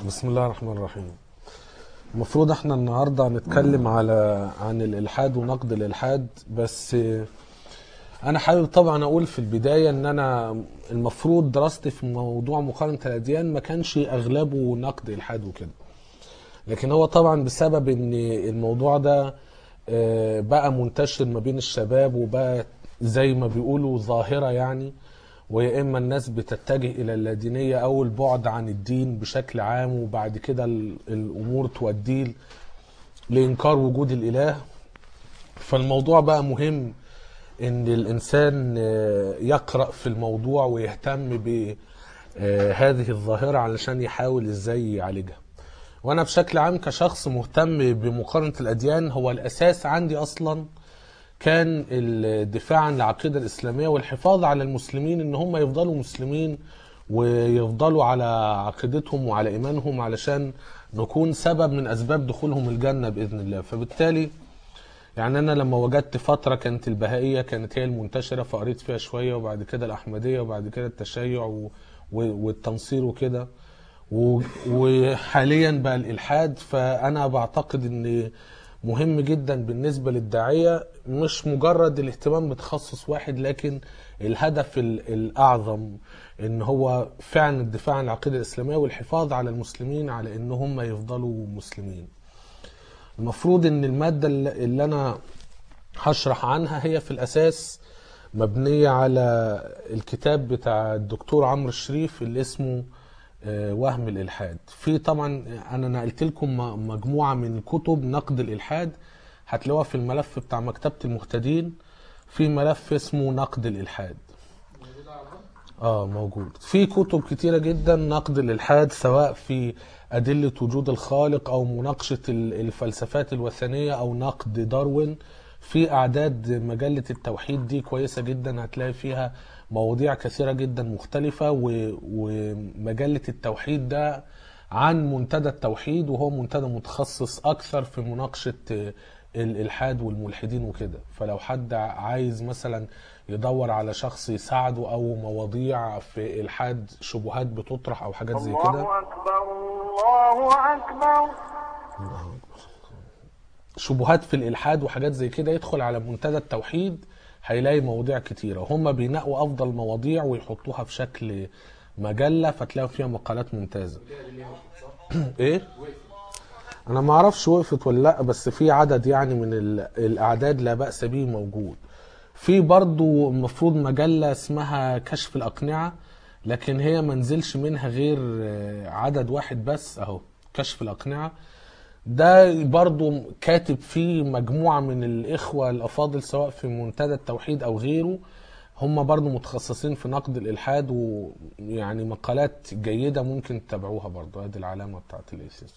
بسم الله الرحمن الرحيم المفروض احنا النهارده هنتكلم على عن الالحاد ونقد الالحاد بس انا حابب طبعا اقول في البدايه ان انا المفروض دراستي في موضوع مقارنه الاديان ما كانش اغلبه نقد الحاد وكده لكن هو طبعا بسبب ان الموضوع ده آه، بقى منتشر ما بين الشباب وبقى زي ما بيقولوا ظاهره يعني ويا اما الناس بتتجه الى اللادينيه او البعد عن الدين بشكل عام وبعد كده ال- الامور توديه لانكار وجود الاله فالموضوع بقى مهم ان الانسان آه، يقرا في الموضوع ويهتم بهذه الظاهره علشان يحاول ازاي يعالجها وانا بشكل عام كشخص مهتم بمقارنه الاديان هو الاساس عندي اصلا كان الدفاع عن العقيده الاسلاميه والحفاظ على المسلمين ان هم يفضلوا مسلمين ويفضلوا على عقيدتهم وعلى ايمانهم علشان نكون سبب من اسباب دخولهم الجنه باذن الله فبالتالي يعني انا لما وجدت فتره كانت البهائيه كانت هي المنتشره فقريت فيها شويه وبعد كده الاحمديه وبعد كده التشيع و... و... والتنصير وكده و... وحاليا بقى الالحاد فانا بعتقد ان مهم جدا بالنسبه للداعيه مش مجرد الاهتمام بتخصص واحد لكن الهدف ال- الاعظم ان هو فعلا الدفاع عن العقيده الاسلاميه والحفاظ على المسلمين على ان هم يفضلوا مسلمين المفروض ان الماده اللي اللي انا هشرح عنها هي في الاساس مبنيه على الكتاب بتاع الدكتور عمرو الشريف اللي اسمه آه، وهم الالحاد في طبعا انا نقلت لكم م- مجموعه من كتب نقد الالحاد هتلاقوها في الملف بتاع مكتبه المهتدين في ملف اسمه نقد الالحاد اه موجود في كتب كتيرة جدا نقد الإلحاد سواء في أدلة وجود الخالق أو مناقشة ال- الفلسفات الوثنية أو نقد داروين في أعداد مجلة التوحيد دي كويسة جدا هتلاقي فيها مواضيع كثيرة جدا مختلفة و- ومجلة التوحيد ده عن منتدى التوحيد وهو منتدى متخصص أكثر في مناقشة آه، الالحاد والملحدين وكده فلو حد عايز مثلا يدور على شخص يساعده او مواضيع في الحاد شبهات بتطرح او حاجات زي كده الله أكبر الله أكبر شبهات في الالحاد وحاجات زي كده يدخل على منتدى التوحيد هيلاقي مواضيع كتيره هم بينقوا افضل مواضيع ويحطوها في شكل مجله فتلاقوا فيها مقالات ممتازه ايه انا ما اعرفش وقفت ولا لا بس في عدد يعني من ال- الاعداد لا باس به موجود في برضو المفروض مجله اسمها كشف الاقنعه لكن هي ما نزلش منها غير آه، عدد واحد بس اهو كشف الاقنعه ده برضو كاتب فيه مجموعة من الإخوة الأفاضل سواء في منتدى التوحيد أو غيره هم برضو متخصصين في نقد الإلحاد ويعني مقالات جيدة ممكن تتابعوها برضو هذه العلامة بتاعت الإيسيس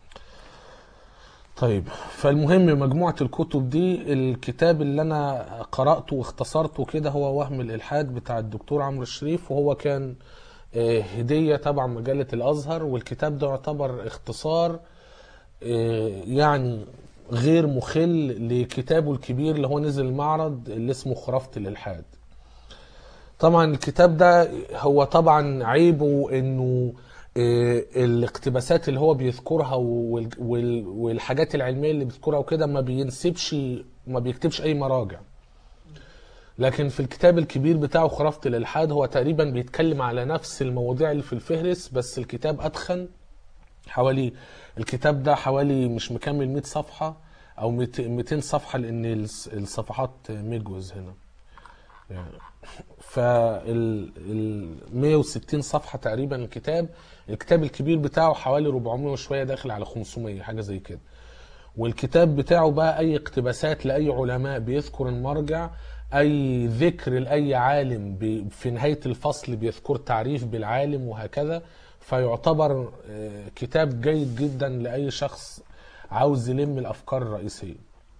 طيب فالمهم مجموعة الكتب دي الكتاب اللي أنا قرأته واختصرته كده هو وهم الإلحاد بتاع الدكتور عمرو الشريف وهو كان آه، هدية تبع مجلة الأزهر والكتاب ده يعتبر اختصار آه، يعني غير مخل لكتابه الكبير اللي هو نزل المعرض اللي اسمه خرافة الإلحاد طبعا الكتاب ده هو طبعا عيبه انه آه، الاقتباسات اللي هو بيذكرها وال- وال- والحاجات العلميه اللي بيذكرها وكده ما بينسبش ما بيكتبش اي مراجع لكن في الكتاب الكبير بتاعه خرافة الإلحاد هو تقريبا بيتكلم على نفس المواضيع اللي في الفهرس بس الكتاب أدخن حوالي الكتاب ده حوالي مش مكمل 100 صفحة أو 200 صفحة لأن الص- الصفحات مجوز هنا يعني فال ال 160 صفحة تقريبا الكتاب الكتاب الكبير بتاعه حوالي 400 وشوية داخل على 500 حاجة زي كده والكتاب بتاعه بقى اي اقتباسات لاي علماء بيذكر المرجع اي ذكر لاي عالم بي- في نهايه الفصل بيذكر تعريف بالعالم وهكذا فيعتبر آه، كتاب جيد جدا لاي شخص عاوز يلم الافكار الرئيسيه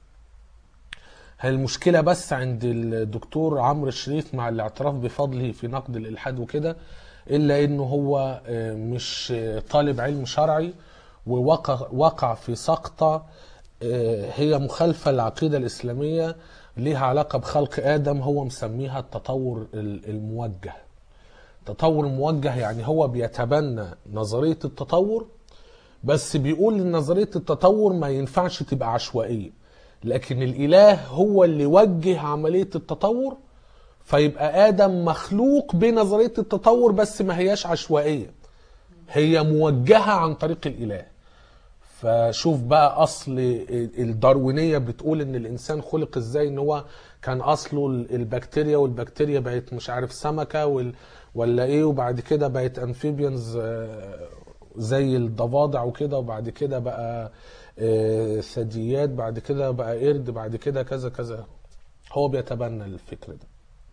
هي المشكلة بس عند الدكتور عمرو الشريف مع الاعتراف بفضله في نقد الإلحاد وكده إلا إنه هو آه، مش آه، طالب علم شرعي ووقع وقع في سقطة آه، هي مخالفة للعقيدة الإسلامية ليها علاقة بخلق آدم هو مسميها التطور ال- الموجه تطور موجه يعني هو بيتبنى نظرية التطور بس بيقول ان نظريه التطور ما ينفعش تبقى عشوائيه لكن الاله هو اللي وجه عمليه التطور فيبقى ادم مخلوق بنظريه التطور بس ما هياش عشوائيه هي موجهه عن طريق الاله فشوف بقى اصل الداروينيه بتقول ان الانسان خلق ازاي ان هو كان اصله البكتيريا والبكتيريا بقت مش عارف سمكه وال ولا ايه وبعد كده بقت امفيبيانز زي الضفادع وكده وبعد كده بقى آه، ثدييات بعد كده بقى قرد بعد كده كذا كذا هو بيتبنى الفكر ده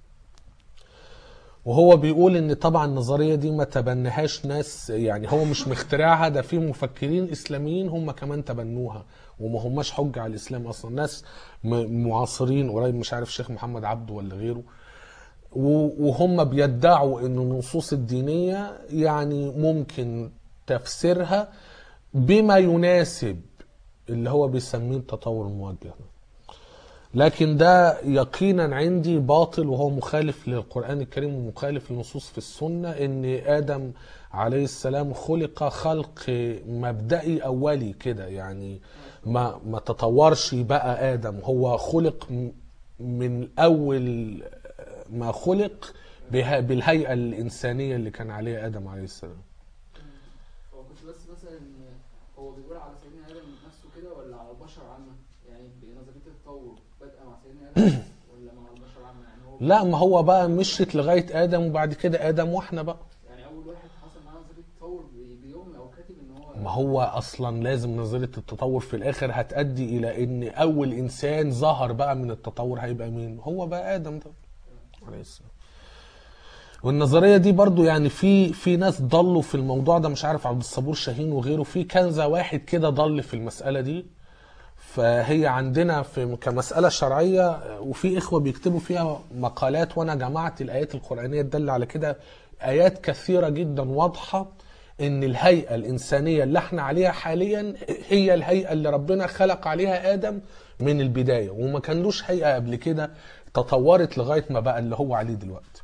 وهو بيقول ان طبعا النظريه دي ما تبناهاش ناس يعني هو مش مخترعها ده في مفكرين اسلاميين هم كمان تبنوها وما هماش حجه على الاسلام اصلا ناس م- معاصرين قريب مش عارف الشيخ محمد عبده ولا غيره و- وهم بيدعوا ان النصوص الدينيه يعني ممكن تفسيرها بما يناسب اللي هو بيسميه التطور الموجه ده. لكن ده يقينا عندي باطل وهو مخالف للقرآن الكريم ومخالف للنصوص في السنة ان آدم عليه السلام خلق خلق مبدئي أولي كده يعني ما ما تطورش بقى آدم هو خلق م- من أول ما خلق بها- بالهيئة الإنسانية اللي كان عليها آدم عليه السلام هو كنت بس مثلا هو بيقول على سيدنا ادم نفسه كده ولا على البشر عامه يعني بنظريه التطور بادئه مع سيدنا ادم ولا مع البشر عامه يعني هو لا ما هو بقى مشيت لغاية آدم وبعد كده آدم واحنا بقى يعني اول واحد حصل معاه نظريه التطور بي- بيوم او كاتب ان هو ما هو اصلا لازم نظريه التطور في الاخر هتؤدي الى ان اول انسان ظهر بقى من التطور هيبقى مين هو بقى ادم ده عليه السلام والنظريه دي برضو يعني في في ناس ضلوا في الموضوع ده مش عارف عبد الصبور شاهين وغيره في كذا واحد كده ضل في المساله دي فهي عندنا في كمساله شرعيه وفي اخوه بيكتبوا فيها مقالات وانا جمعت الايات القرانيه تدل على كده ايات كثيره جدا واضحه ان الهيئه الانسانيه اللي احنا عليها حاليا هي الهيئه اللي ربنا خلق عليها ادم من البدايه وما كانلوش هيئه قبل كده تطورت لغايه ما بقى اللي هو عليه دلوقتي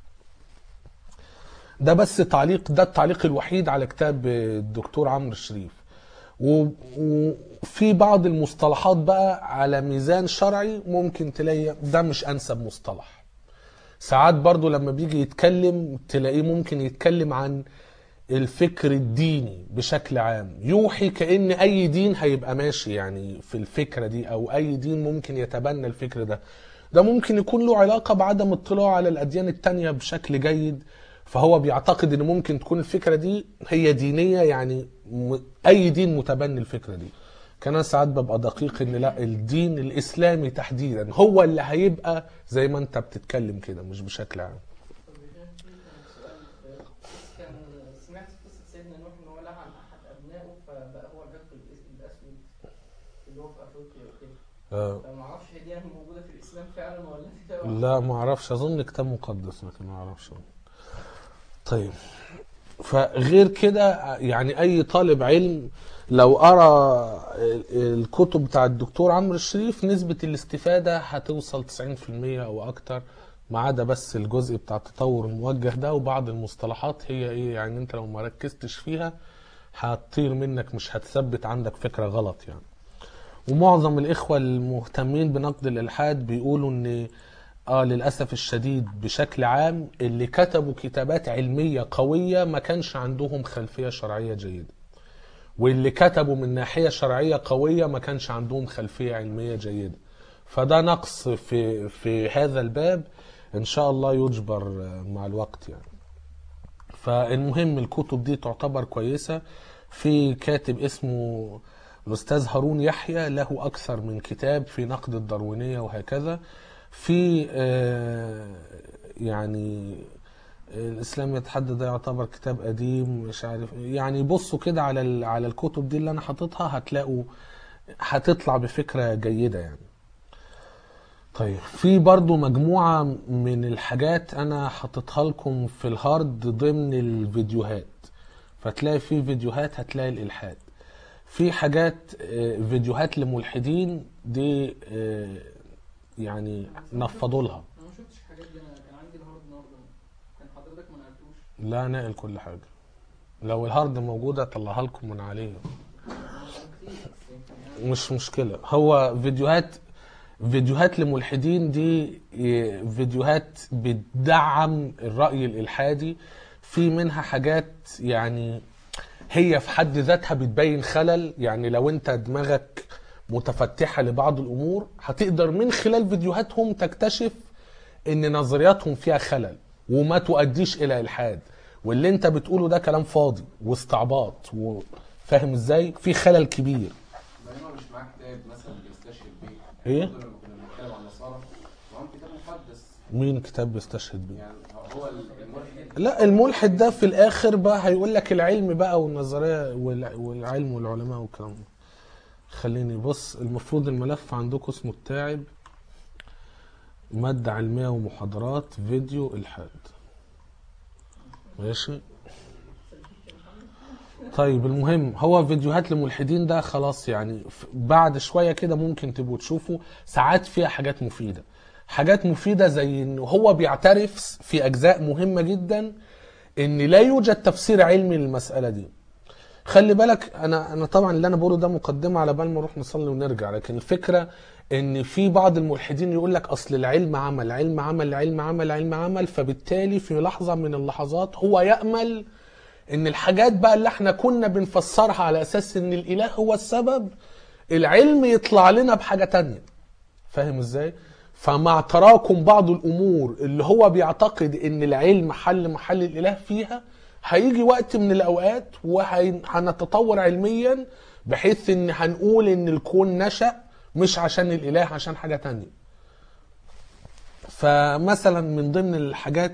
ده بس تعليق ده التعليق الوحيد على كتاب الدكتور عمرو الشريف و- وفي بعض المصطلحات بقى على ميزان شرعي ممكن تلاقي ده مش انسب مصطلح ساعات برضو لما بيجي يتكلم تلاقيه ممكن يتكلم عن الفكر الديني بشكل عام يوحي كأن أي دين هيبقى ماشي يعني في الفكرة دي أو أي دين ممكن يتبنى الفكر ده ده ممكن يكون له علاقة بعدم اطلاعه على الأديان التانية بشكل جيد فهو بيعتقد ان ممكن تكون الفكرة دي هي دينية يعني م- أي دين متبني الفكرة دي كان أنا ساعات ببقى دقيق ان لا الدين الإسلامي تحديدا هو اللي هيبقى زي ما انت بتتكلم كده مش بشكل عام طب هنا في كان سؤال كان سمعت قصة سيدنا نوح إن هو لعن أحد أبنائه فبقى هو الجد الأس- الأسود اللي هو في أفريقيا وكده آه. فما أعرفش هي دي موجودة في الإسلام فعلا ولا دي لا ما اعرفش اظن كتاب مقدس لكن ما اعرفش طيب فغير كده يعني اي طالب علم لو قرا ال- الكتب بتاع الدكتور عمرو الشريف نسبة الاستفادة هتوصل 90% او اكتر ما عدا بس الجزء بتاع التطور الموجه ده وبعض المصطلحات هي ايه يعني انت لو ما ركزتش فيها هتطير منك مش هتثبت عندك فكرة غلط يعني ومعظم الإخوة المهتمين بنقد الإلحاد بيقولوا إن آه للأسف الشديد بشكل عام اللي كتبوا كتابات علمية قوية ما كانش عندهم خلفية شرعية جيدة واللي كتبوا من ناحية شرعية قوية ما كانش عندهم خلفية علمية جيدة فده نقص في في هذا الباب إن شاء الله يجبر آه، مع الوقت يعني فالمهم الكتب دي تعتبر كويسة في كاتب اسمه الأستاذ هارون يحيى له أكثر من كتاب في نقد الداروينية وهكذا في آه، يعني الإسلام يتحدى ده يعتبر كتاب قديم مش عارف يعني بصوا كده على ال- على الكتب دي اللي أنا حاططها هتلاقوا هتطلع بفكرة جيدة يعني طيب في برضو مجموعة من الحاجات أنا حاططها لكم في الهارد ضمن الفيديوهات فتلاقي في فيديوهات هتلاقي الإلحاد في حاجات آه، فيديوهات لملحدين دي آه، يعني نفضوا لها انا ما شفتش الحاجات دي انا كان عندي الهارد النهارده كان حضرتك ما نقلتوش لا ناقل كل حاجة لو الهارد موجود اطلعها لكم من عليه مش مشكلة هو فيديوهات فيديوهات لملحدين دي إيه، فيديوهات بتدعم الرأي الإلحادي في منها حاجات يعني هي في حد ذاتها بتبين خلل يعني لو انت دماغك متفتحة لبعض الأمور هتقدر من خلال فيديوهاتهم تكتشف ان نظرياتهم فيها خلل وما تؤديش الى الحاد واللي انت بتقوله ده كلام فاضي واستعباط وفاهم ازاي في خلل كبير بينما مش معاه كتاب مثلا بيستشهد بيه إيه؟ برضه لما كنا بنتكلم عن النصارى معاهم كتاب مقدس مين كتاب بيستشهد بيه يعني هو الملحد لا الملحد ده في الاخر بقى هيقول لك العلم بقى والنظريه والع- والعلم والعلماء والكلام ده خليني بص المفروض الملف عندكم اسمه التاعب مادة علمية ومحاضرات فيديو الحاد ماشي طيب المهم هو فيديوهات لملحدين ده خلاص يعني ف- بعد شوية كده ممكن تبقوا تشوفوا ساعات فيها حاجات مفيدة حاجات مفيدة زي انه هو بيعترف في اجزاء مهمة جدا ان لا يوجد تفسير علمي للمسألة دي خلي بالك انا انا طبعا اللي انا بقوله ده مقدمه على بال ما نروح نصلي ونرجع لكن الفكره ان في بعض الملحدين يقول لك اصل العلم عمل علم عمل علم عمل علم عمل فبالتالي في لحظه من اللحظات هو يامل ان الحاجات بقى اللي احنا كنا بنفسرها على اساس ان الاله هو السبب العلم يطلع لنا بحاجه تانية فاهم ازاي فمع تراكم بعض الامور اللي هو بيعتقد ان العلم حل محل الاله فيها هيجي وقت من الاوقات وهنتطور علميا بحيث ان هنقول ان الكون نشأ مش عشان الاله عشان حاجه تانية فمثلا من ضمن الحاجات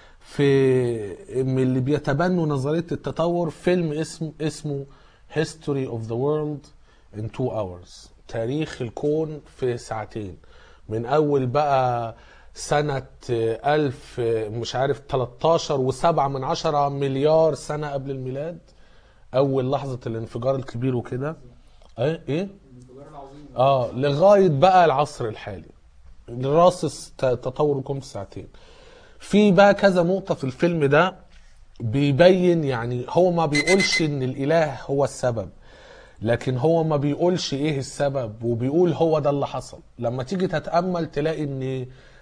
في من اللي بيتبنوا نظريه التطور فيلم اسم اسمه History of the World in Two Hours تاريخ الكون في ساعتين من اول بقى سنة ألف مش عارف 13 وسبعة من عشرة مليار سنة قبل الميلاد أول لحظة الانفجار الكبير وكده ايه ايه الانفجار العظيم اه لغايه بقى العصر الحالي راس تطور الكون في ساعتين في بقى كذا نقطه في الفيلم ده بيبين يعني هو ما بيقولش ان الاله هو السبب لكن هو ما بيقولش ايه السبب وبيقول هو ده اللي حصل لما تيجي تتامل تلاقي ان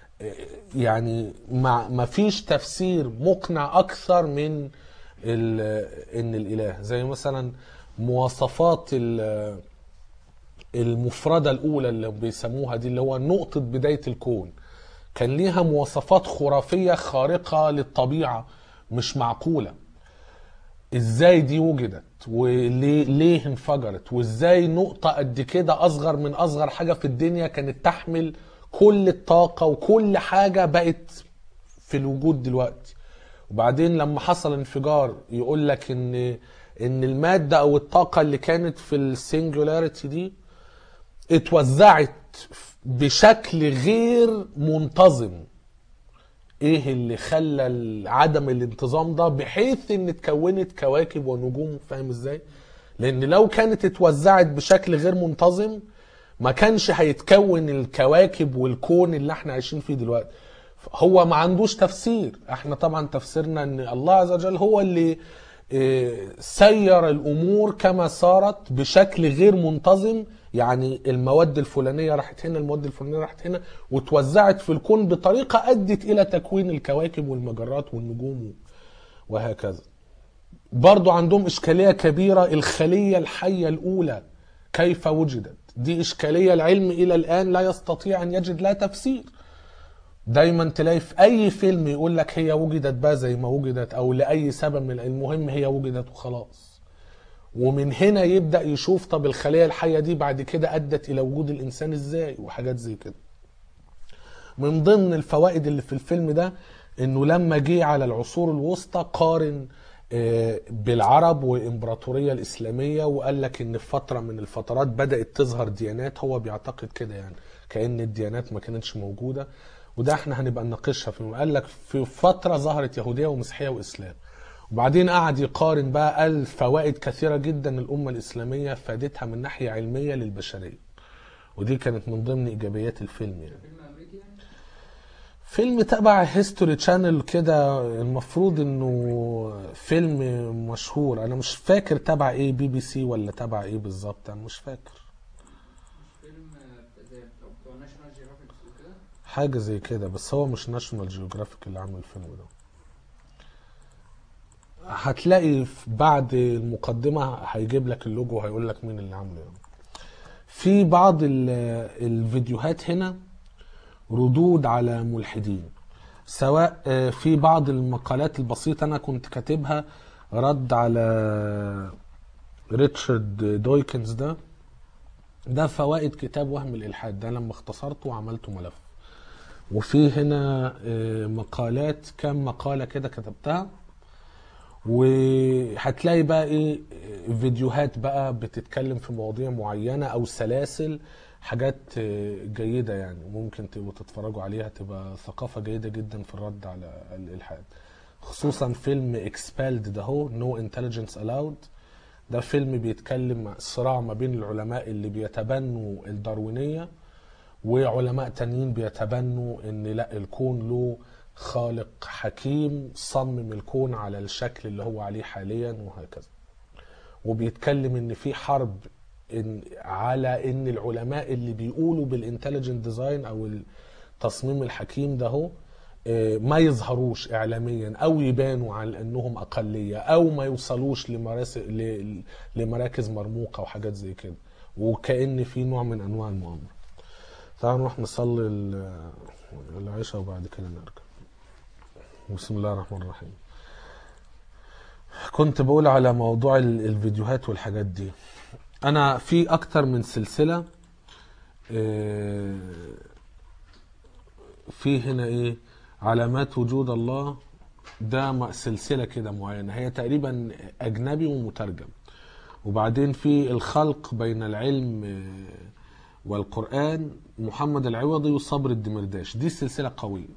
يعني ما ما فيش تفسير مقنع اكثر من ال- ان الاله زي مثلا مواصفات ال- المفردة الأولى اللي بيسموها دي اللي هو نقطة بداية الكون كان ليها مواصفات خرافية خارقة للطبيعة مش معقولة ازاي دي وجدت وليه ليه انفجرت وازاي نقطة قد كده اصغر من اصغر حاجة في الدنيا كانت تحمل كل الطاقة وكل حاجة بقت في الوجود دلوقتي وبعدين لما حصل انفجار يقول لك ان ان المادة او الطاقة اللي كانت في السنجولاريتي دي اتوزعت بشكل غير منتظم ايه اللي خلى ال- عدم الانتظام ده بحيث ان اتكونت كواكب ونجوم فاهم ازاي لان لو كانت اتوزعت بشكل غير منتظم ما كانش هيتكون الكواكب والكون اللي احنا عايشين فيه دلوقتي هو ما عندوش تفسير احنا طبعا تفسيرنا ان الله عز وجل هو اللي اه، سير الامور كما صارت بشكل غير منتظم يعني المواد الفلانيه راحت هنا المواد الفلانيه راحت هنا وتوزعت في الكون بطريقه ادت الى تكوين الكواكب والمجرات والنجوم وهكذا برضو عندهم إشكالية كبيرة الخلية الحية الأولى كيف وجدت دي إشكالية العلم إلى الآن لا يستطيع أن يجد لها تفسير دايما تلاقي في أي فيلم يقول لك هي وجدت بقى زي ما وجدت أو لأي سبب من المهم هي وجدت وخلاص ومن هنا يبدأ يشوف طب الخلية الحية دي بعد كده أدت إلى وجود الإنسان إزاي وحاجات زي كده من ضمن الفوائد اللي في الفيلم ده انه لما جه على العصور الوسطى قارن آه، بالعرب والامبراطوريه الاسلاميه وقال لك ان في فتره من الفترات بدات تظهر ديانات هو بيعتقد كده يعني كان الديانات ما كانتش موجوده وده احنا هنبقى نناقشها في قال لك في فتره ظهرت يهوديه ومسيحيه واسلام وبعدين قعد يقارن بقى قال فوائد كثيره جدا الامه الاسلاميه فادتها من ناحيه علميه للبشريه ودي كانت من ضمن ايجابيات الفيلم يعني فيلم امريكي يعني فيلم تبع هيستوري تشانل كده المفروض انه فيلم مشهور انا مش فاكر تبع ايه بي بي سي ولا تبع ايه بالظبط انا مش فاكر حاجة زي كده بس هو مش ناشونال جيوغرافيك اللي عامل الفيلم ده هتلاقي في- بعد المقدمة هيجيب لك اللوجو وهيقول لك مين اللي عامله يعني. في بعض ال- الفيديوهات هنا ردود على ملحدين سواء آه، في بعض المقالات البسيطة أنا كنت كاتبها رد على ريتشارد دويكنز ده ده فوائد كتاب وهم الإلحاد ده لما اختصرته وعملته ملف وفي هنا آه، مقالات كام مقالة كده كتبتها وهتلاقي بقى ايه فيديوهات بقى بتتكلم في مواضيع معينة او سلاسل حاجات آه، جيدة يعني ممكن تبقوا تتفرجوا عليها تبقى ثقافة جيدة جدا في الرد على الإلحاد خصوصا فيلم اكسبالد ده هو نو انتليجنس الاود ده فيلم بيتكلم صراع ما بين العلماء اللي بيتبنوا الداروينية وعلماء تانيين بيتبنوا ان لا الكون له خالق حكيم صمم الكون على الشكل اللي هو عليه حاليا وهكذا وبيتكلم ان في حرب إن على ان العلماء اللي بيقولوا بالانتليجنت ديزاين او التصميم الحكيم ده هو آه، ما يظهروش اعلاميا او يبانوا على انهم اقليه او ما يوصلوش لمراس... ل... لمراكز مرموقه وحاجات زي كده وكأن في نوع من انواع المؤامره تعالوا نروح نصلي ال- العشاء وبعد كده نرجع بسم الله الرحمن الرحيم كنت بقول على موضوع ال- الفيديوهات والحاجات دي انا في اكتر من سلسلة آه، في هنا ايه علامات وجود الله ده م- سلسلة كده معينة هي تقريبا اجنبي ومترجم وبعدين في الخلق بين العلم آه، والقرآن محمد العوضي وصبر الدمرداش دي سلسلة قوية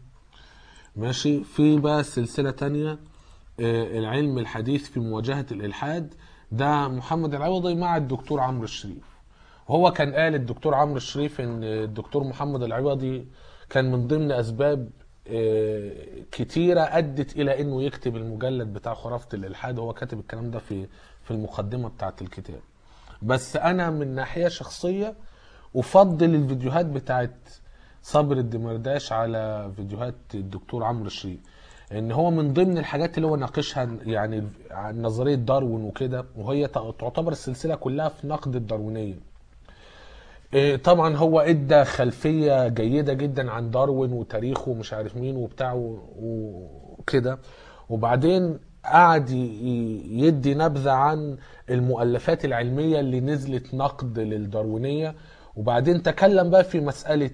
ماشي في بقى سلسلة تانية آه، العلم الحديث في مواجهة الإلحاد ده محمد العوضي مع الدكتور عمرو الشريف هو كان قال الدكتور عمرو الشريف ان الدكتور محمد العوضي كان من ضمن اسباب آه، كتيرة ادت الى انه يكتب المجلد بتاع خرافة الالحاد هو كاتب الكلام ده في في المقدمة بتاعت الكتاب بس انا من ناحية شخصية افضل الفيديوهات بتاعت صبر الدمرداش على فيديوهات الدكتور عمرو الشريف ان هو من ضمن الحاجات اللي هو ناقشها يعني عن نظريه داروين وكده وهي تعتبر السلسله كلها في نقد الداروينيه إيه، طبعا هو ادى خلفيه جيده جدا عن داروين وتاريخه ومش عارف مين وبتاع و- وكده وبعدين قعد ي- ي- يدي نبذه عن المؤلفات العلميه اللي نزلت نقد للداروينيه وبعدين تكلم بقى في مساله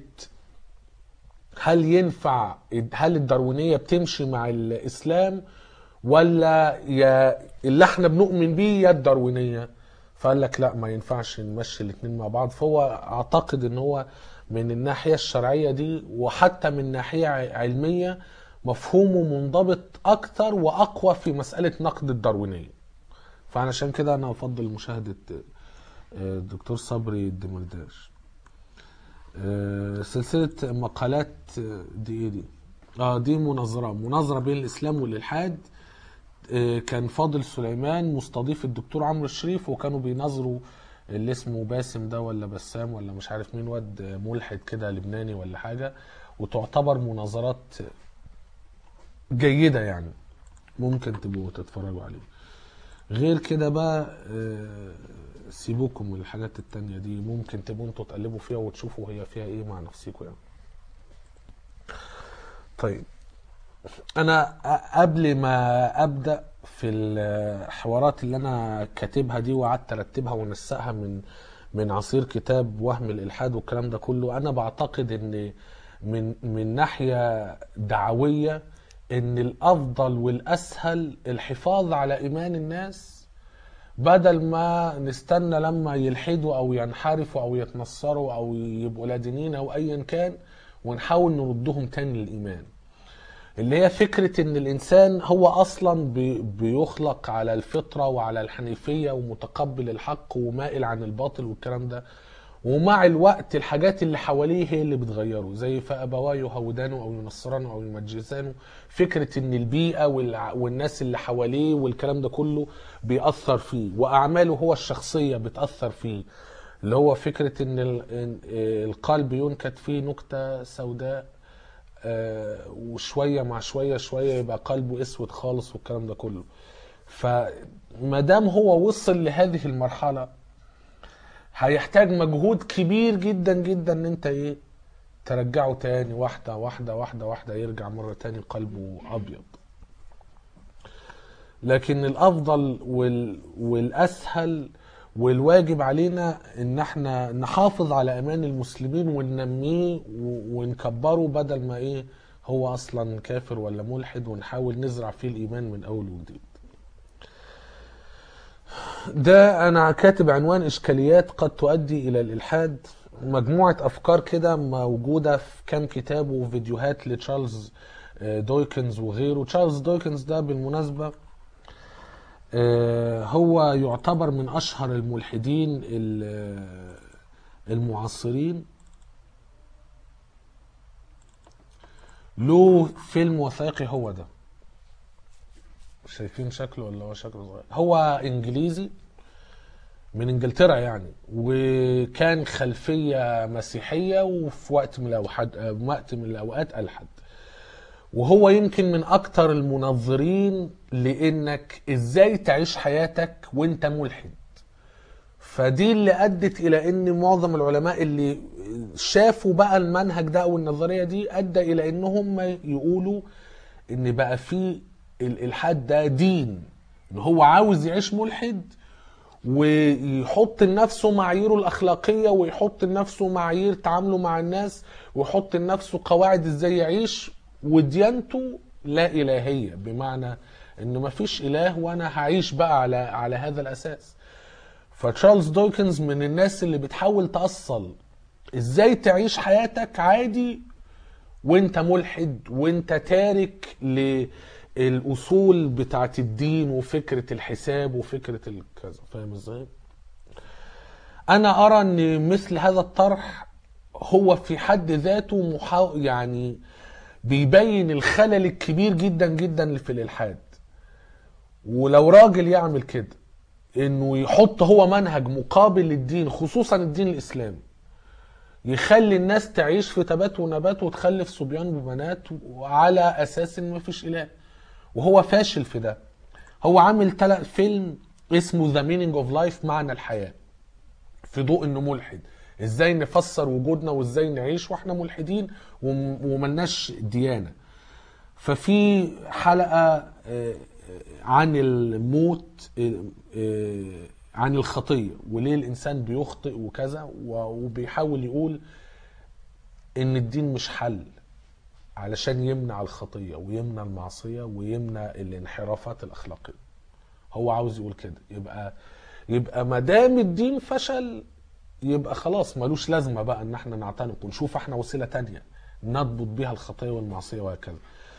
هل ينفع هل الداروينيه بتمشي مع الاسلام ولا يا اللي احنا بنؤمن بيه يا الداروينيه فقال لك لا ما ينفعش نمشي الاثنين مع بعض فهو اعتقد ان هو من الناحيه الشرعيه دي وحتى من ناحيه علميه مفهومه منضبط اكتر واقوى في مساله نقد الداروينيه فعشان كده انا افضل مشاهده آه، الدكتور صبري الدمرداش آه، سلسلة مقالات آه، دي ايه دي؟ اه دي مناظرة مناظرة بين الإسلام والإلحاد آه، كان فاضل سليمان مستضيف الدكتور عمرو الشريف وكانوا بيناظروا اللي اسمه باسم ده ولا بسام ولا مش عارف مين واد آه، ملحد كده لبناني ولا حاجة وتعتبر مناظرات جيدة يعني ممكن تبقوا تتفرجوا عليه غير كده بقى آه، سيبوكم من الحاجات التانية دي ممكن تبقوا انتوا تقلبوا فيها وتشوفوا هي فيها ايه مع نفسكم يعني طيب انا أ- قبل ما ابدا في الحوارات اللي انا كاتبها دي وقعدت ارتبها وانسقها من من عصير كتاب وهم الالحاد والكلام ده كله انا بعتقد ان من من ناحيه دعويه ان الافضل والاسهل الحفاظ على ايمان الناس بدل ما نستنى لما يلحدوا او ينحرفوا او يتنصروا او يبقوا لا دينين او ايا كان ونحاول نردهم تاني للايمان اللي هي فكرة ان الانسان هو اصلا بي- بيخلق على الفطرة وعلى الحنيفية ومتقبل الحق ومائل عن الباطل والكلام ده ومع الوقت الحاجات اللي حواليه هي اللي بتغيره زي فأبواه يهودانه أو ينصرانه أو يمجسانه فكرة إن البيئة والع- والناس اللي حواليه والكلام ده كله بيأثر فيه وأعماله هو الشخصية بتأثر فيه اللي هو فكرة ان ال- إن- آه، القلب ينكت فيه نكتة سوداء آه، وشوية مع شوية شوية يبقى قلبه اسود خالص والكلام ده كله فما دام هو وصل لهذه المرحلة هيحتاج مجهود كبير جدا جدا ان انت ايه ترجعه تاني واحدة واحدة واحدة واحدة يرجع مرة تاني قلبه ابيض لكن الافضل وال... والاسهل والواجب علينا ان احنا نحافظ على امان المسلمين وننميه و- ونكبره بدل ما ايه هو اصلا كافر ولا ملحد ونحاول نزرع فيه الايمان من اول وجديد ده انا كاتب عنوان اشكاليات قد تؤدي الى الالحاد مجموعة افكار كده موجودة في كام كتاب وفيديوهات لتشارلز آه، دويكنز وغيره تشارلز دويكنز ده بالمناسبة آه، هو يعتبر من اشهر الملحدين ال- آه، المعاصرين له فيلم وثائقي هو ده شايفين شكله ولا هو شكله صغير هو انجليزي من انجلترا يعني وكان خلفيه مسيحيه وفي وقت من الاوقات وقت من الاوقات الحد وهو يمكن من اكتر المنظرين لانك ازاي تعيش حياتك وانت ملحد فدي اللي ادت الى ان معظم العلماء اللي شافوا بقى المنهج ده او النظريه دي ادى الى انهم يقولوا ان بقى في الالحاد ده دين ان هو عاوز يعيش ملحد ويحط لنفسه معاييره الاخلاقيه ويحط لنفسه معايير تعامله مع الناس ويحط لنفسه قواعد ازاي يعيش وديانته لا الهيه بمعنى ان مفيش اله وانا هعيش بقى على على هذا الاساس فتشارلز دويكنز من الناس اللي بتحاول تأصل ازاي تعيش حياتك عادي وانت ملحد وانت تارك للاصول بتاعت الدين وفكره الحساب وفكره الكذا فاهم ازاي انا ارى ان مثل هذا الطرح هو في حد ذاته محا... يعني بيبين الخلل الكبير جدا جدا اللي في الالحاد ولو راجل يعمل كده انه يحط هو منهج مقابل للدين خصوصا الدين الاسلامي يخلي الناس تعيش في تبات ونبات وتخلف صبيان وبنات على اساس ان مفيش اله وهو فاشل في ده هو عامل تلات فيلم اسمه ذا مينينج اوف لايف معنى الحياه في ضوء انه ملحد ازاي نفسر وجودنا وازاي نعيش واحنا ملحدين وم- وملناش ديانه ففي حلقه آه، عن الموت آه، آه، عن الخطيه وليه الانسان بيخطئ وكذا و- وبيحاول يقول ان الدين مش حل علشان يمنع الخطيه ويمنع المعصيه ويمنع الانحرافات الاخلاقيه هو عاوز يقول كده يبقى يبقى ما دام الدين فشل يبقى خلاص ملوش لازمه بقى ان احنا نعتنق ونشوف احنا وسيله تانية نضبط بيها الخطيه والمعصيه وهكذا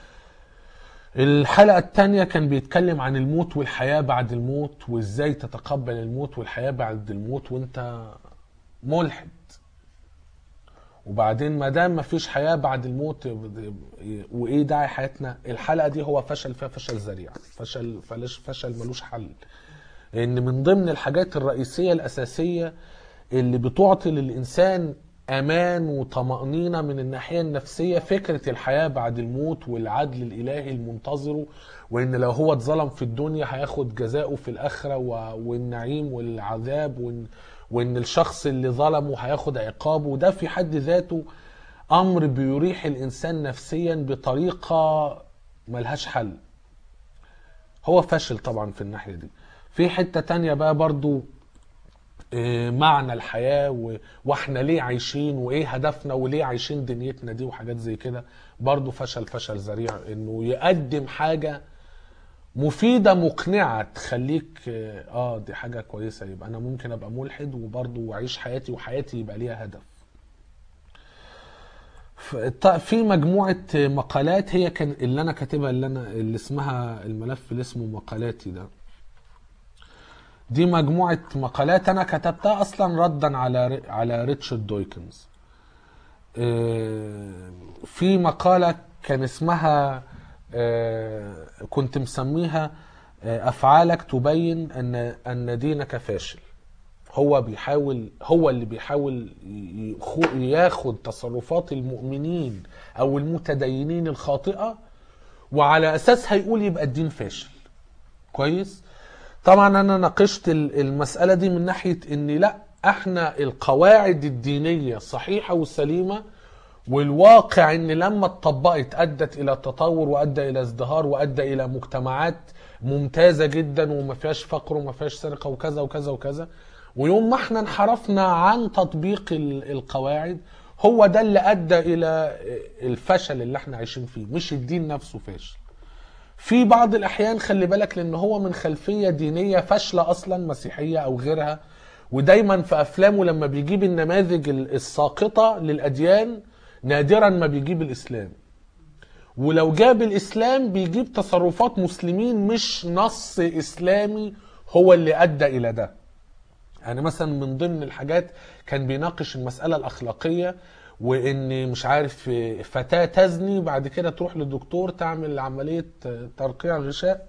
الحلقة التانية كان بيتكلم عن الموت والحياة بعد الموت وازاي تتقبل الموت والحياة بعد الموت وانت ملحد وبعدين ما دام مفيش حياة بعد الموت وايه داعي حياتنا الحلقة دي هو فشل فيها فشل ذريع فشل فلش فشل ملوش حل ان من ضمن الحاجات الرئيسية الاساسية اللي بتعطي للانسان امان وطمأنينة من الناحية النفسية فكرة الحياة بعد الموت والعدل الالهي المنتظره وان لو هو اتظلم في الدنيا هياخد جزاؤه في الاخرة و- والنعيم والعذاب وان, وإن الشخص اللي ظلمه هياخد عقابه وده في حد ذاته امر بيريح الانسان نفسيا بطريقة ملهاش حل هو فاشل طبعا في الناحية دي في حتة تانية بقى برضو آه، معنى الحياة و... واحنا ليه عايشين وايه هدفنا وليه عايشين دنيتنا دي وحاجات زي كده برضو فشل فشل ذريع انه يقدم حاجة مفيدة مقنعة تخليك اه آه، دي حاجة كويسة يبقى انا ممكن ابقى ملحد وبرضو اعيش حياتي وحياتي يبقى ليها هدف ف- ط- في مجموعة مقالات هي كان اللي انا كاتبها اللي انا اللي اسمها الملف اللي اسمه مقالاتي ده دي مجموعة مقالات أنا كتبتها أصلا ردا على على ريتشارد دويكنز. آه، في مقالة كان اسمها آه، كنت مسميها آه، أفعالك تبين أن أن دينك فاشل. هو بيحاول هو اللي بيحاول يخو- ياخد تصرفات المؤمنين او المتدينين الخاطئه وعلى اساسها يقول يبقى الدين فاشل كويس طبعا انا ناقشت ال- المساله دي من ناحيه ان لا احنا القواعد الدينيه الصحيحه والسليمه والواقع ان لما اتطبقت ادت الى تطور وادى الى ازدهار وادى الى مجتمعات ممتازه جدا وما فيهاش فقر وما فيهاش سرقه وكذا وكذا وكذا ويوم ما احنا انحرفنا عن تطبيق ال- القواعد هو ده اللي ادى الى الفشل اللي احنا عايشين فيه مش الدين نفسه فاشل في بعض الاحيان خلي بالك لان هو من خلفيه دينيه فاشله اصلا مسيحيه او غيرها ودايما في افلامه لما بيجيب النماذج ال- الساقطه للاديان نادرا ما بيجيب الاسلام ولو جاب الاسلام بيجيب تصرفات مسلمين مش نص اسلامي هو اللي ادى الى ده يعني مثلا من ضمن الحاجات كان بيناقش المسألة الأخلاقية وإن مش عارف فتاة تزني بعد كده تروح للدكتور تعمل عملية ترقيع غشاء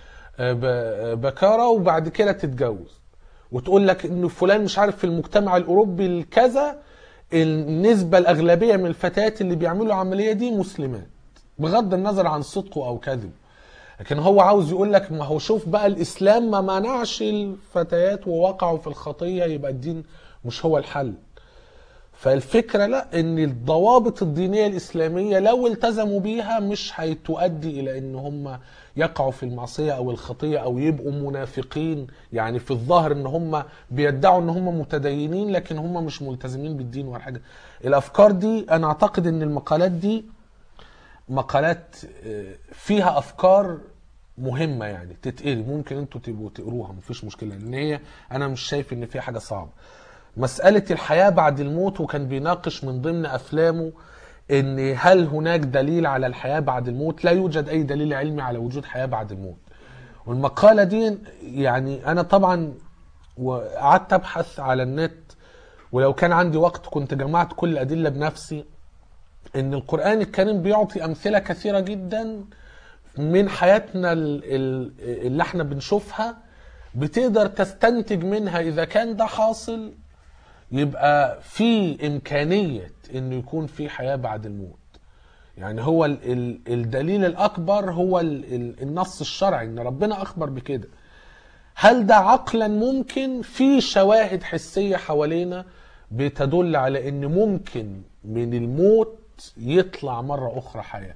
ب- بكارة وبعد كده تتجوز وتقول لك إن فلان مش عارف في المجتمع الأوروبي الكذا النسبة الأغلبية من الفتيات اللي بيعملوا العملية دي مسلمات بغض النظر عن صدقه أو كذبه لكن هو عاوز يقول لك ما هو شوف بقى الاسلام ما منعش الفتيات ووقعوا في الخطيه يبقى الدين مش هو الحل فالفكره لا ان الضوابط الدينيه الاسلاميه لو التزموا بيها مش هتؤدي الى ان هم يقعوا في المعصيه او الخطيه او يبقوا منافقين يعني في الظاهر ان هم بيدعوا ان هم متدينين لكن هم مش ملتزمين بالدين ولا حاجه الافكار دي انا اعتقد ان المقالات دي مقالات آه، فيها افكار مهمه يعني تتقري ممكن انتوا تبقوا تقروها مفيش مشكله لان هي انا مش شايف ان فيها حاجه صعبه مساله الحياه بعد الموت وكان بيناقش من ضمن افلامه ان هل هناك دليل على الحياه بعد الموت لا يوجد اي دليل علمي على وجود حياه بعد الموت والمقاله دي يعني انا طبعا وقعدت ابحث على النت ولو كان عندي وقت كنت جمعت كل الادله بنفسي ان القران الكريم بيعطي امثله كثيره جدا من حياتنا ال- ال- اللي احنا بنشوفها بتقدر تستنتج منها اذا كان ده حاصل يبقى في امكانيه انه يكون في حياه بعد الموت يعني هو ال ال الدليل الاكبر هو ال ال النص الشرعي ان ربنا اخبر بكده هل ده عقلا ممكن في شواهد حسيه حوالينا بتدل على ان ممكن من الموت يطلع مره اخرى حياه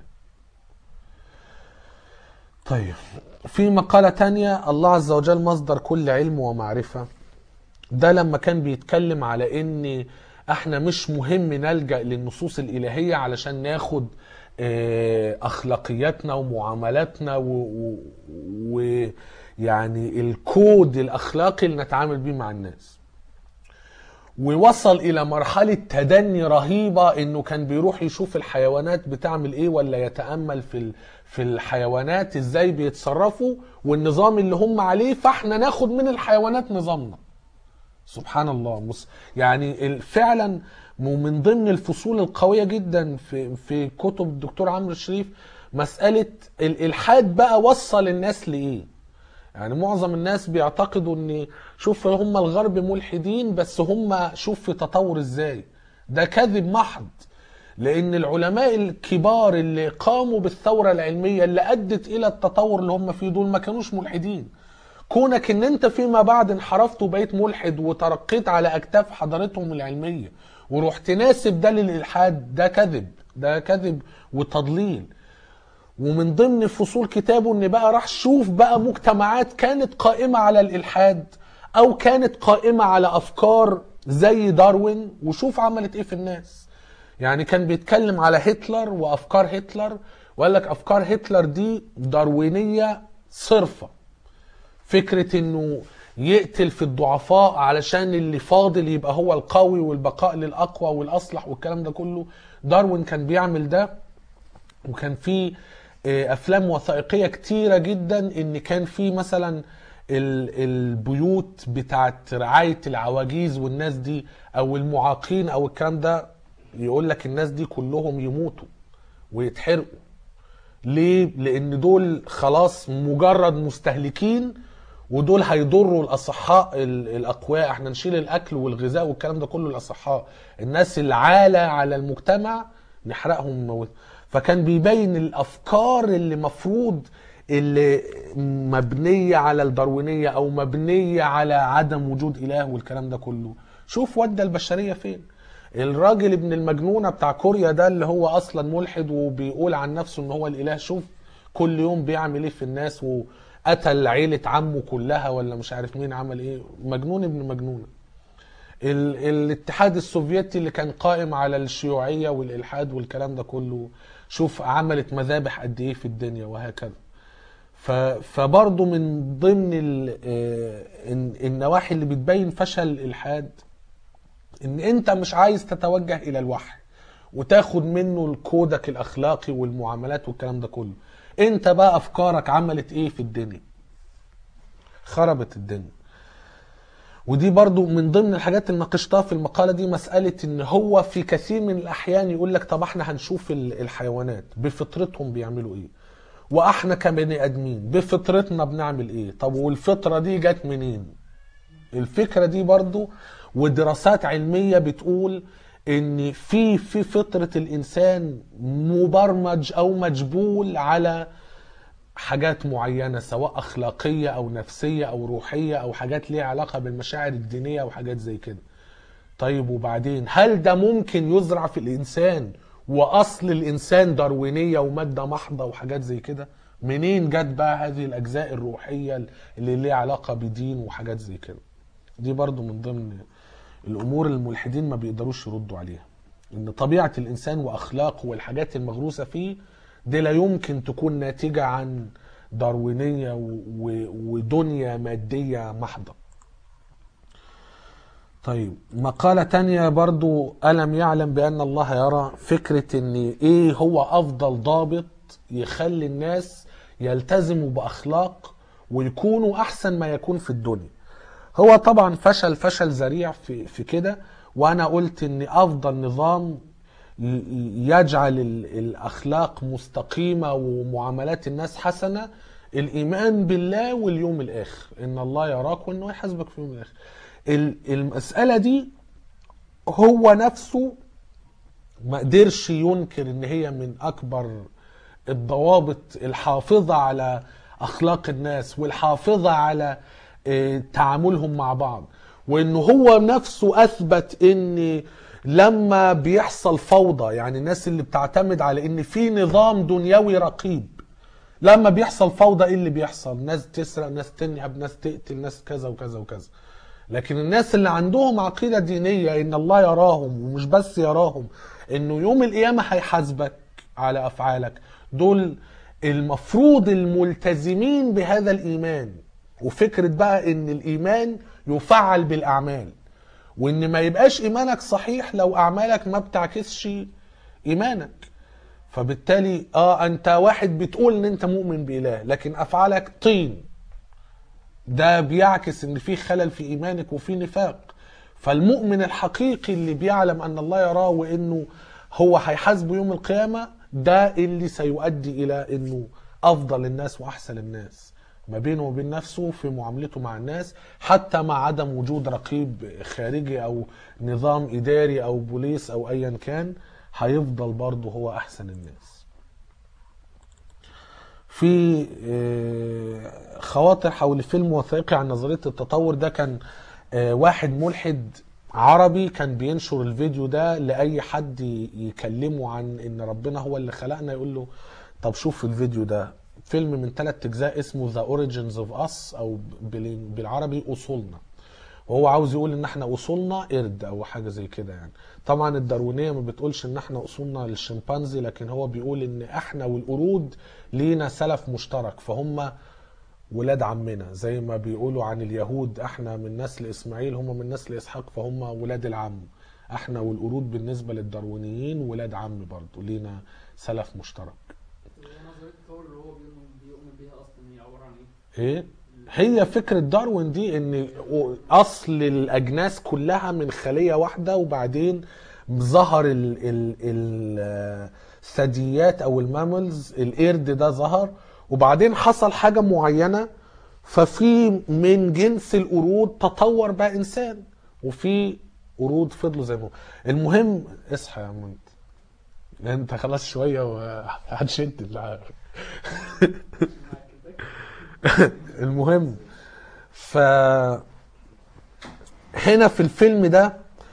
طيب في مقالة تانية الله عز وجل مصدر كل علم ومعرفة ده لما كان بيتكلم على ان احنا مش مهم نلجأ للنصوص الالهية علشان ناخد آه، اخلاقياتنا ومعاملاتنا ويعني الكود الاخلاقي اللي نتعامل بيه مع الناس ووصل الى مرحلة تدني رهيبة انه كان بيروح يشوف الحيوانات بتعمل ايه ولا يتأمل في ال- في الحيوانات ازاي بيتصرفوا والنظام اللي هم عليه فاحنا ناخد من الحيوانات نظامنا سبحان الله مس- يعني ال- فعلا ومن ضمن الفصول القوية جدا في في كتب الدكتور عمرو الشريف مسألة الإلحاد بقى وصل الناس لإيه يعني معظم الناس بيعتقدوا ان شوف هم الغرب ملحدين بس هم شوف في تطور ازاي ده كذب محض لان العلماء الكبار اللي قاموا بالثوره العلميه اللي ادت الى التطور اللي هم فيه دول ما كانوش ملحدين كونك ان انت فيما بعد انحرفت وبقيت ملحد وترقيت على اكتاف حضارتهم العلميه ورحت ناسب ده للالحاد ده كذب ده كذب وتضليل ومن ضمن فصول كتابه ان بقى راح شوف بقى مجتمعات كانت قائمة على الالحاد او كانت قائمة على افكار زي داروين وشوف عملت ايه في الناس يعني كان بيتكلم على هتلر وافكار هتلر وقال لك افكار هتلر دي داروينية صرفة فكرة انه يقتل في الضعفاء علشان اللي فاضل يبقى هو القوي والبقاء للاقوى والاصلح والكلام ده كله داروين كان بيعمل ده وكان في آه، افلام وثائقيه كتيره جدا ان كان في مثلا ال- البيوت بتاعت رعايه العواجيز والناس دي او المعاقين او الكلام ده يقول لك الناس دي كلهم يموتوا ويتحرقوا ليه؟ لان دول خلاص مجرد مستهلكين ودول هيضروا الاصحاء ال- الاقوياء احنا نشيل الاكل والغذاء والكلام ده كله الاصحاء الناس العالة على المجتمع نحرقهم ونموت فكان بيبين الافكار اللي مفروض اللي مبنية على الداروينية او مبنية على عدم وجود اله والكلام ده كله شوف ودى البشرية فين الراجل ابن المجنونة بتاع كوريا ده اللي هو اصلا ملحد وبيقول عن نفسه ان هو الاله شوف كل يوم بيعمل ايه في الناس وقتل عيلة عمه كلها ولا مش عارف مين عمل ايه مجنون ابن مجنونة ال- الاتحاد السوفيتي اللي كان قائم على الشيوعية والإلحاد والكلام ده كله شوف عملت مذابح قد ايه في الدنيا وهكذا ف- فبرضه من ضمن ال- آه، الن- النواحي اللي بتبين فشل الإلحاد ان انت مش عايز تتوجه الى الوحي وتاخد منه الكودك الاخلاقي والمعاملات والكلام ده كله انت بقى افكارك عملت ايه في الدنيا خربت الدنيا ودي برضو من ضمن الحاجات اللي ناقشتها في المقالة دي مسألة ان هو في كثير من الاحيان يقول لك طب احنا هنشوف ال- الحيوانات بفطرتهم بيعملوا ايه واحنا كبني ادمين بفطرتنا بنعمل ايه طب والفطرة دي جت منين الفكرة دي برضو ودراسات علمية بتقول ان في في فطرة الانسان مبرمج او مجبول على حاجات معينة سواء أخلاقية أو نفسية أو روحية أو حاجات ليها علاقة بالمشاعر الدينية أو حاجات زي كده طيب وبعدين هل ده ممكن يزرع في الإنسان وأصل الإنسان داروينية ومادة محضة وحاجات زي كده منين جت بقى هذه الأجزاء الروحية اللي ليها علاقة بدين وحاجات زي كده دي برضو من ضمن الأمور الملحدين ما بيقدروش يردوا عليها ان طبيعه الانسان واخلاقه والحاجات المغروسه فيه دي لا يمكن تكون ناتجه عن داروينيه و- و- ودنيا ماديه محضه طيب مقالة تانية برضو ألم يعلم بأن الله يرى فكرة أن إيه هو أفضل ضابط يخلي الناس يلتزموا بأخلاق ويكونوا أحسن ما يكون في الدنيا هو طبعا فشل فشل ذريع في, في كده وأنا قلت أن أفضل نظام ي- يجعل ال- الأخلاق مستقيمة ومعاملات الناس حسنة الإيمان بالله واليوم الآخر إن الله يراك وإنه يحاسبك في اليوم الآخر ال- المسألة دي هو نفسه ما قدرش ينكر ان هي من اكبر الضوابط الحافظة على اخلاق الناس والحافظة على آه، تعاملهم مع بعض وانه هو نفسه اثبت ان لما بيحصل فوضى يعني الناس اللي بتعتمد على ان في نظام دنيوي رقيب لما بيحصل فوضى ايه اللي بيحصل ناس تسرق ناس تنهب ناس تقتل ناس كذا وكذا وكذا لكن الناس اللي عندهم عقيدة دينية ان الله يراهم ومش بس يراهم انه يوم القيامة هيحاسبك على افعالك دول المفروض الملتزمين بهذا الايمان وفكرة بقى ان الايمان يفعل بالاعمال وان ما يبقاش ايمانك صحيح لو اعمالك ما بتعكسش ايمانك فبالتالي اه انت واحد بتقول ان انت مؤمن باله لكن افعالك طين ده بيعكس ان في خلل في ايمانك وفي نفاق فالمؤمن الحقيقي اللي بيعلم ان الله يراه وانه هو هيحاسبه يوم القيامه ده اللي سيؤدي الى انه افضل الناس واحسن الناس ما بينه وبين نفسه في معاملته مع الناس حتى مع عدم وجود رقيب خارجي او نظام اداري او بوليس او ايا كان هيفضل برضه هو احسن الناس في آه، خواطر حول فيلم وثائقي عن نظريه التطور ده كان آه، واحد ملحد عربي كان بينشر الفيديو ده لاي حد ي- يكلمه عن ان ربنا هو اللي خلقنا يقول له طب شوف الفيديو ده فيلم من ثلاث اجزاء اسمه ذا اوريجينز اوف اس او بال- بالعربي اصولنا وهو عاوز يقول ان احنا اصولنا قرد او حاجه زي كده يعني طبعا الداروينيه ما بتقولش ان احنا اصولنا للشمبانزي لكن هو بيقول ان احنا والقرود لينا سلف مشترك فهم ولاد عمنا زي ما بيقولوا عن اليهود احنا من نسل اسماعيل هم من نسل اسحاق فهم ولاد العم احنا والقرود بالنسبه للداروينيين ولاد عم برضه لينا سلف مشترك هي نظريه التطور اللي هو بيؤمن بيؤمن بيها اصلا هي عباره عن ايه؟ ايه هي فكرة داروين دي ان اصل الاجناس كلها من خلية واحدة وبعدين ظهر ال ال ال الثدييات او الماملز القرد ده ظهر وبعدين حصل حاجة معينة ففي من جنس القرود تطور بقى انسان وفي قرود فضلوا زي ما هو المهم اصحى يا عم انت لان انت خلاص شويه وهتشد اللعب المهم ف هنا في الفيلم ده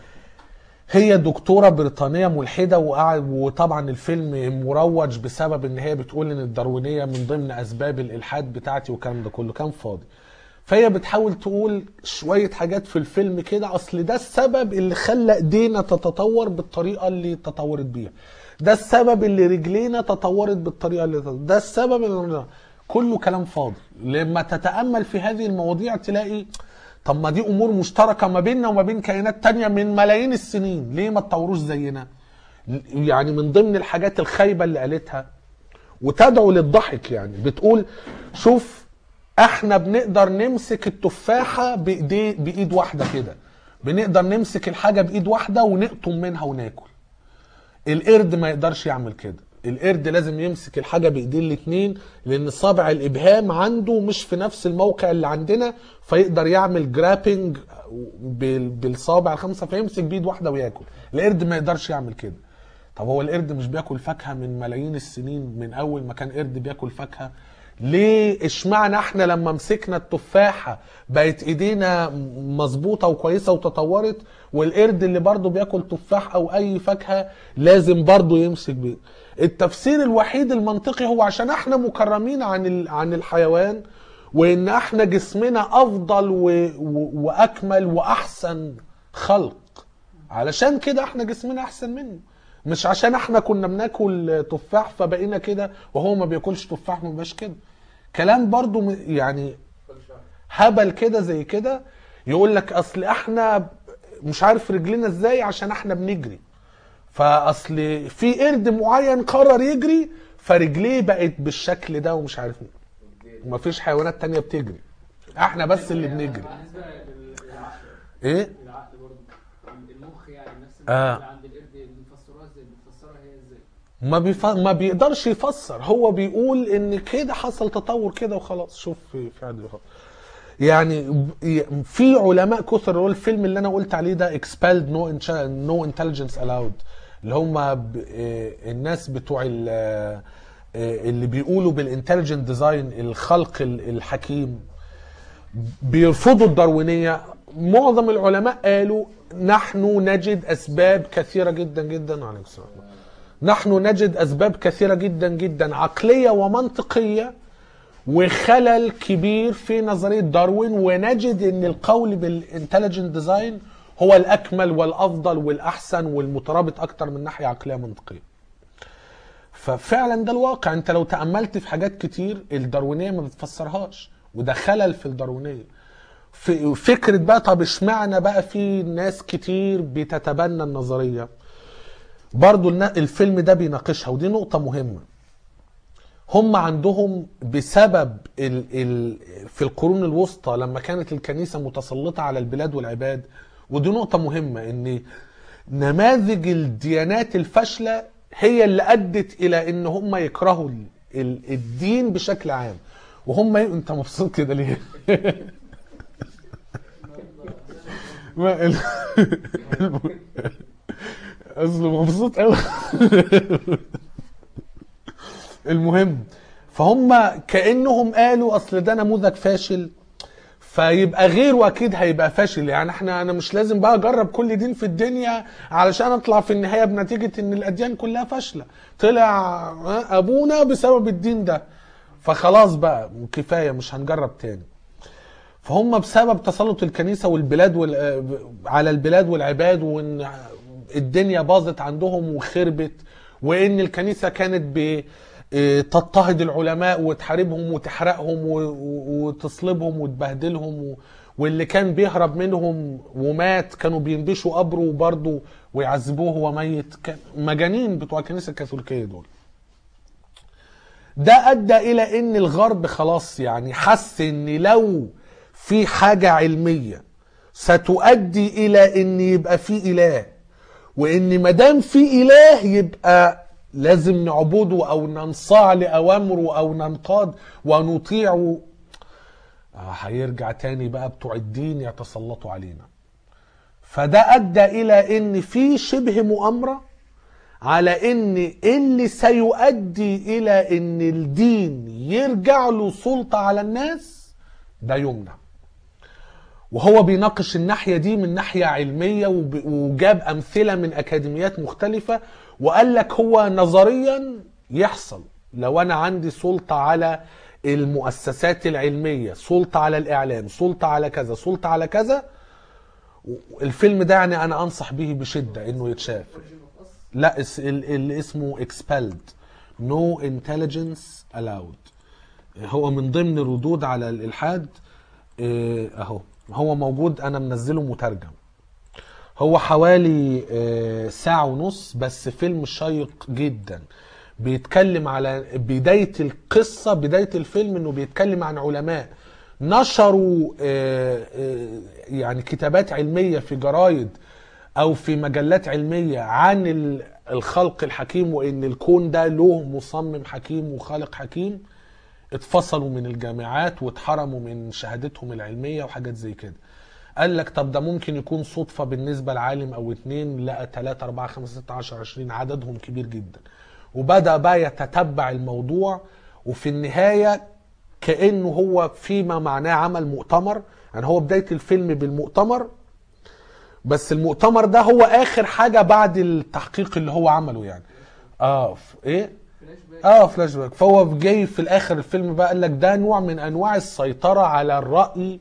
هي دكتوره بريطانيه ملحده وقعد وطبعا الفيلم مروج بسبب ان هي بتقول ان الداروينيه من ضمن اسباب الالحاد بتاعتي والكلام ده كله كان فاضي فهي بتحاول تقول شويه حاجات في الفيلم كده اصل ده السبب اللي خلى ايدينا تتطور بالطريقه اللي تطورت بيها ده السبب اللي رجلينا تطورت بالطريقه اللي تطورت. ده السبب اللي كله كلام فاضي لما تتامل في هذه المواضيع تلاقي طب ما دي امور مشتركه ما بيننا وما بين كائنات تانية من ملايين السنين ليه ما تطوروش زينا يعني من ضمن الحاجات الخايبه اللي قالتها وتدعو للضحك يعني بتقول شوف احنا بنقدر نمسك التفاحه بايدي بايد واحده كده بنقدر نمسك الحاجه بايد واحده ونقطم منها وناكل القرد ما يقدرش يعمل كده القرد لازم يمسك الحاجه بايديه الاتنين لان صابع الابهام عنده مش في نفس الموقع اللي عندنا فيقدر يعمل جرابنج بال- بالصابع الخمسه فيمسك بايد واحده وياكل القرد ما يقدرش يعمل كده طب هو القرد مش بياكل فاكهه من ملايين السنين من اول ما كان قرد بياكل فاكهه ليه اشمعنى احنا لما مسكنا التفاحه بقت ايدينا مظبوطه وكويسه وتطورت والقرد اللي برضه بياكل تفاح او اي فاكهه لازم برضه يمسك بيه التفسير الوحيد المنطقي هو عشان احنا مكرمين عن ال- عن الحيوان وان احنا جسمنا افضل و... و... واكمل واحسن خلق علشان كده احنا جسمنا احسن منه مش عشان احنا كنا بناكل تفاح فبقينا كده وهو ما بياكلش تفاح ما بقاش كده كلام برضو م- يعني هبل كده زي كده يقول لك اصل احنا مش عارف رجلنا ازاي عشان احنا بنجري فاصل في قرد معين قرر يجري فرجليه بقت بالشكل ده ومش عارف ايه ومفيش حيوانات تانية بتجري احنا بس اللي بنجري بالنسبه لل- للعقل ايه العقل برضه المخ يعني نفس آه. اللي عند القرد بيفسروها ازاي بتفسرها هي ازاي ما بيف... ما بيقدرش يفسر هو بيقول ان كده حصل تطور كده وخلاص شوف في في عدل خلاص. يعني ب- في علماء كثر هو الفيلم اللي انا قلت عليه ده expelled no, inch- no intelligence allowed اللي هم ب... آه، الناس بتوع ال... آه، اللي بيقولوا بالانتليجنت ديزاين الخلق ال- الحكيم بيرفضوا الداروينيه معظم العلماء قالوا نحن نجد اسباب كثيره جدا جدا عليكم السلام نحن نجد اسباب كثيره جدا جدا عقليه ومنطقيه وخلل كبير في نظريه داروين ونجد ان القول بالانتليجنت ديزاين هو الاكمل والافضل والاحسن والمترابط اكتر من ناحيه عقليه منطقيه. ففعلا ده الواقع انت لو تاملت في حاجات كتير الداروينيه ما بتفسرهاش وده خلل في الداروينيه. في فكره بقى طب اشمعنى بقى في ناس كتير بتتبنى النظريه برضو النا- الفيلم ده بيناقشها ودي نقطه مهمه هم عندهم بسبب ال ال في القرون الوسطى لما كانت الكنيسه متسلطه على البلاد والعباد ودي نقطه مهمه ان نماذج الديانات الفاشله هي اللي ادت الى ان هم يكرهوا ال ال الدين بشكل عام وهم انت مبسوط كده ليه؟ ما ال... الم- اصله مبسوط قوي المهم فهم كانهم قالوا اصل ده نموذج فاشل فيبقى غيره اكيد هيبقى فاشل يعني احنا انا مش لازم بقى اجرب كل دين في الدنيا علشان اطلع في النهايه بنتيجه ان الاديان كلها فاشله طلع آه، ابونا بسبب الدين ده فخلاص بقى كفايه مش هنجرب تاني فهم بسبب تسلط الكنيسه والبلاد وال... آه، على البلاد والعباد وان الدنيا باظت عندهم وخربت وان الكنيسه كانت ب آه، تضطهد العلماء وتحاربهم وتحرقهم و... و- وتصلبهم وتبهدلهم و... واللي كان بيهرب منهم ومات كانوا بينبشوا قبره برضه ويعذبوه وهو ميت كان مجانين بتوع الكنيسه الكاثوليكيه دول ده ادى الى ان الغرب خلاص يعني حس ان لو في حاجه علميه ستؤدي الى ان يبقى في اله وان ما دام في اله يبقى لازم نعبده او ننصاع لاوامره او ننقاد ونطيعه آه، هيرجع تاني بقى بتوع الدين يتسلطوا علينا فده ادى الى ان في شبه مؤامره على ان اللي سيؤدي الى ان الدين يرجع له سلطه على الناس ده يمنع وهو بيناقش الناحيه دي من ناحيه علميه وب- وجاب امثله من اكاديميات مختلفه وقال لك هو نظريا يحصل لو انا عندي سلطه على المؤسسات العلميه سلطه على الاعلام سلطه على كذا سلطه على كذا الفيلم ده يعني انا انصح به بشده انه يتشاف لا اس- ال- اللي اسمه expelled no intelligence allowed هو من ضمن ردود على الالحاد إيه، اهو هو موجود انا منزله مترجم هو حوالي آه، ساعة ونص بس فيلم شيق جدا بيتكلم على بداية القصة بداية الفيلم انه بيتكلم عن علماء نشروا آه، آه، يعني كتابات علمية في جرايد او في مجلات علمية عن ال- الخلق الحكيم وان الكون ده له مصمم حكيم وخالق حكيم اتفصلوا من الجامعات واتحرموا من شهادتهم العلمية وحاجات زي كده قال لك طب ده ممكن يكون صدفة بالنسبة لعالم او اتنين لقى 3 4 5 6 10 20 عددهم كبير جدا وبدأ بقى يتتبع الموضوع وفي النهاية كأنه هو فيما معناه عمل مؤتمر يعني هو بداية الفيلم بالمؤتمر بس المؤتمر ده هو اخر حاجة بعد التحقيق اللي هو عمله يعني اه ف- ايه فلاش باك اه فلاش باك فهو جاي في الاخر الفيلم بقى قال لك ده نوع من انواع السيطره على الراي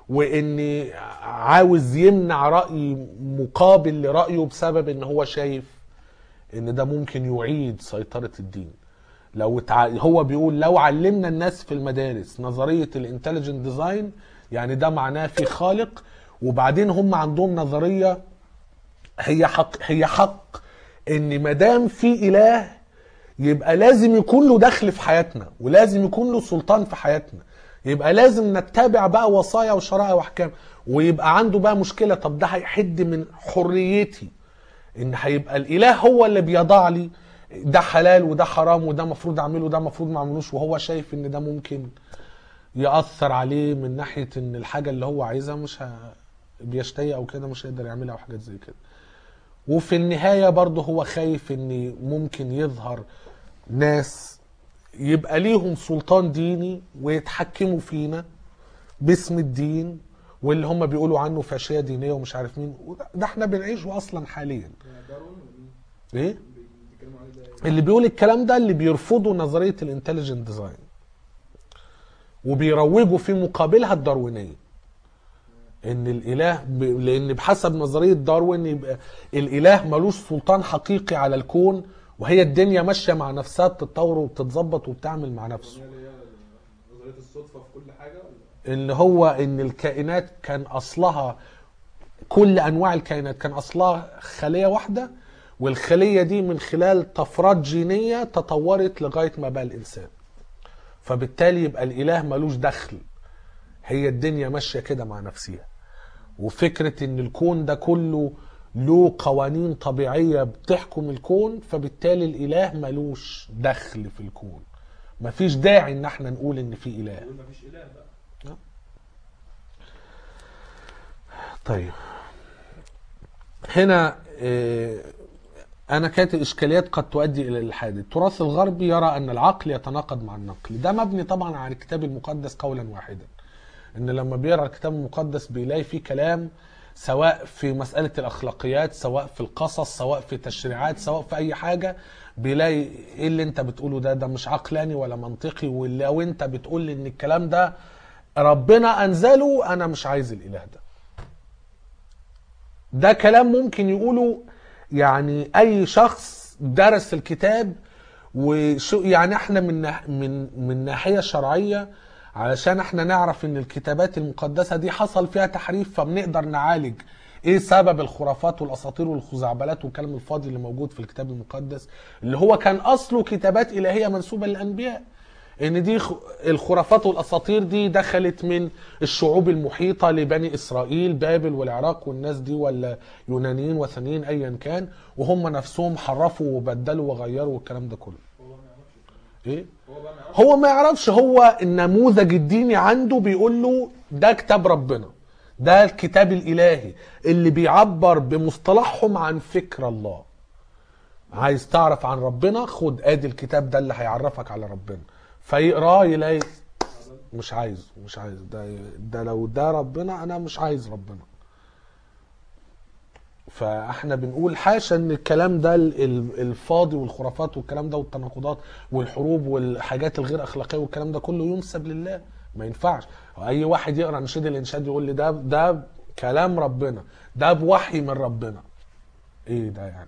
وان عاوز يمنع راي مقابل لرايه بسبب ان هو شايف ان ده ممكن يعيد سيطره الدين لو تع... هو بيقول لو علمنا الناس في المدارس نظريه الانتليجنت ديزاين يعني ده معناه في خالق وبعدين هم عندهم نظريه هي حق هي حق ان ما دام في اله يبقى لازم يكون له دخل في حياتنا ولازم يكون له سلطان في حياتنا يبقى لازم نتبع بقى وصايا وشرائع واحكام ويبقى عنده بقى مشكله طب ده هيحد من حريتي ان هيبقى الاله هو اللي بيضع لي ده حلال وده حرام وده مفروض اعمله وده مفروض ما اعملوش وهو شايف ان ده ممكن ياثر عليه من ناحيه ان الحاجه اللي هو عايزها مش ه... بيشتهي او كده مش هيقدر يعملها او حاجات زي كده وفي النهايه برضه هو خايف ان ممكن يظهر ناس يبقى ليهم سلطان ديني ويتحكموا فينا باسم الدين واللي هم بيقولوا عنه فاشيه دينيه ومش عارف مين وده- ده احنا بنعيشه اصلا حاليا دارون ولا مين؟ ايه بيتكلموا عليه ده اللي بيقول الكلام ده اللي بيرفضوا نظريه الانتليجنت ديزاين وبيروجوا في مقابلها الداروينيه ان الاله ب... لان بحسب نظريه داروين يبقى الاله ملوش سلطان حقيقي على الكون وهي الدنيا ماشيه مع نفسها بتتطور وبتتظبط وبتعمل مع نفسه اللي هي نظريه الصدفه في كل حاجه ولا اللي هو ان الكائنات كان اصلها كل انواع الكائنات كان اصلها خليه واحده والخليه دي من خلال طفرات جينيه تطورت لغايه ما بقى الانسان فبالتالي يبقى الاله ملوش دخل هي الدنيا ماشيه كده مع نفسها وفكره ان الكون ده كله له قوانين طبيعيه بتحكم الكون فبالتالي الاله ملوش دخل في الكون مفيش داعي ان احنا نقول ان في اله يقول مفيش اله بقى طيب هنا آه، أنا كاتب إشكاليات قد تؤدي إلى الإلحاد التراث الغربي يرى أن العقل يتناقض مع النقل ده مبني طبعا على الكتاب المقدس قولا واحدا إن لما بيقرأ الكتاب المقدس بيلاقي فيه كلام سواء في مسألة الأخلاقيات سواء في القصص سواء في تشريعات سواء في أي حاجة بيلاقي إيه اللي أنت بتقوله ده ده مش عقلاني ولا منطقي ولو أنت بتقول إن الكلام ده ربنا أنزله أنا مش عايز الإله ده ده كلام ممكن يقوله يعني اي شخص درس الكتاب وشو يعني احنا من ناح- من من ناحيه شرعيه علشان احنا نعرف ان الكتابات المقدسه دي حصل فيها تحريف فبنقدر نعالج ايه سبب الخرافات والاساطير والخزعبلات والكلام الفاضي اللي موجود في الكتاب المقدس اللي هو كان اصله كتابات الهيه منسوبه للانبياء ان دي خ- الخرافات والاساطير دي دخلت من الشعوب المحيطه لبني اسرائيل بابل والعراق والناس دي ولا يونانيين وثنيين ايا كان وهم نفسهم حرفوا وبدلوا وغيروا والكلام ده كله يعني ايه هو بقى ما يعرفش هو ما يعرفش هو النموذج الديني عنده بيقول له ده كتاب ربنا ده الكتاب الالهي اللي بيعبر بمصطلحهم عن فكر الله عايز تعرف عن ربنا خد ادي الكتاب ده اللي هيعرفك على ربنا فيقراه يلاقي مش عايزه مش عايز ده ده لو ده ربنا انا مش عايز ربنا فاحنا بنقول حاشا ان الكلام ده ال- ال- الفاضي والخرافات والكلام ده والتناقضات والحروب والحاجات الغير اخلاقيه والكلام ده كله ينسب لله ما ينفعش اي واحد يقرا نشيد الانشاد يقول لي ده ده كلام ربنا ده بوحي من ربنا ايه ده يعني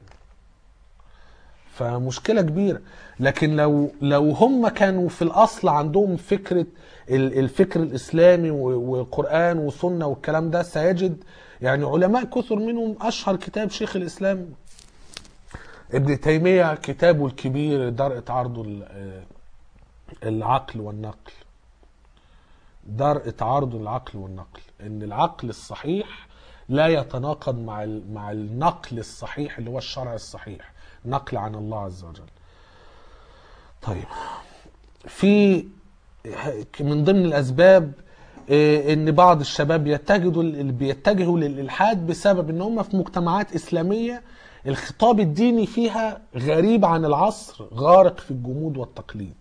فمشكله كبيره لكن لو لو هم كانوا في الاصل عندهم فكره ال- الفكر الاسلامي و- وقران وسنه والكلام ده سيجد يعني علماء كثر منهم اشهر كتاب شيخ الاسلام ابن تيميه كتابه الكبير درء تعارض ال- العقل والنقل درء تعارض العقل والنقل ان العقل الصحيح لا يتناقض مع ال- مع النقل الصحيح اللي هو الشرع الصحيح نقل عن الله عز وجل طيب في من ضمن الاسباب آه، ان بعض الشباب يتجهوا بيتجهوا للالحاد بسبب ان هم في مجتمعات اسلاميه الخطاب الديني فيها غريب عن العصر غارق في الجمود والتقليد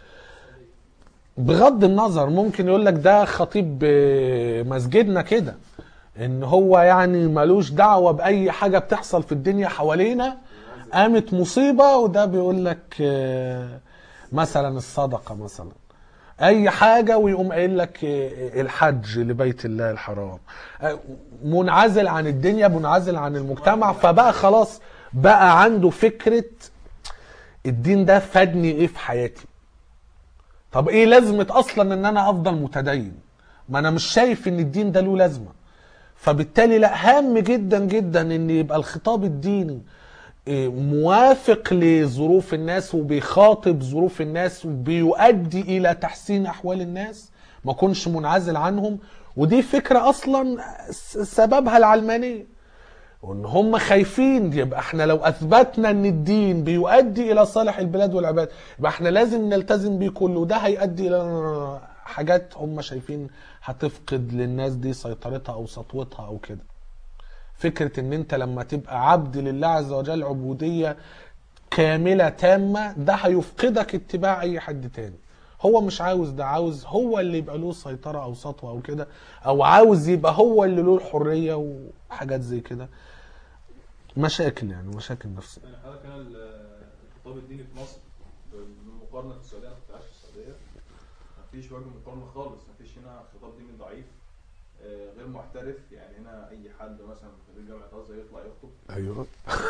بغض النظر ممكن يقول لك ده خطيب آه، مسجدنا كده ان هو يعني ملوش دعوه باي حاجه بتحصل في الدنيا حوالينا قامت مصيبه وده بيقول لك آه، مثلا الصدقه مثلا اي حاجه ويقوم قايل لك آه، الحج لبيت الله الحرام آه، منعزل عن الدنيا منعزل عن المجتمع فبقى خلاص بقى عنده فكره الدين ده فادني ايه في حياتي طب ايه لازمه اصلا ان انا افضل متدين ما انا مش شايف ان الدين ده له لازمه فبالتالي لا هام جدا جدا ان يبقى الخطاب الديني إيه، موافق لظروف الناس وبيخاطب ظروف الناس وبيؤدي الى تحسين احوال الناس ما كونش منعزل عنهم ودي فكره اصلا س- سببها العلمانيه وان هم خايفين يبقى احنا لو اثبتنا ان الدين بيؤدي الى صالح البلاد والعباد يبقى احنا لازم نلتزم بيه كله وده هيؤدي الى حاجات هم شايفين هتفقد للناس دي سيطرتها او سطوتها او كده فكرة ان انت لما تبقى عبد لله عز وجل عبودية كاملة تامة ده هيفقدك اتباع اي حد تاني هو مش عاوز ده عاوز هو اللي يبقى له سيطرة او سطوة او كده او عاوز يبقى هو اللي له الحرية وحاجات زي كده مشاكل يعني مشاكل نفسية يعني حضرتك هنا ال- الخطاب الديني في مصر بالمقارنه في السعوديه انا كنت عايش في السعوديه مفيش وجه مقارنه خالص مفيش هنا خطاب ديني ضعيف آه، غير محترف يعني هنا اي حد مثلا خريج جامعه ازهر يطلع يخطب ايوه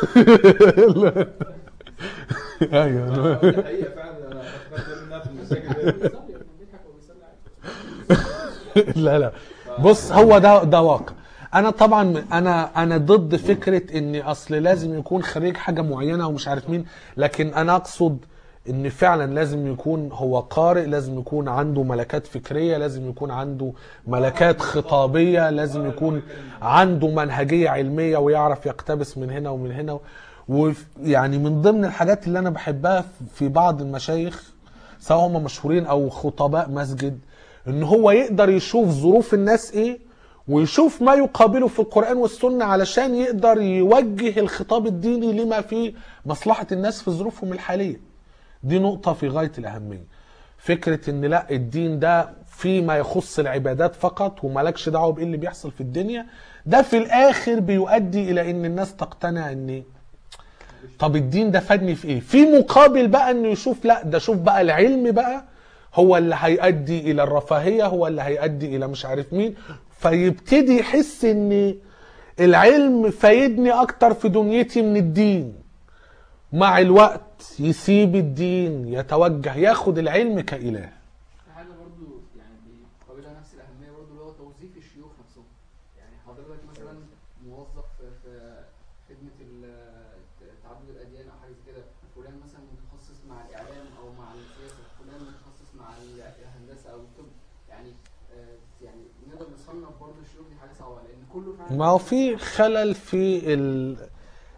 ايوه دي حقيقه فعلا انا فكرت منها في المساجد بيصلي بيضحك وبيصلي عادي لا لا بص هو ده ده واقع انا طبعا انا انا ضد فكره ان اصل لازم يكون خريج حاجه معينه ومش عارف مين لكن انا اقصد ان فعلا لازم يكون هو قارئ لازم يكون عنده ملكات فكريه لازم يكون عنده ملكات خطابيه لازم يكون عنده منهجيه علميه ويعرف يقتبس من هنا ومن هنا ويعني من ضمن الحاجات اللي انا بحبها في بعض المشايخ سواء هم مشهورين او خطباء مسجد ان هو يقدر يشوف ظروف الناس ايه ويشوف ما يقابله في القرآن والسنة علشان يقدر يوجه الخطاب الديني لما في مصلحة الناس في ظروفهم الحالية دي نقطة في غاية الأهمية فكرة ان لا الدين ده فيما يخص العبادات فقط وملكش دعوة بايه اللي بيحصل في الدنيا ده في الاخر بيؤدي الى ان الناس تقتنع ان طب الدين ده فادني في ايه في مقابل بقى انه يشوف لا ده شوف بقى العلم بقى هو اللي هيؤدي الى الرفاهية هو اللي هيؤدي الى مش عارف مين فيبتدي يحس ان العلم فايدني اكتر في دنيتي من الدين مع الوقت يسيب الدين يتوجه ياخد العلم كإله في حاجه برضو يعني بيقابلها نفس الاهميه برضو اللي هو توظيف الشيوخ نفسهم يعني حضرتك مثلا موظف في في خدمه ال- تعدد الاديان او حاجه زي كده فلان مثلا متخصص مع الاعلام او مع السياسه فلان متخصص مع الهندسه او الطب يعني آه، يعني نقدر نصنف برضو الشيوخ دي حاجه صعبه لان كله فعلا ما هو في خلل في ال...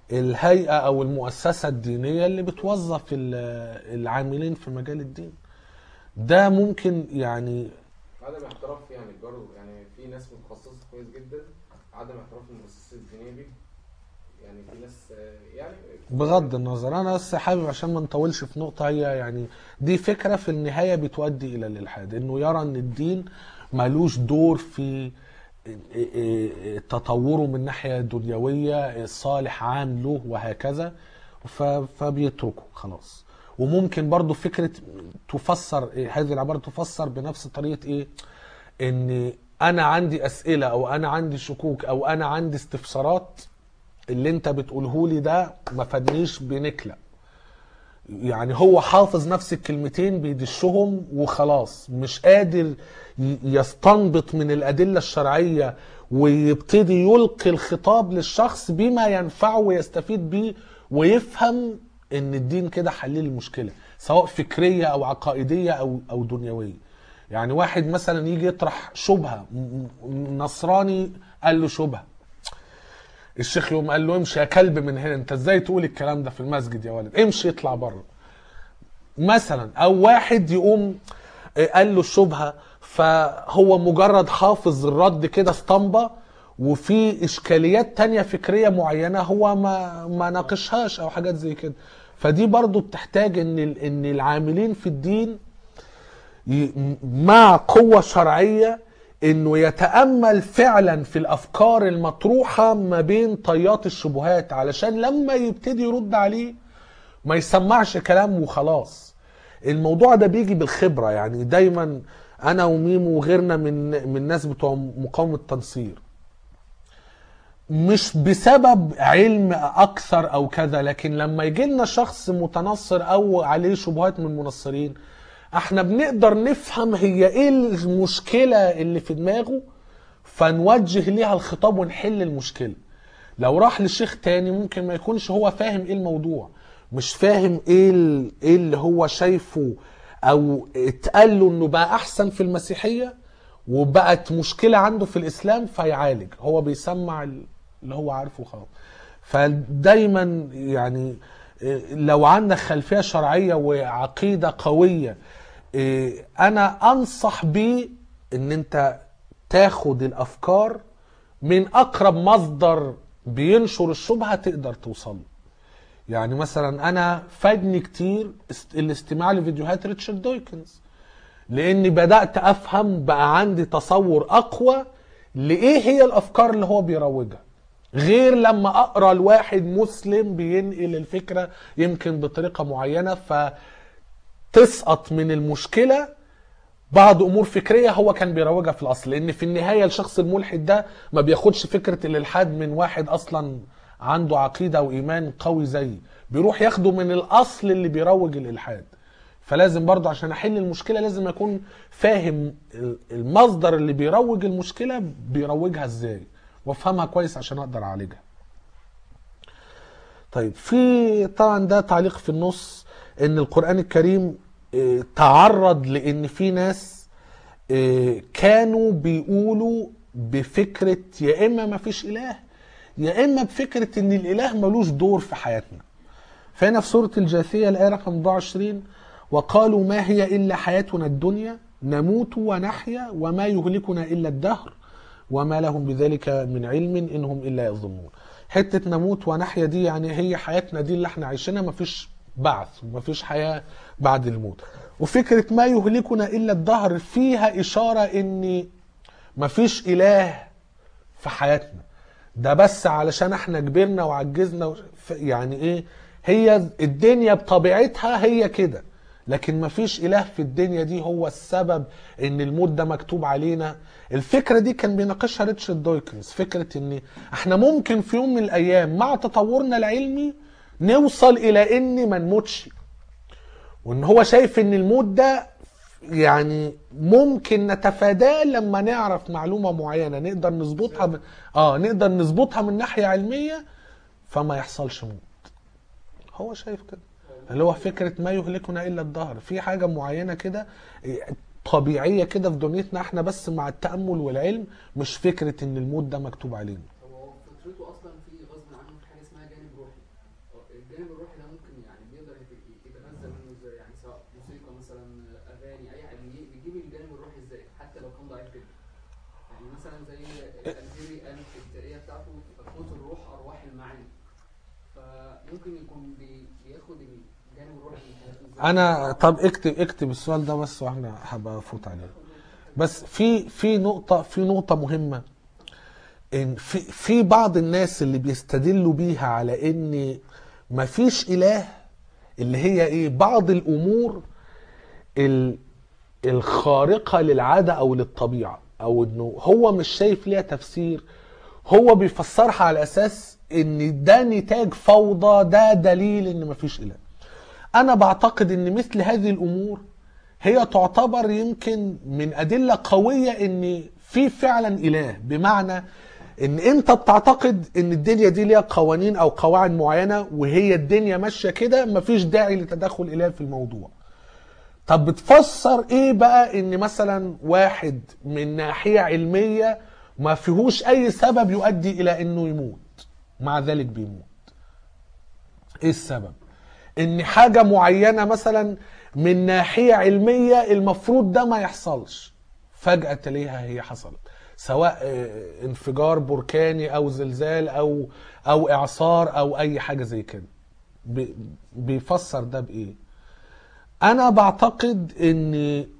الهيئة أو المؤسسة الدينية اللي بتوظف ال- العاملين في مجال الدين ده ممكن يعني عدم احتراف يعني برضه يعني في ناس متخصصه كويس جدا عدم احتراف المؤسسات الدينيه بيه يعني في ناس آه، يعني بغض النظر انا بس حابب عشان ما نطولش في نقطه هي يعني دي فكره في النهايه بتؤدي الى الالحاد انه يرى ان الدين ملوش دور في تطوره من ناحيه دنيويه الصالح عام له وهكذا ف- فبيتركه خلاص وممكن برضو فكره تفسر هذه العباره تفسر بنفس طريقه ايه ان انا عندي اسئله او انا عندي شكوك او انا عندي استفسارات اللي انت بتقوله لي ده ما فادنيش بنكله يعني هو حافظ نفس الكلمتين بيدشهم وخلاص مش قادر ي- يستنبط من الأدلة الشرعية ويبتدي يلقي الخطاب للشخص بما ينفعه ويستفيد بيه ويفهم ان الدين كده حل المشكلة سواء فكرية او عقائدية او او دنيوية يعني واحد مثلا يجي يطرح شبهة م- م- نصراني قال له شبهة الشيخ يقوم قال له امشي يا كلب من هنا انت ازاي تقول الكلام ده في المسجد يا ولد امشي اطلع بره مثلا او واحد يقوم آه، قال له الشبهه فهو مجرد حافظ الرد كده اسطمبه وفي اشكاليات تانية فكريه معينه هو ما ما ناقشهاش او حاجات زي كده فدي برضو بتحتاج ان ال- ان العاملين في الدين ي- مع قوة شرعية انه يتأمل فعلا في الافكار المطروحة ما بين طيات الشبهات علشان لما يبتدي يرد عليه ما يسمعش كلام وخلاص الموضوع ده بيجي بالخبرة يعني دايما انا وميمو وغيرنا من من الناس بتوع مقاومة التنصير مش بسبب علم اكثر او كذا لكن لما يجي لنا شخص متنصر او عليه شبهات من المنصرين احنا بنقدر نفهم هي ايه المشكلة اللي في دماغه فنوجه ليها الخطاب ونحل المشكلة لو راح لشيخ تاني ممكن ما يكونش هو فاهم ايه الموضوع مش فاهم ايه ال- ايه اللي هو شايفه او اتقال له انه بقى احسن في المسيحية وبقت مشكلة عنده في الاسلام فيعالج هو بيسمع ال- اللي هو عارفه خلاص فدايما يعني إيه، لو عندك خلفية شرعية وعقيدة قوية إيه، انا انصح بيه ان انت تاخد الافكار من اقرب مصدر بينشر الشبهة تقدر توصل له. يعني مثلا انا فادني كتير است- الاستماع لفيديوهات ريتشارد دويكنز لاني بدات افهم بقى عندي تصور اقوى لايه هي الافكار اللي هو بيروجها غير لما اقرا لواحد مسلم بينقل الفكره يمكن بطريقه معينه فتسقط من المشكله بعض امور فكريه هو كان بيروجها في الاصل لان في النهايه الشخص الملحد ده ما بياخدش فكره الالحاد من واحد اصلا عنده عقيده وايمان قوي زيي بيروح ياخده من الاصل اللي بيروج الالحاد فلازم برضه عشان احل المشكله لازم اكون فاهم ال- المصدر اللي بيروج المشكله بيروجها ازاي وافهمها كويس عشان اقدر اعالجها طيب في طبعا ده تعليق في النص ان القران الكريم آه، تعرض لان في ناس آه، كانوا بيقولوا بفكره يا اما ما فيش اله يا اما بفكره ان الاله ملوش دور في حياتنا فهنا في سوره الجاثيه الايه رقم 24 وقالوا ما هي الا حياتنا الدنيا نموت ونحيا وما يهلكنا الا الدهر وما لهم بذلك من علم انهم الا يظنون حته نموت ونحيا دي يعني هي حياتنا دي اللي احنا عايشينها مفيش بعث ومفيش حياه بعد الموت وفكره ما يهلكنا الا الدهر فيها اشاره ان مفيش اله في حياتنا ده بس علشان احنا كبرنا وعجزنا و- ف- يعني ايه هي الدنيا بطبيعتها هي كده لكن مفيش اله في الدنيا دي هو السبب ان الموت ده مكتوب علينا الفكره دي كان بيناقشها ريتشارد دويكنز فكره ان احنا ممكن في يوم من الايام مع تطورنا العلمي نوصل الى ان ما نموتش وان هو شايف ان الموت ده يعني ممكن نتفاداه لما نعرف معلومه معينه نقدر نظبطها من اه نقدر نظبطها من ناحيه علميه فما يحصلش موت هو شايف كده اللي هو فكره ما يهلكنا الا الدهر في حاجه معينه كده إيه، طبيعيه كده في دنيتنا احنا بس مع التامل والعلم مش فكره ان الموت ده مكتوب علينا هو فطرته اصلا في غصب عنه في حاجه اسمها جانب روحي الجانب الروحي ده ممكن يعني بيقدر يت- يتغذى منه ازاي يعني سواء موسيقى مثلا اغاني اي حاجه بيجي- بيجيب الجانب الروحي ازاي حتى لو كان ضعيف جدا يعني مثلا زي الالجيري قال في التقريه بتاعته قوه الروح ارواح المعاني فممكن يكون بي- بياخد الجانب الروحي من حياته ازاي انا طب اكتب اكتب السؤال ده بس واحنا هبقى افوت عليه بس في في نقطة في نقطة مهمة ان في في بعض الناس اللي بيستدلوا بيها على ان مفيش اله اللي هي ايه بعض الامور ال- الخارقة للعادة او للطبيعة او انه هو مش شايف ليها تفسير هو بيفسرها على اساس ان ده نتاج فوضى ده دليل ان مفيش اله انا بعتقد ان مثل هذه الامور هي تعتبر يمكن من ادله قويه ان في فعلا اله بمعنى ان انت بتعتقد ان الدنيا دي ليها قوانين او قواعد معينه وهي الدنيا ماشيه كده مفيش داعي لتدخل اله في الموضوع طب بتفسر ايه بقى ان مثلا واحد من ناحيه علميه ما فيهوش اي سبب يؤدي الى انه يموت مع ذلك بيموت ايه السبب ان حاجه معينه مثلا من ناحيه علميه المفروض ده ما يحصلش فجاه تلاقيها هي حصلت سواء آه، انفجار بركاني او زلزال او او اعصار او اي حاجه زي كده بي- بيفسر ده بايه انا بعتقد ان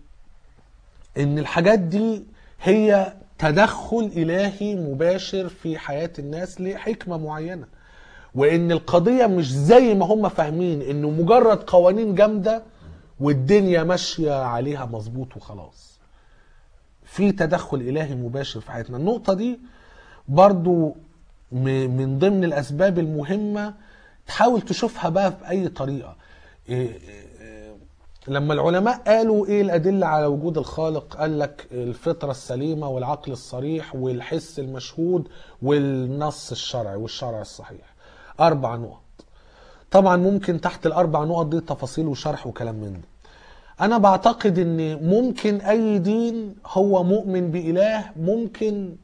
ان الحاجات دي هي تدخل الهي مباشر في حياه الناس لحكمه معينه وان القضيه مش زي ما هم فاهمين انه مجرد قوانين جامده والدنيا ماشيه عليها مظبوط وخلاص في تدخل الهي مباشر في حياتنا النقطه دي برضو م- من ضمن الاسباب المهمه تحاول تشوفها بقى باي طريقه إيه- إيه- لما العلماء قالوا ايه الادله على وجود الخالق قال لك الفطره السليمه والعقل الصريح والحس المشهود والنص الشرعي والشرع الصحيح اربع نقط طبعا ممكن تحت الاربع نقط دي تفاصيل وشرح وكلام من ده انا بعتقد ان ممكن اي دين هو مؤمن باله ممكن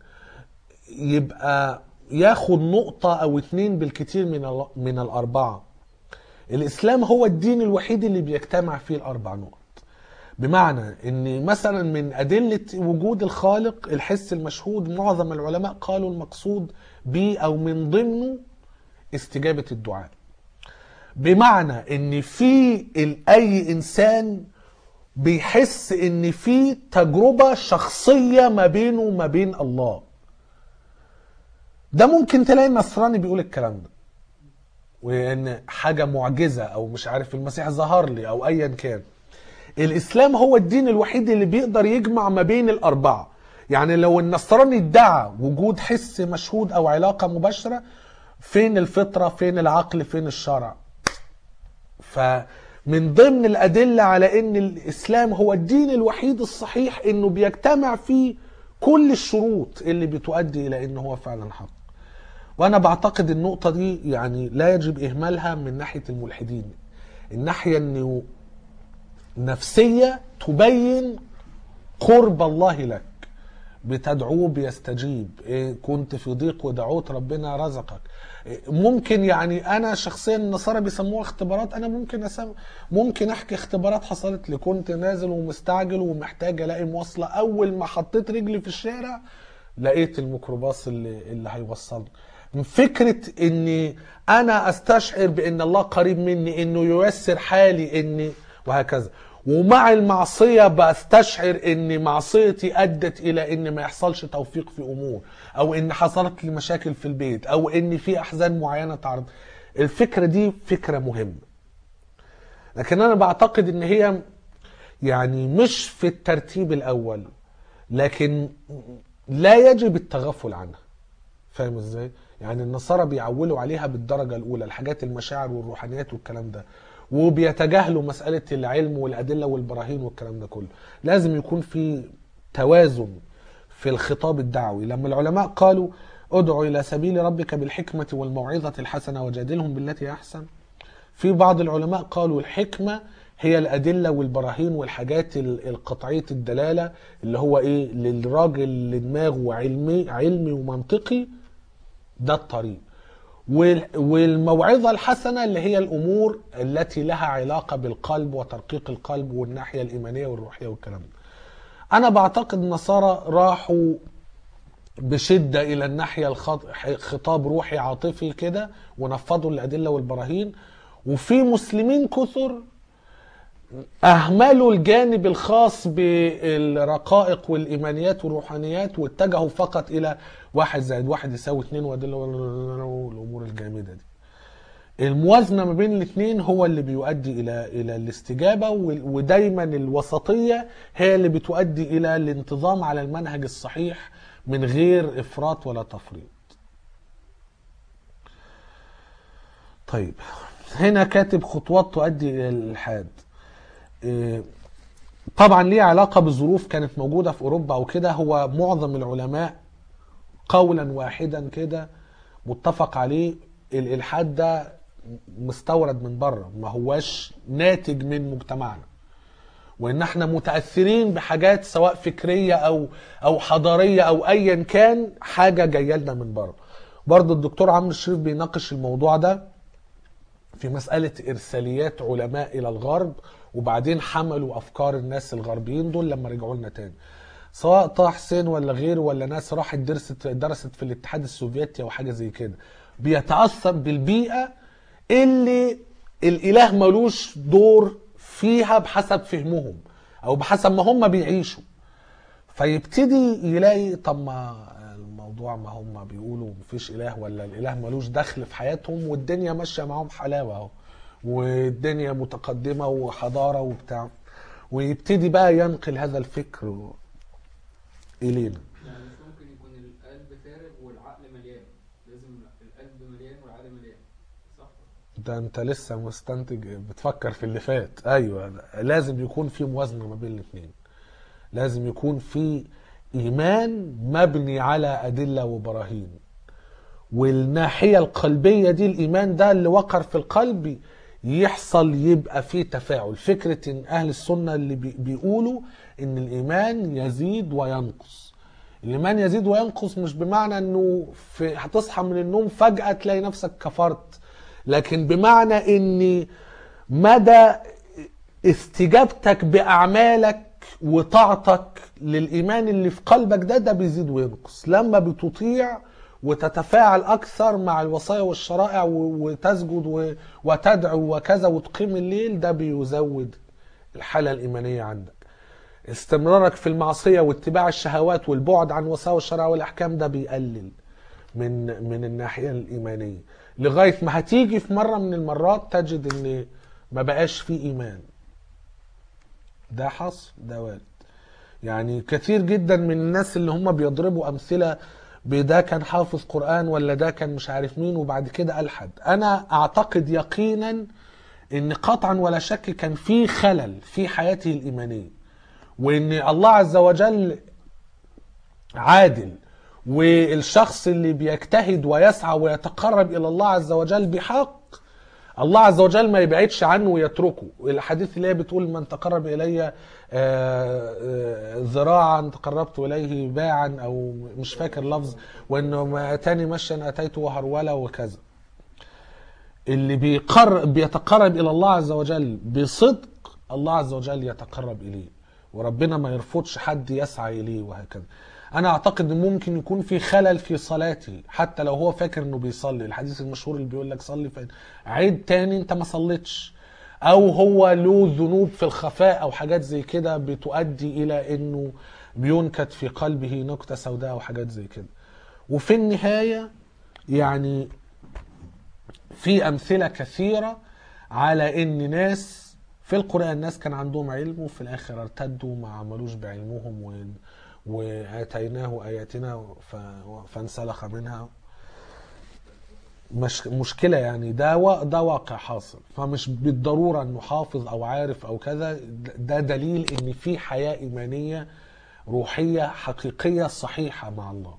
يبقى ياخد نقطة او اتنين بالكتير من ال- من الاربعة الاسلام هو الدين الوحيد اللي بيجتمع فيه الاربع نقط بمعنى ان مثلا من ادله وجود الخالق الحس المشهود معظم العلماء قالوا المقصود به او من ضمنه استجابه الدعاء بمعنى ان في ال- اي انسان بيحس ان في تجربه شخصيه ما بينه وما بين الله ده ممكن تلاقي النصراني بيقول الكلام ده وان حاجه معجزه او مش عارف المسيح ظهر لي او ايا كان الاسلام هو الدين الوحيد اللي بيقدر يجمع ما بين الاربعه يعني لو النصراني ادعى وجود حس مشهود او علاقه مباشره فين الفطره فين العقل فين الشرع فمن ضمن الادله على ان الاسلام هو الدين الوحيد الصحيح انه بيجتمع فيه كل الشروط اللي بتؤدي الى ان هو فعلا حق وانا بعتقد النقطه دي يعني لا يجب اهمالها من ناحيه الملحدين الناحيه انه نفسيه تبين قرب الله لك بتدعوه بيستجيب إيه كنت في ضيق ودعوت ربنا رزقك إيه ممكن يعني انا شخصيا النصارى بيسموها اختبارات انا ممكن أسم ممكن احكي اختبارات حصلت لي كنت نازل ومستعجل ومحتاج الاقي مواصله اول ما حطيت رجلي في الشارع لقيت الميكروباص اللي اللي هيوصلني فكره اني انا استشعر بان الله قريب مني انه ييسر حالي اني وهكذا ومع المعصية بستشعر ان معصيتي ادت الى ان ما يحصلش توفيق في امور او ان حصلت لي مشاكل في البيت او ان في احزان معينة تعرض الفكرة دي فكرة مهمة لكن انا بعتقد ان هي يعني مش في الترتيب الاول لكن لا يجب التغفل عنها فاهم ازاي يعني النصارى بيعولوا عليها بالدرجة الاولى الحاجات المشاعر والروحانيات والكلام ده وبيتجاهلوا مسألة العلم والأدلة والبراهين والكلام ده كله لازم يكون في توازن في الخطاب الدعوي لما العلماء قالوا ادعوا إلى سبيل ربك بالحكمة والموعظة الحسنة وجادلهم بالتي هي أحسن في بعض العلماء قالوا الحكمة هي الأدلة والبراهين والحاجات ال- القطعية الدلالة اللي هو إيه للراجل اللي دماغه علمي علمي ومنطقي ده الطريق وال- والموعظة الحسنة اللي هي الأمور التي لها علاقة بالقلب وترقيق القلب والناحية الإيمانية والروحية والكلام ده أنا بعتقد النصارى راحوا بشدة إلى الناحية الخط... خطاب روحي عاطفي كده ونفضوا الأدلة والبراهين وفي مسلمين كثر أهملوا الجانب الخاص بالرقائق والإيمانيات والروحانيات واتجهوا فقط إلى واحد زائد واحد يساوي اتنين وأدلة والأمور الجامدة دي الموازنة ما بين الاثنين هو اللي بيؤدي إلى إلى الاستجابة وال- ودايما الوسطية هي اللي بتؤدي إلى الانتظام على المنهج الصحيح من غير إفراط ولا تفريط طيب هنا كاتب خطوات تؤدي إلى الإلحاد إيه، طبعا ليه علاقة بظروف كانت موجودة في أوروبا أو كده هو معظم العلماء قولا واحدا كده متفق عليه الإلحاد ده مستورد من بره ما هواش ناتج من مجتمعنا وان احنا متاثرين بحاجات سواء فكريه او او حضاريه او ايا كان حاجه جايه لنا من بره برضه الدكتور عمرو الشريف بيناقش الموضوع ده في مسألة إرساليات علماء إلى الغرب وبعدين حملوا أفكار الناس الغربيين دول لما رجعوا لنا تاني سواء طه حسين ولا غيره ولا ناس راحت درست درست في الاتحاد السوفيتي أو حاجة زي كده بيتأثر بالبيئة اللي الإله ملوش دور فيها بحسب فهمهم أو بحسب ما هم بيعيشوا فيبتدي يلاقي طب ما الموضوع ما هم بيقولوا مفيش اله ولا الاله ملوش دخل في حياتهم والدنيا ماشيه معاهم حلاوه اهو والدنيا متقدمه وحضاره وبتاع ويبتدي بقى ينقل هذا الفكر الينا يعني مش ممكن يكون القلب فارغ والعقل مليان لازم القلب مليان والعقل مليان صح؟ ده انت لسه مستنتج بتفكر في اللي فات ايوه لازم يكون في موازنه ما بين الاثنين لازم يكون في ايمان مبني على ادله وبراهين والناحيه القلبيه دي الايمان ده اللي وقر في القلب يحصل يبقى فيه تفاعل فكره ان اهل السنه اللي بي- بيقولوا ان الايمان يزيد وينقص الايمان يزيد وينقص مش بمعنى انه في هتصحى من النوم فجاه تلاقي نفسك كفرت لكن بمعنى ان مدى استجابتك باعمالك وطاعتك للايمان اللي في قلبك ده ده بيزيد وينقص لما بتطيع وتتفاعل اكثر مع الوصايا والشرائع و- وتسجد و- وتدعو وكذا وتقيم الليل ده بيزود الحاله الايمانيه عندك استمرارك في المعصيه واتباع الشهوات والبعد عن وصايا الشرع والاحكام ده بيقلل من من الناحيه الايمانيه لغايه ما هتيجي في مره من المرات تجد ان ما بقاش في ايمان ده حصل ده وارد يعني كثير جدا من الناس اللي هم بيضربوا امثله بده كان حافظ قران ولا ده كان مش عارف مين وبعد كده الحد انا اعتقد يقينا ان قطعا ولا شك كان في خلل في حياته الايمانيه وان الله عز وجل عادل والشخص اللي بيجتهد ويسعى ويتقرب الى الله عز وجل بحق الله عز وجل ما يبعدش عنه ويتركه الحديث اللي هي بتقول من تقرب الي آه، آه، ذراعا تقربت اليه باعا او مش فاكر لفظ وانه ما اتاني مشيا اتيته هرولا وكذا اللي بيقر بيتقرب الى الله عز وجل بصدق الله عز وجل يتقرب اليه وربنا ما يرفضش حد يسعى اليه وهكذا انا اعتقد ان ممكن يكون في خلل في صلاته حتى لو هو فاكر انه بيصلي الحديث المشهور اللي بيقول لك صلي فين عيد تاني انت ما صليتش او هو له ذنوب في الخفاء او حاجات زي كده بتؤدي الى انه بينكت في قلبه نكته سوداء او حاجات زي كده وفي النهايه يعني في امثله كثيره على ان ناس في القران ناس كان عندهم علم وفي الاخر ارتدوا ما عملوش بعلمهم و... واتيناه اياتنا ف... فانسلخ منها مش مشكله يعني ده و... ده واقع حاصل فمش بالضروره انه حافظ او عارف او كذا ده دليل ان في حياه ايمانيه روحيه حقيقيه صحيحه مع الله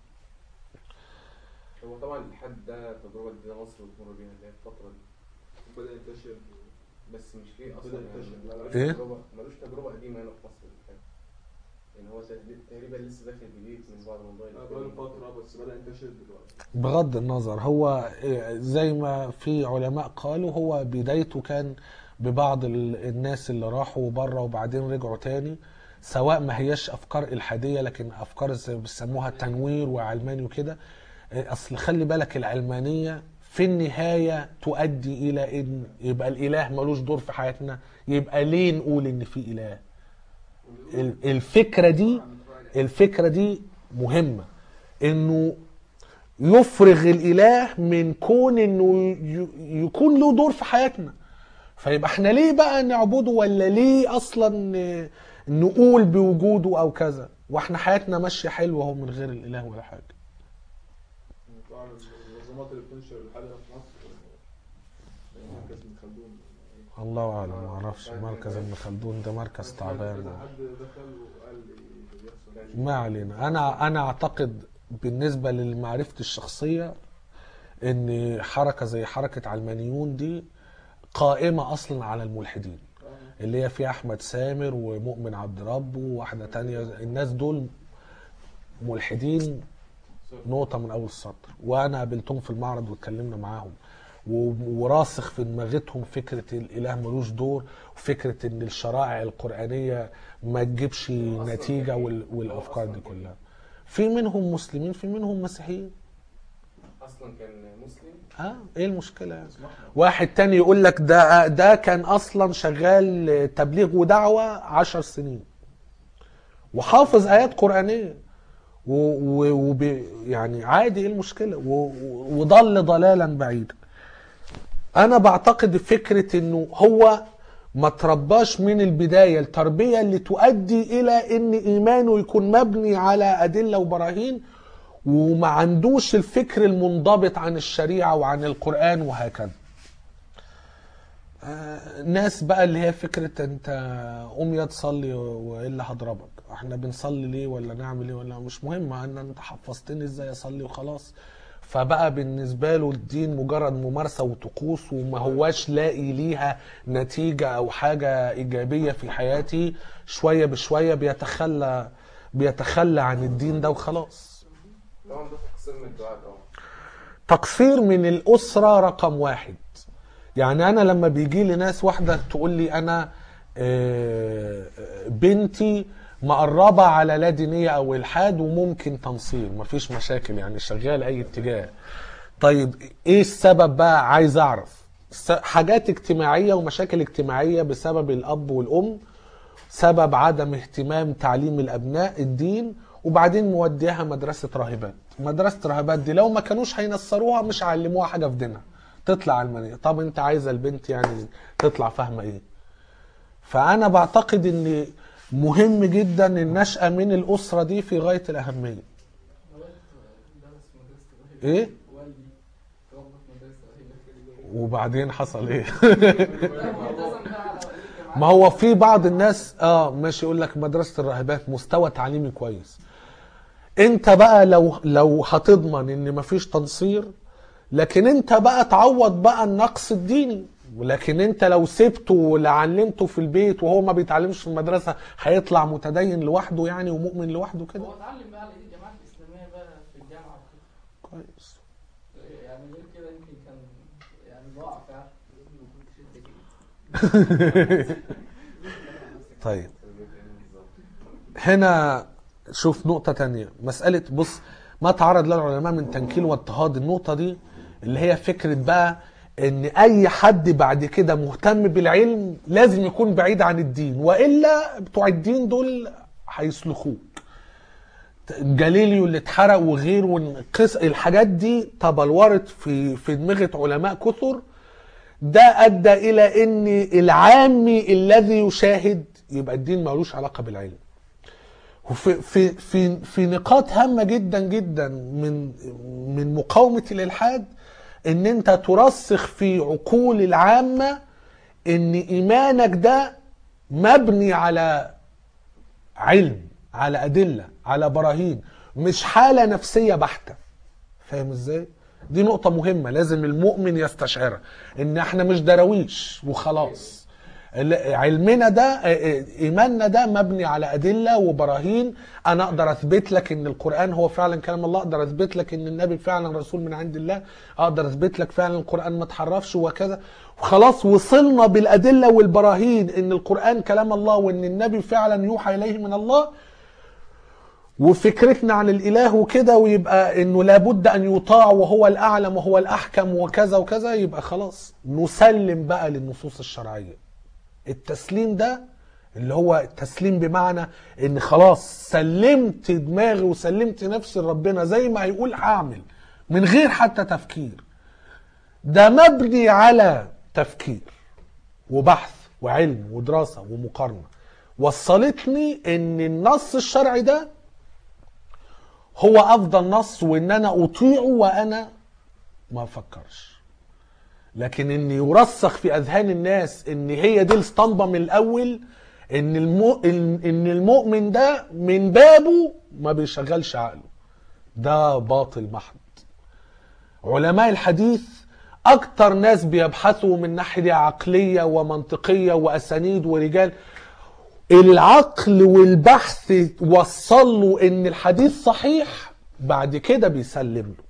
هو طبعا الحد ده تجربه جديده مصر بتمر بيها اللي هي الفتره دي بدأ ينتشر بس مش فيه بدأ اصلا ينتشر. يعني ملوش إيه؟ تجربه ملوش تجربه قديمه هنا في مصر الحد. يعني هو تقريبا- تقريبا لسه داخل جديد من بعد موضوع بقاله فترة بس بدأ ينتشر دلوقتي بغض النظر هو زي ما في علماء قالوا هو بدايته كان ببعض ال- الناس اللي راحوا بره وبعدين رجعوا تاني سواء ما هياش افكار الحاديه لكن افكار زي ما بيسموها التنوير وعلماني وكده اصل خلي بالك العلمانيه في النهايه تؤدي الى ان يبقى الاله ملوش دور في حياتنا يبقى ليه نقول ان في اله ال- الفكره دي الفكره دي مهمه انه يفرغ الاله من كون انه ي- يكون له دور في حياتنا فيبقى احنا ليه بقى نعبده ولا ليه اصلا ن- نقول بوجوده او كذا واحنا حياتنا ماشيه حلوه اهو من غير الاله ولا حاجه طبعا المنظمات اللي بتنشر الحلقة في مصر زي مركز ابن خلدون الله اعلم ما اعرفش مركز ابن خلدون ده مركز تعبان كذا حد دخل وقال لي اللي بيحصل ما علينا انا انا اعتقد بالنسبه لمعرفتي الشخصيه ان حركه زي حركه علمانيون دي قائمه اصلا على الملحدين اللي هي فيها احمد سامر ومؤمن عبد ربه وواحده تانية الناس دول ملحدين نقطه من اول السطر وانا قابلتهم في المعرض واتكلمنا معاهم و- وراسخ في دماغتهم فكره الاله ملوش دور وفكره ان الشرائع القرانيه ما تجيبش نتيجه وال- والافكار دي كلها في منهم مسلمين في منهم مسيحيين اصلا كان مسلم اه ايه المشكله يعني واحد تاني يقول لك ده ده كان اصلا شغال تبليغ ودعوه عشر سنين وحافظ ايات قرانيه و و وب يعني عادي ايه المشكله و و- وضل ضلالا بعيدا انا بعتقد فكره انه هو ما ترباش من البدايه التربيه اللي تؤدي الى ان ايمانه يكون مبني على ادله وبراهين وما عندوش الفكر المنضبط عن الشريعه وعن القران وهكذا آه، ناس بقى اللي هي فكره انت قوم يا تصلي والا هضربك احنا بنصلي ليه ولا نعمل ايه ولا مش مهم ان انت حفظتني ازاي اصلي وخلاص فبقى بالنسبه له الدين مجرد ممارسه وطقوس وما هواش لاقي ليها نتيجه او حاجه ايجابيه في حياتي شويه بشويه بيتخلى بيتخلى عن الدين ده وخلاص طبعا ده تقصير من الدعاء طبعا تقصير من الأسرة رقم واحد يعني أنا لما بيجي لي ناس واحدة تقول لي أنا آه، بنتي مقربة على لا دينية أو إلحاد وممكن تنصير مفيش مشاكل يعني شغال أي اتجاه طيب إيه السبب بقى عايز أعرف س- حاجات اجتماعية ومشاكل اجتماعية بسبب الأب والأم سبب عدم اهتمام تعليم الابناء الدين وبعدين موديها مدرسه راهبات مدرسه راهبات دي لو ما كانوش هينصروها مش هيعلموها حاجه في دينها تطلع علمانيه طب انت عايزه البنت يعني تطلع فاهمه ايه فانا بعتقد ان مهم جدا النشأة من الأسرة دي في غاية الأهمية درس في مدرسة الرهيب إيه؟ والدي ربى في مدرسة الرهيب وبعدين حصل إيه لا هو التزم بقى على ما هو في بعض الناس اه ماشي يقول لك مدرسه الراهبات مستوى تعليمي كويس انت بقى لو لو هتضمن ان مفيش تنصير لكن انت بقى تعوض بقى النقص الديني ولكن انت لو سبته ولا علمته في البيت وهو ما بيتعلمش في المدرسه هيطلع متدين لوحده يعني ومؤمن لوحده كده هو اتعلم بقى على ايد الجماعه الاسلاميه بقى في الجامعه وكده. كويس يعني غير كده يمكن كان يعني ضاع فعلا طيب هنا شوف نقطة تانية مسألة بص ما تعرض له العلماء من تنكيل واضطهاد النقطة دي اللي هي فكرة بقى ان اي حد بعد كده مهتم بالعلم لازم يكون بعيد عن الدين والا بتوع الدين دول هيسلخوك جاليليو اللي اتحرق وغيره والقص- الحاجات دي تبلورت في في دماغة علماء كثر ده ادى الى ان العامي الذي يشاهد يبقى الدين ملوش علاقه بالعلم وفي في في في نقاط هامه جدا جدا من من مقاومه الالحاد ان انت ترسخ في عقول العامه ان ايمانك ده مبني على علم على ادله على براهين مش حاله نفسيه بحته فاهم ازاي دي نقطة مهمة لازم المؤمن يستشعرها ان احنا مش دراويش وخلاص ال- علمنا ده آه، آه، ايماننا ده مبني على ادله وبراهين انا اقدر اثبت لك ان القران هو فعلا كلام الله اقدر اثبت لك ان النبي فعلا رسول من عند الله اقدر اثبت لك فعلا القران ما اتحرفش وكذا وخلاص وصلنا بالادله والبراهين ان القران كلام الله وان النبي فعلا يوحى اليه من الله وفكرتنا عن الاله وكده ويبقى انه لابد ان يطاع وهو الاعلم وهو الاحكم وكذا وكذا يبقى خلاص نسلم بقى للنصوص الشرعيه التسليم ده اللي هو التسليم بمعنى ان خلاص سلمت دماغي وسلمت نفسي لربنا زي ما هيقول هعمل من غير حتى تفكير ده مبني على تفكير وبحث وعلم ودراسة ومقارنة وصلتني ان النص الشرعي ده هو افضل نص وان انا اطيعه وانا ما افكرش لكن ان يرسخ في اذهان الناس ان هي دي الاسطمبه من الاول ان المو... ان إن المؤمن ده من بابه ما بيشغلش عقله ده باطل محض علماء الحديث اكتر ناس بيبحثوا من ناحيه عقليه ومنطقيه واسانيد ورجال العقل والبحث وصل له ان الحديث صحيح بعد كده بيسلم له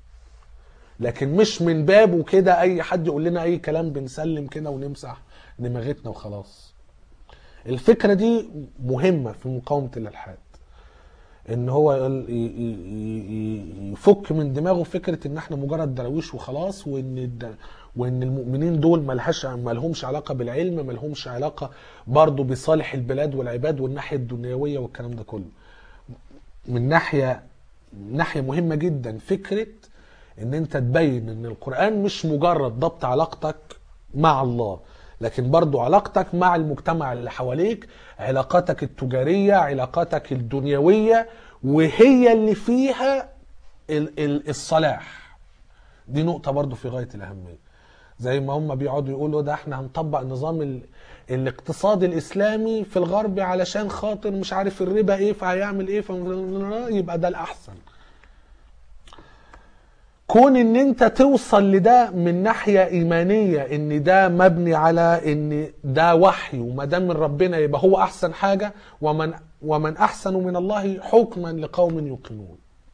لكن مش من بابه كده اي حد يقول لنا اي كلام بنسلم كده ونمسح دماغتنا وخلاص الفكره دي مهمه في مقاومه الالحاد ان هو يقول- ي- ي- ي- يفك من دماغه فكره ان احنا مجرد دراويش وخلاص وان الد- وان المؤمنين دول ملهاش مالهمش علاقه بالعلم مالهمش علاقه برضه بصالح البلاد والعباد والناحيه الدنيويه والكلام ده كله من ناحيه ناحيه مهمه جدا فكره ان انت تبين ان القران مش مجرد ضبط علاقتك مع الله لكن برضو علاقتك مع المجتمع اللي حواليك علاقاتك التجاريه علاقاتك الدنيويه وهي اللي فيها ال- ال- الصلاح دي نقطه برضو في غايه الاهميه زي ما هم بيقعدوا يقولوا ده احنا هنطبق نظام ال... الاقتصاد الاسلامي في الغرب علشان خاطر مش عارف الربا ايه فهيعمل ايه ف... يبقى ده الاحسن كون ان انت توصل لده من ناحية ايمانية ان ده مبني على ان ده وحي وما دام من ربنا يبقى هو احسن حاجة ومن ومن احسن من الله حكما لقوم يوقنون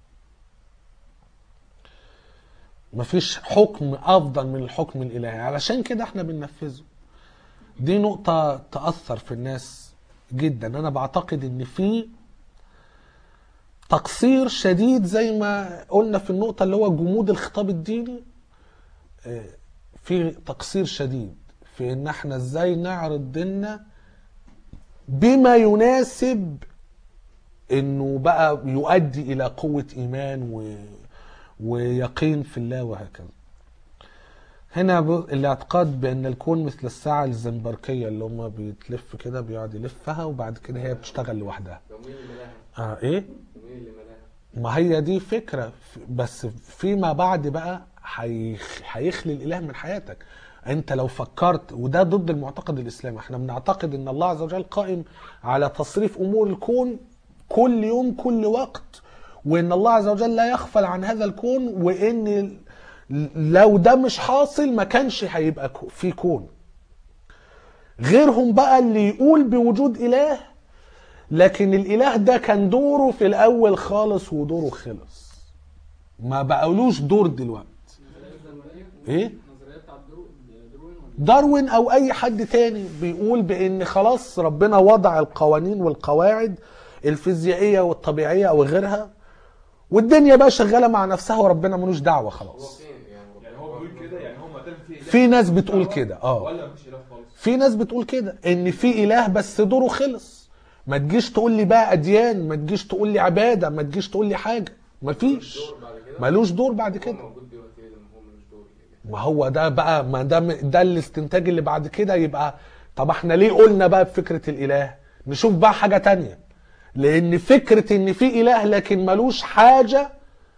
مفيش حكم افضل من الحكم الالهي علشان كده احنا بننفذه دي نقطة تأثر في الناس جدا انا بعتقد ان في تقصير شديد زي ما قلنا في النقطة اللي هو جمود الخطاب الديني آه، في تقصير شديد في ان احنا ازاي نعرض ديننا بما يناسب انه بقى يؤدي الى قوة ايمان و... ويقين في الله وهكذا هنا ب- الاعتقاد بان الكون مثل الساعة الزنبركية اللي هم بيتلف كده بيقعد يلفها وبعد كده هي بتشتغل لوحدها لو مين اللي ملاها اه ايه ومين اللي ملاها ما هي دي فكرة ف- بس فيما بعد بقى هيخ- هيخلي الإله من حياتك انت لو فكرت وده ضد المعتقد الاسلامي احنا بنعتقد ان الله عز وجل قائم على تصريف امور الكون كل يوم كل وقت وان الله عز وجل لا يغفل عن هذا الكون وان ال- لو ده مش حاصل ما كانش هيبقى كو- في كون غيرهم بقى اللي يقول بوجود اله لكن الاله ده كان دوره في الاول خالص ودوره خلص ما بقالوش دور دلوقتي ايه النظريه بتاعت درو- دروين ولا داروين او اي حد تاني بيقول بان خلاص ربنا وضع القوانين والقواعد الفيزيائيه والطبيعيه او غيرها والدنيا بقى شغاله مع نفسها وربنا ملوش دعوه هو خلاص فين يعني يعني هو بيقول كده يعني هو معترف في اله في ناس بتقول كده اه ولا مفيش اله خالص في ناس بتقول كده ان في اله بس دوره خلص ما تجيش تقول لي بقى اديان ما تجيش تقول لي عباده ما تجيش تقول لي حاجه مفيش دور بعد كده ملوش دور بعد هو كده موجود دلوقتي ليه لما هو ملوش دور ليه؟ ما هو ده بقى ما ده ده الاستنتاج اللي بعد كده يبقى طب احنا ليه قلنا بقى بفكره الاله نشوف بقى حاجه تانية لان فكره ان في اله لكن ملوش حاجه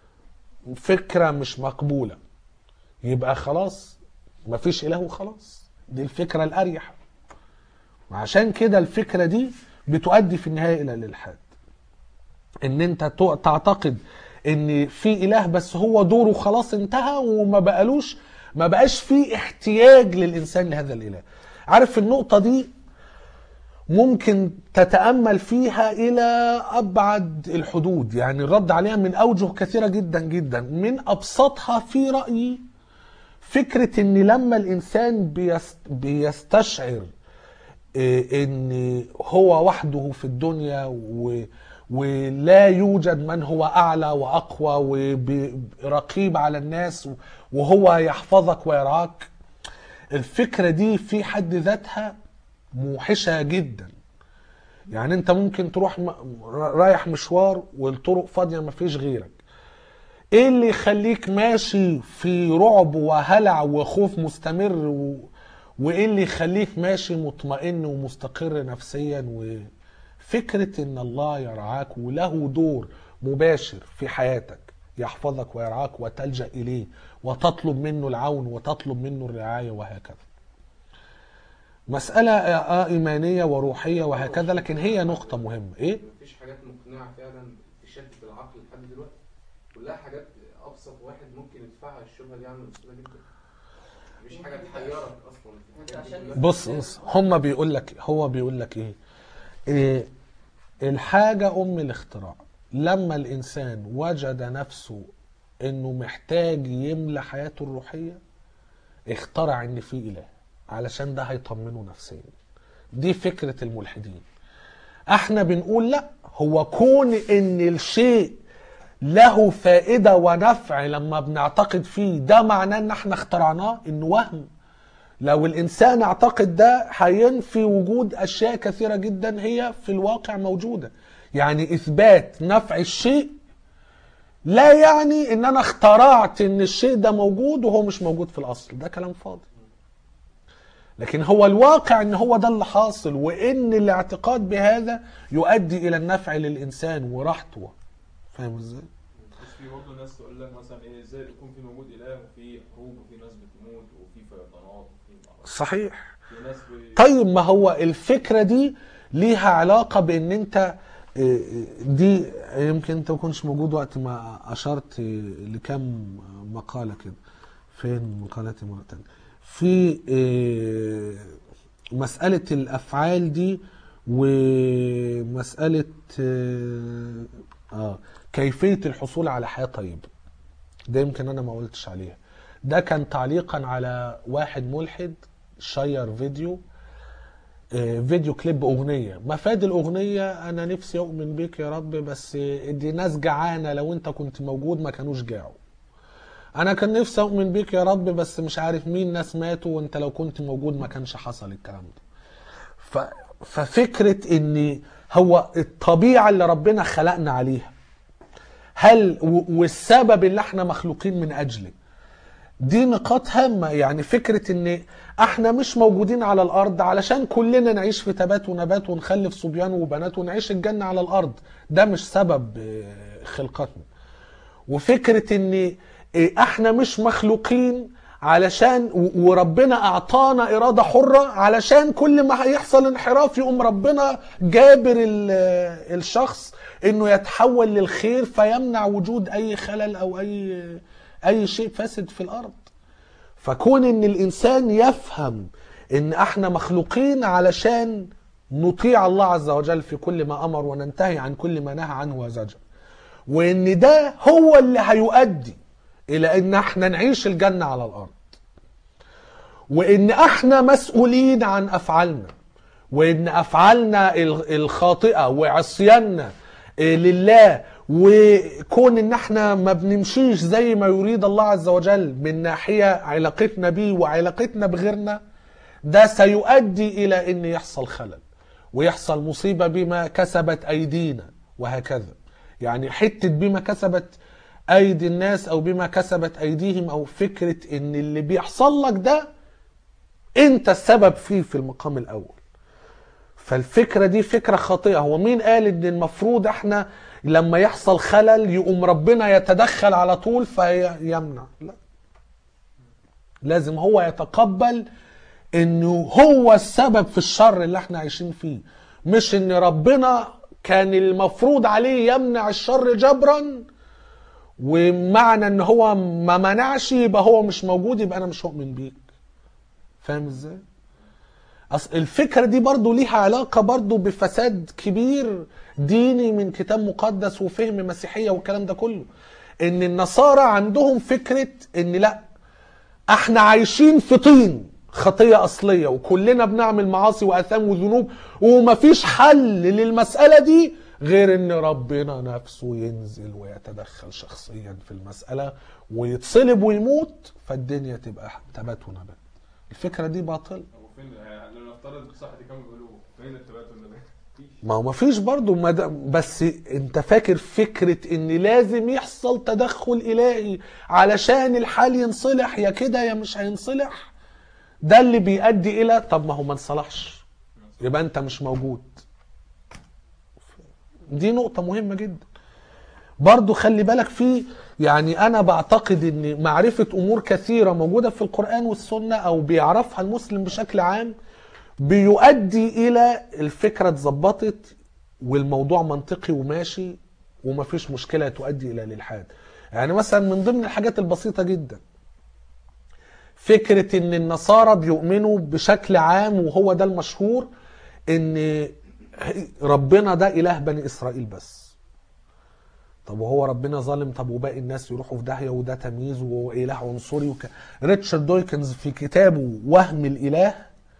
فكره مش مقبوله يبقى خلاص مفيش اله وخلاص دي الفكره الاريح وعشان كده الفكره دي بتؤدي في النهايه الى الالحاد ان انت تع- تعتقد ان في اله بس هو دوره خلاص انتهى وما بقالوش ما بقاش في احتياج للانسان لهذا الاله عارف النقطة دي ممكن تتأمل فيها إلى أبعد الحدود يعني الرد عليها من أوجه كثيرة جدا جدا من أبسطها في رأيي فكرة إن لما الإنسان بيست بيستشعر إيه، ان هو وحده في الدنيا و ولا يوجد من هو اعلى واقوى ورقيب على الناس وهو يحفظك ويرعاك الفكره دي في حد ذاتها موحشه جدا يعني انت ممكن تروح م- رايح مشوار والطرق فاضيه مفيش غيرك ايه اللي يخليك ماشي في رعب وهلع وخوف مستمر و... وايه اللي يخليك ماشي مطمئن ومستقر نفسيا وفكرة ان الله يرعاك وله دور مباشر في حياتك يحفظك ويرعاك وتلجأ اليه وتطلب منه العون وتطلب منه الرعاية وهكذا مسألة آه إيمانية وروحية وهكذا لكن هي نقطة مهمة إيه؟ مفيش حاجات مقنعه فعلا تشتت العقل لحد دلوقتي كلها حاجات ابسط واحد ممكن يدفعها الشبهه دي عنه بسهوله جدا مفيش حاجه تحيرك اصلا وانت الحاجات دي عشان- كلها. بص بص هم بيقول لك هو بيقول لك ايه, إيه الحاجة ام الاختراع لما الانسان وجد نفسه انه محتاج يملى حياته الروحية اخترع ان في اله علشان ده هيطمنه نفسيا دي فكرة الملحدين احنا بنقول لا هو كون ان الشيء له فائدة ونفع لما بنعتقد فيه ده معناه ان احنا اخترعناه انه وهم لو الانسان اعتقد ده هينفي وجود اشياء كثيره جدا هي في الواقع موجوده يعني اثبات نفع الشيء لا يعني ان انا اخترعت ان الشيء ده موجود وهو مش موجود في الاصل ده كلام فاضي لكن هو الواقع ان هو ده اللي حاصل وان الاعتقاد بهذا يؤدي الى النفع للانسان وراحته فاهم ازاي بس في برضه ناس تقول لك مثلا ايه ازاي يكون في موجود اله وفي حروب وفي ناس بتموت وفي فيضانات وفي معركات. صحيح في ناس بي... طيب ما هو الفكرة دي ليها علاقة بان انت آه، دي يمكن انت ما كنتش موجود وقت ما اشرت لكم مقالة كده فين مقالاتي مرة تانية في آه، مسألة الافعال دي ومسألة آه، اه كيفية الحصول على حياة طيبة ده يمكن انا ما قلتش عليها ده كان تعليقا على واحد ملحد شير فيديو آه، فيديو كليب اغنيه مفاد الاغنيه انا نفسي اؤمن بيك يا رب بس آه، دي ناس جعانه لو انت كنت موجود ما كانوش جاعوا انا كان نفسي اؤمن بيك يا رب بس مش عارف مين ناس ماتوا وانت لو كنت موجود ما كانش حصل الكلام ده ف... ففكره ان هو الطبيعه اللي ربنا خلقنا عليها هل و- والسبب اللي احنا مخلوقين من اجله دي نقاط هامة يعني فكرة ان احنا مش موجودين على الارض علشان كلنا نعيش في تبات ونبات ونخلف صبيان وبنات ونعيش الجنة على الارض ده مش سبب آه، خلقتنا وفكرة ان آه، احنا مش مخلوقين علشان و- وربنا اعطانا اراده حره علشان كل ما هيحصل انحراف يقوم ربنا جابر ال- آه، الشخص انه يتحول للخير فيمنع وجود اي خلل او اي اي شيء فاسد في الارض فكون ان الانسان يفهم ان احنا مخلوقين علشان نطيع الله عز وجل في كل ما امر وننتهي عن كل ما نهى عنه وزجر وان ده هو اللي هيؤدي الى ان احنا نعيش الجنة على الارض وان احنا مسؤولين عن افعالنا وان افعالنا ال- الخاطئه وعصياننا إيه، لله وكون ان احنا ما بنمشيش زي ما يريد الله عز وجل من ناحيه علاقتنا بيه وعلاقتنا بغيرنا ده سيؤدي الى ان يحصل خلل ويحصل مصيبه بما كسبت ايدينا وهكذا يعني حته بما كسبت ايدي الناس او بما كسبت ايديهم او فكره ان اللي بيحصل لك ده انت السبب فيه في المقام الاول فالفكرة دي فكرة خاطئة هو مين قال ان المفروض احنا لما يحصل خلل يقوم ربنا يتدخل على طول فيمنع لا لازم هو يتقبل انه هو السبب في الشر اللي احنا عايشين فيه مش ان ربنا كان المفروض عليه يمنع الشر جبرا ومعنى ان هو ما منعش يبقى هو مش موجود يبقى انا مش هؤمن بيك فاهم ازاي أصل الفكرة دي برضو ليها علاقة برضو بفساد كبير ديني من كتاب مقدس وفهم مسيحية والكلام ده كله ان النصارى عندهم فكرة ان لا احنا عايشين في طين خطية اصلية وكلنا بنعمل معاصي واثام وذنوب ومفيش حل للمسألة دي غير ان ربنا نفسه ينزل ويتدخل شخصيا في المسألة ويتصلب ويموت فالدنيا تبقى تبات ونبات الفكرة دي باطلة هو فين يعني لو نفترض صح دي كانوا بيقولوا فين التبات والنبات؟ مفيش ما هو مفيش برضه مد... بس انت فاكر فكرة ان لازم يحصل تدخل الهي علشان الحال ينصلح يا كده يا مش هينصلح ده اللي بيؤدي الى طب ما هو ما انصلحش يبقى انت مش موجود دي نقطة مهمة جدا برضو خلي بالك في يعني انا بعتقد ان معرفة امور كثيرة موجودة في القرآن والسنة او بيعرفها المسلم بشكل عام بيؤدي الى الفكره اتظبطت والموضوع منطقي وماشي ومفيش مشكله تؤدي الى الالحاد يعني مثلا من ضمن الحاجات البسيطه جدا فكره ان النصارى بيؤمنوا بشكل عام وهو ده المشهور ان ربنا ده اله بني اسرائيل بس طب وهو ربنا ظالم طب وباقي الناس يروحوا في داهيه وده تمييز واله عنصري وك... ريتشارد دويكنز في كتابه وهم الاله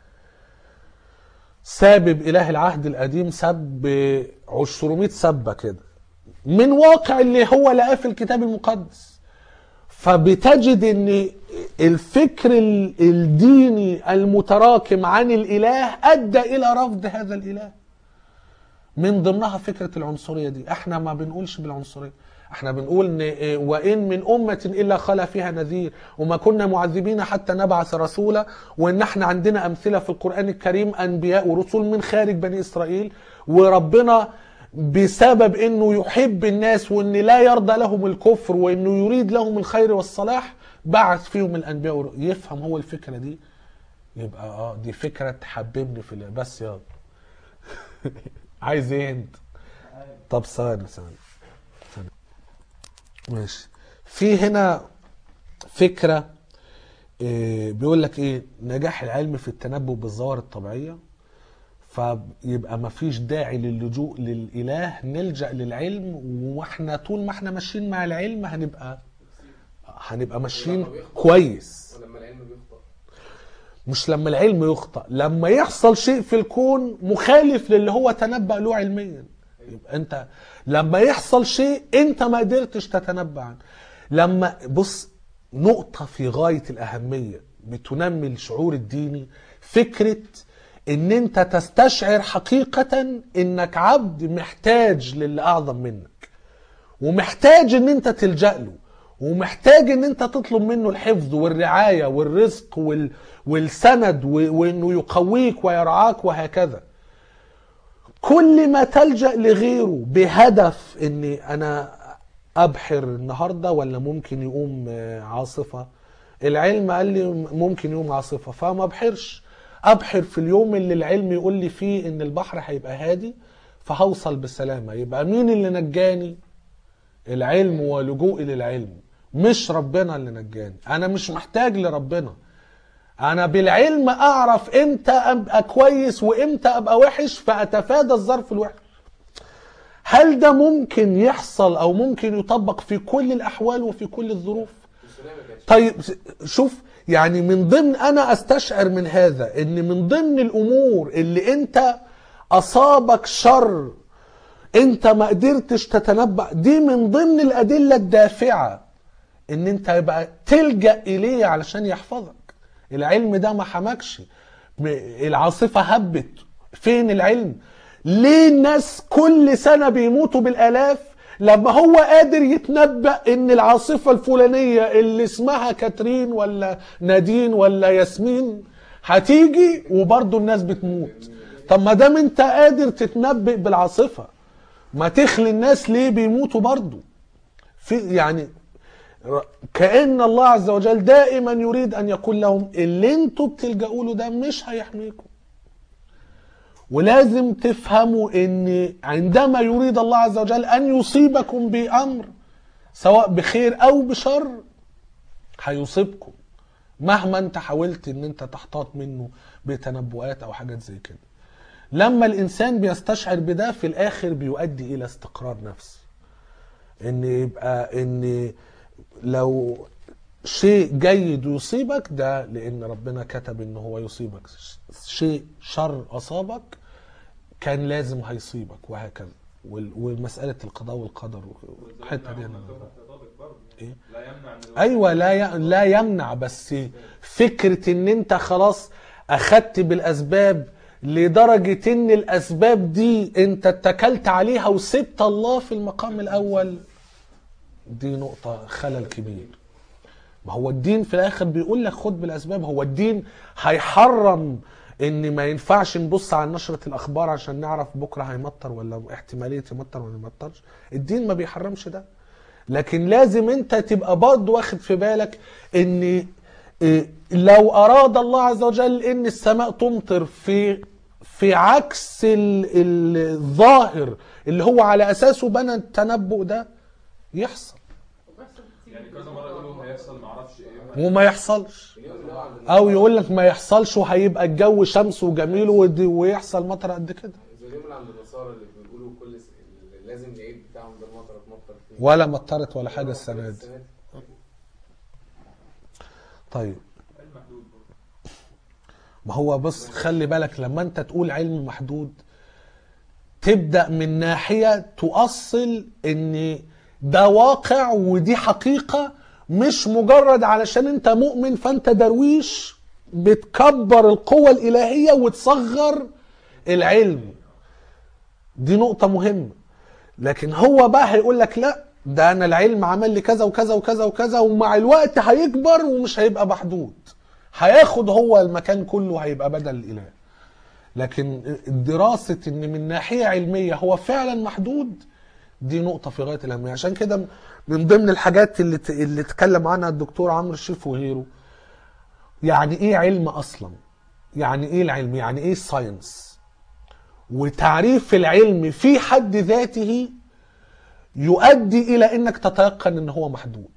سابب اله العهد القديم سب 200 سبه كده من واقع اللي هو لقاه في الكتاب المقدس فبتجد ان الفكر ال- الديني المتراكم عن الاله ادى الى رفض هذا الاله من ضمنها فكره العنصريه دي احنا ما بنقولش بالعنصريه احنا بنقول ان إيه، وان من امه الا خلا فيها نذير وما كنا معذبين حتى نبعث رسولا وان احنا عندنا امثله في القران الكريم انبياء ورسل من خارج بني اسرائيل وربنا بسبب انه يحب الناس وان لا يرضى لهم الكفر وانه يريد لهم الخير والصلاح بعث فيهم الانبياء والر- يفهم هو الفكره دي يبقى اه دي فكره تحببني في ال- بس يلا عايز ايه انت طب ثواني ثواني ثواني. ماشي في هنا فكره إيه بيقول لك ايه نجاح العلم في التنبؤ بالظواهر الطبيعيه فيبقى ما فيش داعي للجوء للاله نلجا للعلم واحنا طول ما احنا ماشيين مع العلم هنبقى هنبقى ماشيين ولما بيخطأ. كويس ولما العلم بيخطأ مش لما العلم يخطأ لما يحصل شيء في الكون مخالف للي هو تنبأ له علميا يبقى انت لما يحصل شيء انت ما قدرتش تتنبأ عنه لما بص نقطة في غاية الأهمية بتنمي الشعور الديني فكرة ان انت تستشعر حقيقة انك عبد محتاج للي اعظم منك ومحتاج ان انت تلجأ له ومحتاج ان انت تطلب منه الحفظ والرعاية والرزق وال... والسند و... وانه يقويك ويرعاك وهكذا كل ما تلجأ لغيره بهدف اني انا ابحر النهاردة ولا ممكن يقوم آه، عاصفة العلم قال لي ممكن يقوم عاصفة فما ابحرش ابحر في اليوم اللي العلم يقول لي فيه ان البحر هيبقى هادي فهوصل بسلامة يبقى مين اللي نجاني العلم ولجوئي للعلم مش ربنا اللي نجاني انا مش محتاج لربنا انا بالعلم اعرف امتى ابقى كويس وامتى ابقى وحش فاتفادى الظرف الوحش هل ده ممكن يحصل او ممكن يطبق في كل الاحوال وفي كل الظروف السورية ما كانتش طيب شوف يعني من ضمن انا استشعر من هذا ان من ضمن الامور اللي انت اصابك شر انت ما قدرتش تتنبأ دي من ضمن الادله الدافعه ان انت يبقى تلجأ اليه علشان يحفظك العلم ده ما حمكش م- العاصفه هبت فين العلم ليه الناس كل سنه بيموتوا بالالاف لما هو قادر يتنبأ ان العاصفه الفلانيه اللي اسمها كاترين ولا نادين ولا ياسمين هتيجي وبرضه الناس بتموت طب ما دام انت قادر تتنبأ بالعاصفه ما تخلي الناس ليه بيموتوا برضه في يعني ر- كأن الله عز وجل دائما يريد أن يقول لهم اللي انتوا بتلجأوا له ده مش هيحميكم ولازم تفهموا ان عندما يريد الله عز وجل ان يصيبكم بامر سواء بخير او بشر هيصيبكم مهما انت حاولت ان انت تحتاط منه بتنبؤات او حاجات زي كده لما الانسان بيستشعر بده في الاخر بيؤدي الى استقرار نفسي ان يبقى ان لو شيء جيد يصيبك ده لان ربنا كتب ان هو يصيبك شيء شر اصابك كان لازم هيصيبك وهكذا وال- ومساله القضاء والقدر والحته دي انا إيه؟ لا يمنع ان الواحد ايوه لا ي... لا يمنع بس فكره ان انت خلاص اخدت بالاسباب لدرجه ان الاسباب دي انت اتكلت عليها وسبت الله في المقام الاول دي نقطه خلل كبير ما هو الدين في الاخر بيقول لك خد بالاسباب هو الدين هيحرم ان ما ينفعش نبص على نشره الاخبار عشان نعرف بكره هيمطر ولا احتماليه يمطر ولا ما يمطرش الدين ما بيحرمش ده لكن لازم انت تبقى برضه واخد في بالك ان إيه، لو اراد الله عز وجل ان السماء تمطر في في عكس ال- ال- الظاهر اللي هو على اساسه بنى التنبؤ ده يحصل وبيحصل كتير يعني كذا مره يقولوا هيحصل ما اعرفش ايه وما يحصلش اليوم اللي هو عند او يقول لك ما يحصلش وهيبقى الجو شمس وجميل ودي- ويحصل مطر قد كده زي اليوم اللي عند النصارى اللي بيقولوا كل س... اللي لازم العيد بتاعهم ده المطر تمطر فيه ولا مطرت ولا حاجه السنه دي دي طيب علم محدود برضه. ما هو بص خلي بالك لما انت تقول علم محدود تبدا من ناحيه تؤصل ان ده واقع ودي حقيقه مش مجرد علشان انت مؤمن فانت درويش بتكبر القوة الإلهية وتصغر العلم دي نقطة مهمة لكن هو بقى هيقول لك لا ده انا العلم عمل لي كذا وكذا وكذا وكذا ومع الوقت هيكبر ومش هيبقى محدود هياخد هو المكان كله هيبقى بدل الاله لكن دراسة ان من ناحية علمية هو فعلا محدود دي نقطة في غاية الأهمية عشان كده من ضمن الحاجات اللي ت- اللي اتكلم عنها الدكتور عمرو الشريف وغيره يعني ايه علم اصلا يعني ايه العلم يعني ايه الساينس وتعريف العلم في حد ذاته يؤدي الى انك تتيقن ان هو محدود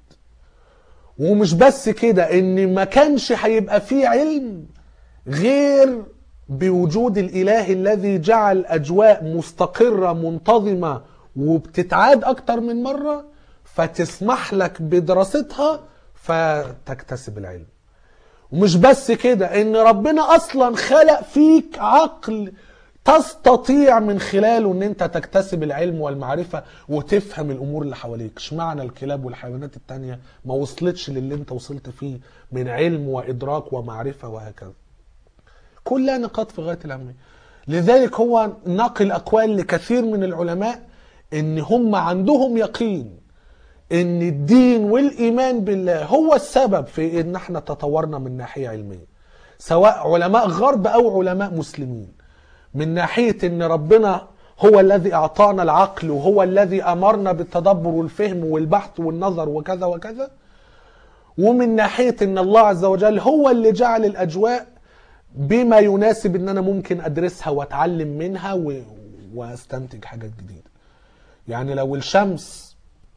ومش بس كده ان ما كانش هيبقى فيه علم غير بوجود الاله الذي جعل اجواء مستقره منتظمه وبتتعاد اكتر من مره فتسمح لك بدراستها فتكتسب العلم ومش بس كده ان ربنا اصلا خلق فيك عقل تستطيع من خلاله ان انت تكتسب العلم والمعرفة وتفهم الامور اللي حواليك اشمعنى الكلاب والحيوانات التانية ما وصلتش للي انت وصلت فيه من علم وادراك ومعرفة وهكذا كلها نقاط في غاية الأهمية لذلك هو نقل أقوال لكثير من العلماء إن هم عندهم يقين إن الدين والإيمان بالله هو السبب في إن احنا تطورنا من ناحية علمية سواء علماء غرب أو علماء مسلمين من ناحية إن ربنا هو الذي أعطانا العقل وهو الذي أمرنا بالتدبر والفهم والبحث والنظر وكذا وكذا ومن ناحية إن الله عز وجل هو اللي جعل الأجواء بما يناسب ان انا ممكن ادرسها واتعلم منها و... واستنتج حاجات جديده يعني لو الشمس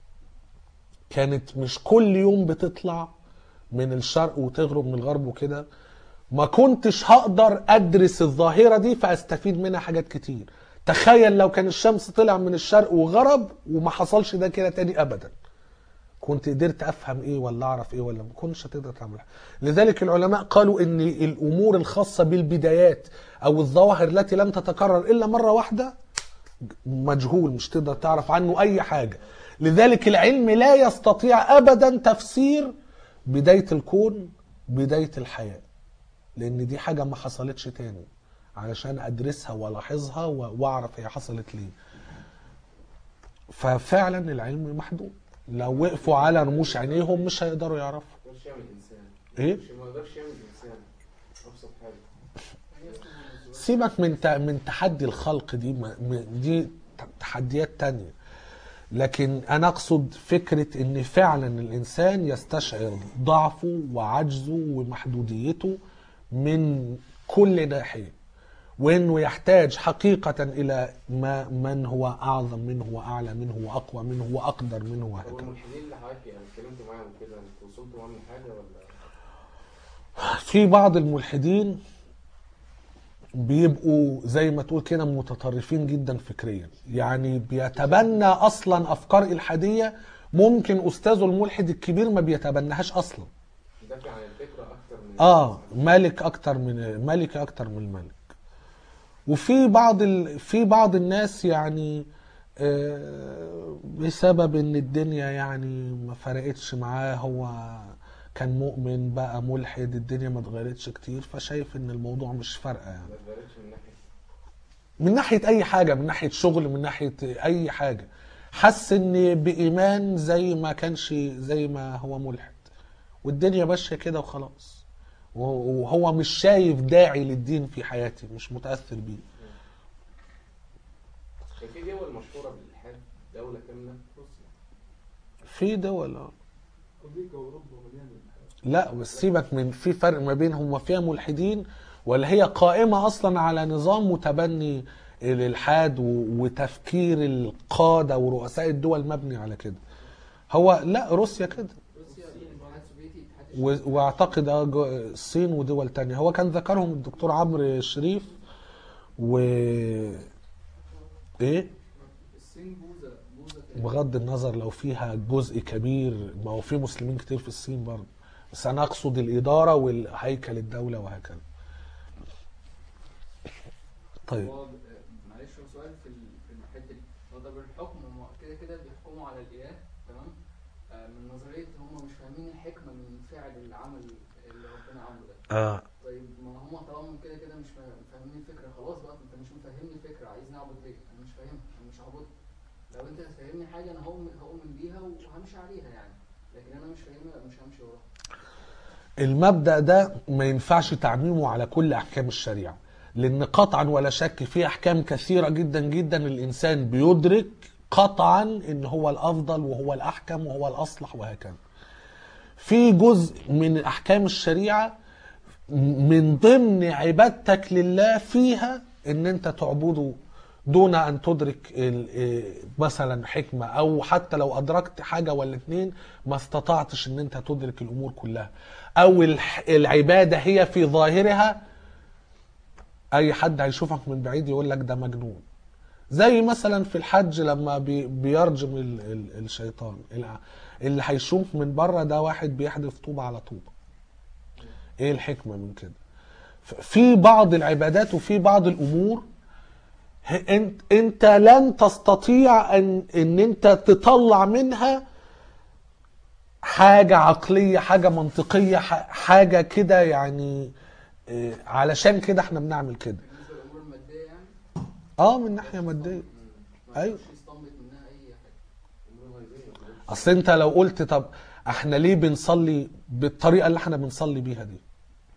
كانت مش كل يوم بتطلع من الشرق وتغرب من الغرب وكده ما كنتش هقدر ادرس الظاهره دي فاستفيد منها حاجات كتير تخيل لو كان الشمس طلع من الشرق وغرب وما حصلش ده كده تاني ابدا كنت قدرت افهم ايه ولا اعرف ايه ولا ما كنتش هتقدر تعمل حاجة. لذلك العلماء قالوا ان الامور الخاصه بالبدايات او الظواهر التي لم تتكرر الا مره واحده مجهول مش تقدر تعرف عنه اي حاجه لذلك العلم لا يستطيع ابدا تفسير بدايه الكون بدايه الحياه لان دي حاجه ما حصلتش تاني علشان ادرسها والاحظها و- واعرف هي حصلت ليه ففعلا العلم محدود لو وقفوا على رموش عينيهم مش هيقدروا يعرفوا ما يقدرش يعمل انسان ايه مش ما يقدرش يعمل انسان ابسط حاجه سيبك من ت- من تحدي الخلق دي ما- م- دي ت- تحديات تانية لكن انا اقصد فكرة ان فعلا الانسان يستشعر ضعفه وعجزه ومحدوديته من كل ناحية وانه يحتاج حقيقة الى ما من هو اعظم منه واعلى منه واقوى منه واقدر منه هو وهكذا الملحدين اللي حضرتك يعني اتكلمت معاهم كده انتوا وصلتوا معاهم لحاجه ولا في بعض الملحدين بيبقوا زي ما تقول كده متطرفين جدا فكريا يعني بيتبنى اصلا افكار الحاديه ممكن استاذه الملحد الكبير ما بيتبناهاش اصلا يدافع عن الفكره اكتر من اه ملك اكتر من ملك اكتر من الملك وفي بعض ال... في بعض الناس يعني آه، بسبب ان الدنيا يعني ما فرقتش معاه هو كان مؤمن بقى ملحد الدنيا ما اتغيرتش كتير فشايف ان الموضوع مش فارقه يعني ما اتغيرتش من ناحيه من ناحيه اي حاجه من ناحيه شغل من ناحيه اي حاجه حس ان بايمان زي ما كانش زي ما هو ملحد والدنيا ماشيه كده وخلاص وهو مش شايف داعي للدين في حياتي مش متاثر بيه كان في دول مشهوره بالالحاد دوله كامله روسيا في دول اه امريكا واوروبا مليانه بالحاجات. لا بس سيبك من في فرق ما بين هم فيها ملحدين ولا هي قائمة أصلا على نظام متبني الإلحاد و- وتفكير القادة ورؤساء الدول مبني على كده هو لا روسيا كده روسيا الاتحاد السوفيتي الاتحاد الشيوعي. و- واعتقد آه جو- الصين ودول تانية هو كان ذكرهم الدكتور عمرو شريف و ايه الصين بوذا بوذا تقريباً. بغض النظر لو فيها جزء كبير ما هو في مسلمين كتير في الصين برضه بس انا اقصد الاداره والهيكل الدوله وهكذا طيب هو ب- معلش هو سؤال في ال- في الحته دي هو طب الحكم هم كده كده بيحكموا على الاله تمام آه، من نظريه هم مش فاهمين الحكمه من فعل العمل اللي ربنا عمله ده آه طيب ما هم طالما كده كده مش فا- فاهمين الفكره خلاص بقى انت مش مفهمني الفكره عايزني اعبد ليه؟ انا مش فاهمها انا مش هعبدها لو انت هتفهمني حاجه انا هؤمن هؤمن بيها وهمشي عليها يعني لكن انا مش فاهمها مش همشي وراها المبدأ ده ما ينفعش تعميمه على كل أحكام الشريعة لأن قطعا ولا شك في أحكام كثيرة جدا جدا الإنسان بيدرك قطعا إن هو الأفضل وهو الأحكم وهو الأصلح وهكذا في جزء من أحكام الشريعة من ضمن عبادتك لله فيها ان انت تعبده دون ان تدرك ال- إيه مثلا حكمة او حتى لو ادركت حاجة ولا اتنين ما استطعتش ان انت تدرك الامور كلها او الح- العبادة هي في ظاهرها اي حد هيشوفك من بعيد يقول لك ده مجنون زي مثلا في الحج لما بي- بيرجم ال- ال- الشيطان الع- اللي هيشوف من بره ده واحد بيحدف طوبة على طوبة ايه الحكمة من كده ف- في بعض العبادات وفي بعض الامور ه- انت انت لن تستطيع ان ان انت تطلع منها حاجة عقلية حاجة منطقية ح- حاجة كده يعني إيه، علشان كده احنا بنعمل كده بالنسبه للامور الماديه يعني اه من ناحية مادية ما أيوة. يقدرش يستنبط منها اي حاجه امور غيبيه اصل انت لو قلت طب احنا ليه بنصلي بالطريقه اللي احنا بنصلي بيها دي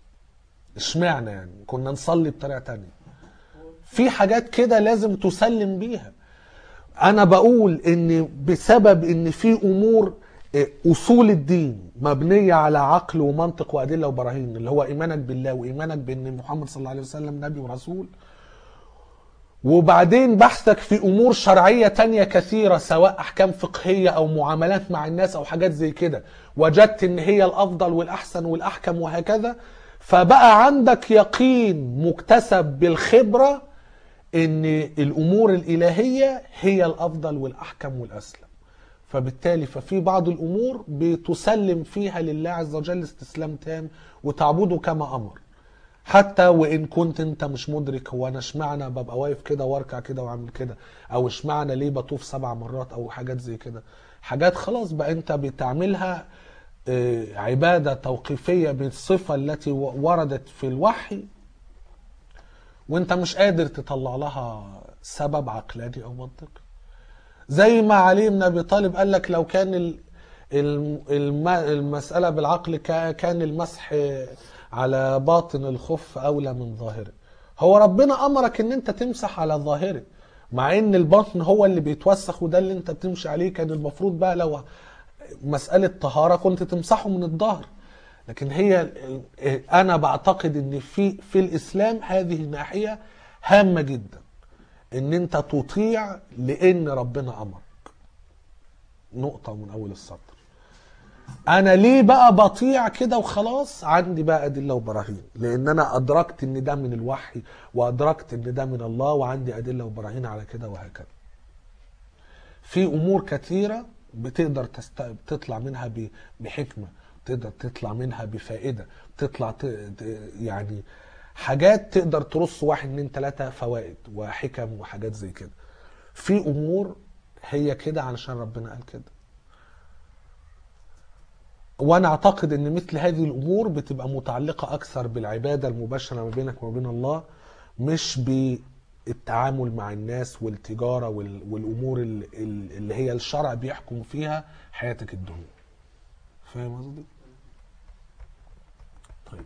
اشمعنى يعني كنا نصلي بطريقه تانية في حاجات كده لازم تسلم بيها انا بقول ان بسبب ان في امور اه، اصول الدين مبنيه على عقل ومنطق وادله وبراهين اللي هو ايمانك بالله وايمانك بان محمد صلى الله عليه وسلم نبي ورسول وبعدين بحثك في امور شرعيه تانية كثيره سواء احكام فقهيه او معاملات مع الناس او حاجات زي كده وجدت ان هي الافضل والاحسن والاحكم وهكذا فبقى عندك يقين مكتسب بالخبره ان الامور الالهيه هي الافضل والاحكم والاسلم فبالتالي ففي بعض الامور بتسلم فيها لله عز وجل استسلام تام وتعبده كما امر حتى وان كنت انت مش مدرك هو انا اشمعنى ببقى واقف كده واركع كده واعمل كده او اشمعنى ليه بطوف سبع مرات او حاجات زي كده حاجات خلاص بقى انت بتعملها آه، عباده توقيفيه بالصفه التي و- وردت في الوحي وانت مش قادر تطلع لها سبب عقلاني او منطقي زي ما علي بن ابي طالب قال لك لو كان ال- الم- الم- المساله بالعقل كا- كان المسح على باطن الخف اولى من ظاهره هو ربنا امرك ان انت تمسح على ظاهره مع ان البطن هو اللي بيتوسخ وده اللي انت بتمشي عليه كان المفروض بقى لو مساله طهاره كنت تمسحه من الظهر لكن هي انا بعتقد ان في في الاسلام هذه ناحيه هامه جدا ان انت تطيع لان ربنا امرك نقطه من اول السطر انا ليه بقى بطيع كده وخلاص عندي بقى ادله وبراهين لان انا ادركت ان ده من الوحي وادركت ان ده من الله وعندي ادله وبراهين على كده وهكذا في امور كثيره بتقدر تست... تطلع منها ب... بحكمه تقدر تطلع منها بفائده تطلع ت... ت... يعني حاجات تقدر ترص واحد اتنين تلاته فوائد وحكم وحاجات زي كده في امور هي كده علشان ربنا قال كده وانا اعتقد ان مثل هذه الامور بتبقى متعلقه اكثر بالعباده المباشره ما بينك وما بين الله مش بالتعامل مع الناس والتجاره وال- والامور ال- ال- اللي هي الشرع بيحكم فيها حياتك الدنيا فاهم قصدي طيب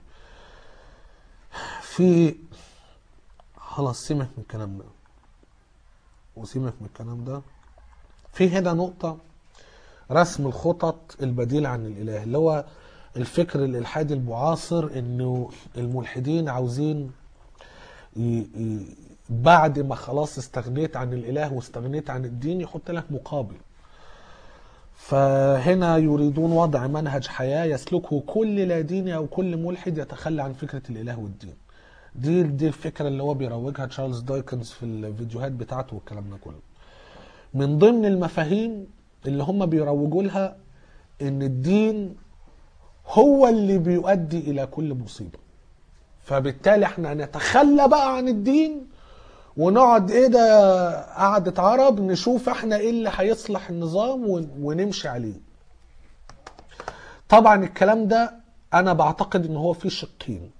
في خلاص سيبك من الكلام ده وسيبك من الكلام ده في هنا نقطه رسم الخطط البديلة عن الإله اللي هو الفكر الإلحادي المعاصر إنه الملحدين عاوزين ي... ي... بعد ما خلاص استغنيت عن الإله واستغنيت عن الدين يحط لك مقابل فهنا يريدون وضع منهج حياة يسلكه كل لا ديني أو كل ملحد يتخلى عن فكرة الإله والدين دي دي الفكرة اللي هو بيروجها تشارلز دايكنز في الفيديوهات بتاعته والكلام ده كله من ضمن المفاهيم اللي هم بيروجوا لها ان الدين هو اللي بيؤدي الى كل مصيبه فبالتالي احنا نتخلى بقى عن الدين ونقعد ايه ده قعدة عرب نشوف احنا ايه اللي هيصلح النظام ون- ونمشي عليه طبعا الكلام ده انا بعتقد ان هو فيه شقين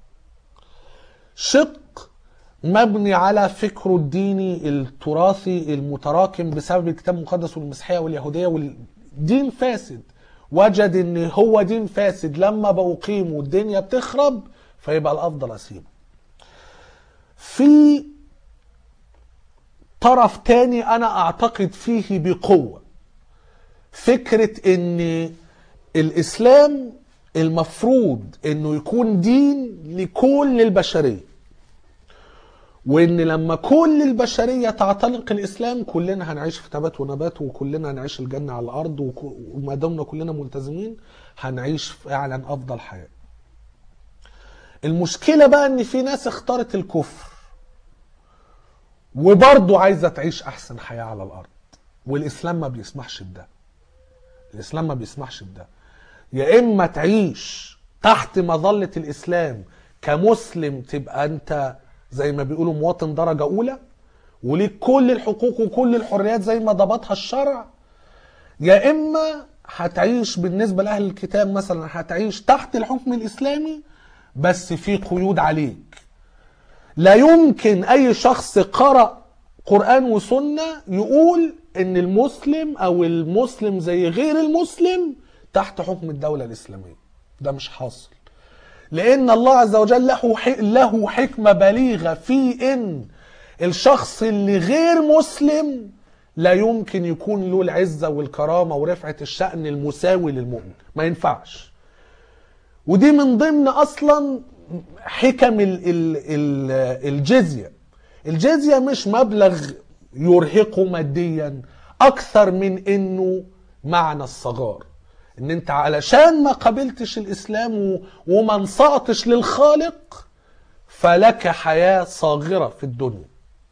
شق مبني على فكره الديني التراثي المتراكم بسبب الكتاب المقدس والمسيحيه واليهوديه والدين فاسد وجد ان هو دين فاسد لما بقيم والدنيا بتخرب فيبقى الافضل اسيبه في طرف تاني انا اعتقد فيه بقوه فكره ان الاسلام المفروض انه يكون دين لكل البشريه وان لما كل البشريه تعتنق الاسلام كلنا هنعيش في تبات ونبات وكلنا هنعيش الجنه على الارض وك- وما دمنا كلنا ملتزمين هنعيش فعلا افضل حياه. المشكله بقى ان في ناس اختارت الكفر وبرضه عايزه تعيش احسن حياه على الارض والاسلام ما بيسمحش بده. الاسلام ما بيسمحش بده. يا اما تعيش تحت مظله الاسلام كمسلم تبقى انت زي ما بيقولوا مواطن درجه اولى وليك كل الحقوق وكل الحريات زي ما ضبطها الشرع يا اما هتعيش بالنسبه لاهل الكتاب مثلا هتعيش تحت الحكم الاسلامي بس في قيود عليك لا يمكن اي شخص قرأ قرآن وسنة يقول ان المسلم او المسلم زي غير المسلم تحت حكم الدولة الاسلامية ده مش حاصل لان الله عز وجل له ح- له حكمة بليغة في ان الشخص اللي غير مسلم لا يمكن يكون له العزة والكرامة ورفعة الشأن المساوي للمؤمن ما ينفعش ودي من ضمن اصلا حكم ال ال ال الجزيه الجزيه مش مبلغ يرهقه ماديا اكثر من انه معنى الصغار ان انت علشان ما قبلتش الاسلام و- وما انصعتش للخالق فلك حياه صاغره في الدنيا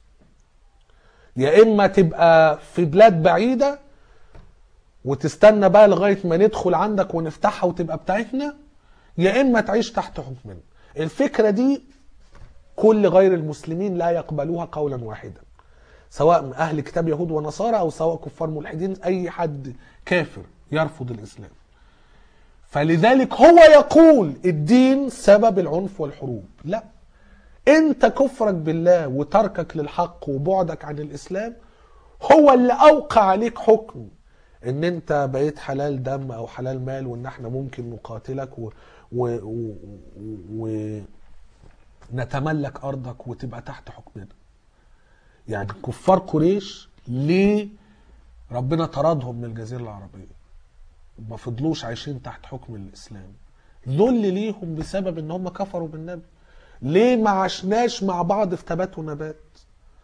يا اما تبقى في بلاد بعيده وتستنى بقى لغايه ما ندخل عندك ونفتحها وتبقى بتاعتنا يا اما تعيش تحت حكمنا الفكره دي كل غير المسلمين لا يقبلوها قولا واحدا سواء من اهل كتاب يهود ونصارى او سواء كفار ملحدين اي حد كافر يرفض الاسلام فلذلك هو يقول الدين سبب العنف والحروب لا انت كفرك بالله وتركك للحق وبعدك عن الاسلام هو اللي اوقع عليك حكم ان انت بقيت حلال دم او حلال مال وان احنا ممكن نقاتلك و... و... و... و... نتملك ارضك وتبقى تحت حكمنا يعني كفار قريش ليه ربنا طردهم من الجزيره العربيه ما فضلوش عايشين تحت حكم الاسلام ذل ليهم بسبب ان هم كفروا بالنبي ليه ما عشناش مع بعض في تبات ونبات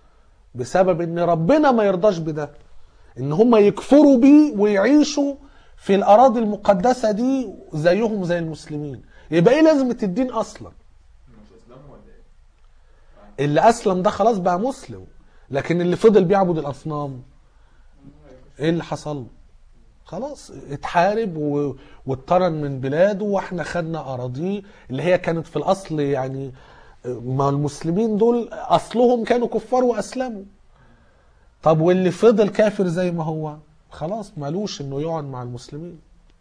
بسبب ان ربنا ما يرضاش بده ان هم يكفروا بيه ويعيشوا في الاراضي المقدسه دي زيهم زي المسلمين يبقى ايه لازمه الدين اصلا مش اسلام ولا ايه؟ اللي اسلم ده خلاص بقى مسلم لكن اللي فضل بيعبد الاصنام ايه اللي حصل له؟ خلاص اتحارب و... واتطرد من بلاده واحنا خدنا اراضيه اللي هي كانت في الاصل يعني ما المسلمين دول اصلهم كانوا كفار واسلموا طب واللي فضل كافر زي ما هو خلاص مالوش انه يقعد مع المسلمين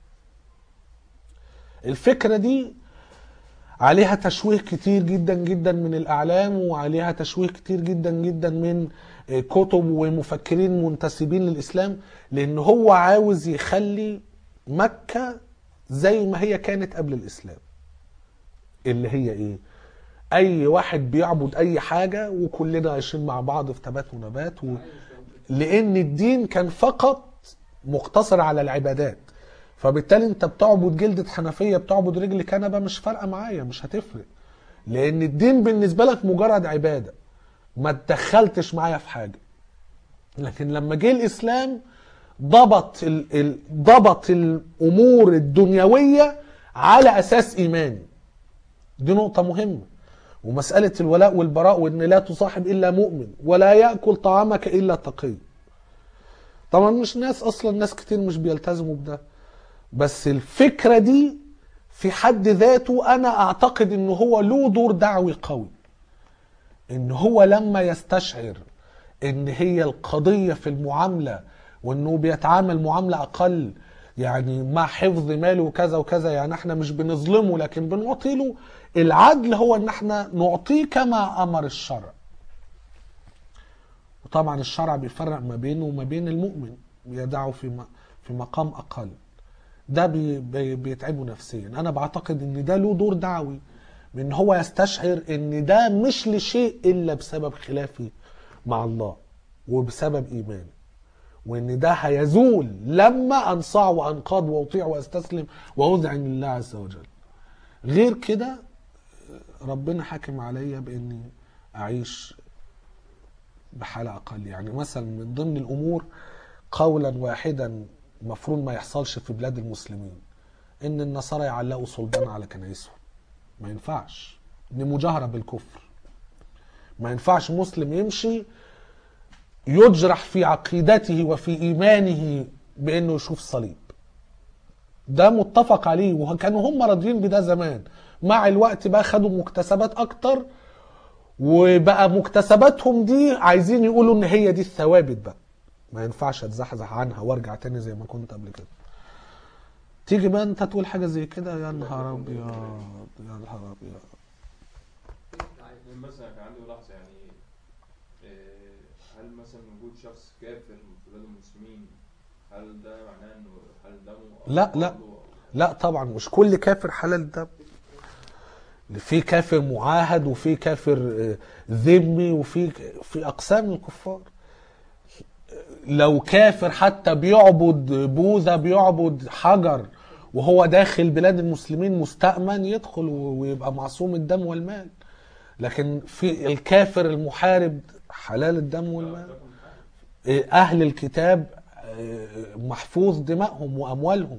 الفكرة دي عليها تشويه كتير جدا جدا من الاعلام وعليها تشويه كتير جدا جدا من كتب ومفكرين منتسبين للاسلام لان هو عاوز يخلي مكة زي ما هي كانت قبل الاسلام اللي هي ايه اي واحد بيعبد اي حاجة وكلنا عايشين مع بعض في تبات ونبات و... لان الدين كان فقط مقتصر على العبادات فبالتالي انت بتعبد جلدة حنفية بتعبد رجل كنبة مش فارقة معايا مش هتفرق لان الدين بالنسبة لك مجرد عبادة ما تدخلتش معايا في حاجة لكن لما جه الاسلام ضبط ال... ال... ضبط الامور الدنيوية على اساس ايماني دي نقطة مهمة ومسألة الولاء والبراء وإن لا تصاحب إلا مؤمن ولا يأكل طعامك إلا تقي طبعا مش ناس أصلا ناس كتير مش بيلتزموا بده بس الفكرة دي في حد ذاته أنا أعتقد إن هو له دور دعوي قوي إن هو لما يستشعر إن هي القضية في المعاملة وإنه بيتعامل معاملة أقل يعني مع حفظ ماله وكذا وكذا يعني احنا مش بنظلمه لكن بنعطي له العدل هو ان احنا نعطيه كما امر الشرع وطبعا الشرع بيفرق ما بينه وما بين المؤمن يدعه في م- في مقام اقل ده بي بي بيتعبه نفسيا انا بعتقد ان ده له دور دعوي من هو يستشعر ان ده مش لشيء الا بسبب خلافي مع الله وبسبب ايماني وان ده هيزول لما انصاع وانقاد واطيع واستسلم واذعن لله عز وجل غير كده ربنا حاكم عليا باني اعيش بحالة اقل يعني مثلا من ضمن الامور قولا واحدا المفروض ما يحصلش في بلاد المسلمين ان النصارى يعلقوا صلبان على كنايسهم ما ينفعش دي مجاهرة بالكفر ما ينفعش مسلم يمشي يجرح في عقيدته وفي ايمانه بانه يشوف صليب ده متفق عليه وكانوا هم راضيين بده زمان مع الوقت بقى خدوا مكتسبات اكتر وبقى مكتسباتهم دي عايزين يقولوا ان هي دي الثوابت بقى ما ينفعش اتزحزح عنها وارجع تاني زي ما كنت قبل كده تيجي بقى انت تقول حاجه زي كده يا نهار ابيض يا نهار ابيض يعني مثلا كان عندي ملاحظة يعني آه، هل مثلا وجود شخص كافر في بلاد المسلمين هل ده معناه انه هل دمه أو لا، لا. برضه- لا طبعا مش كل كافر حلال الدم في كافر معاهد وفي كافر آه، ذمي وفي في اقسام الكفار لو كافر حتى بيعبد بوذا بيعبد حجر وهو داخل بلاد المسلمين مستأمن يدخل و- ويبقى معصوم الدم والمال لكن في الكافر المحارب حلال الدم والمال أهل الكتاب آه، محفوظ دمائهم وأموالهم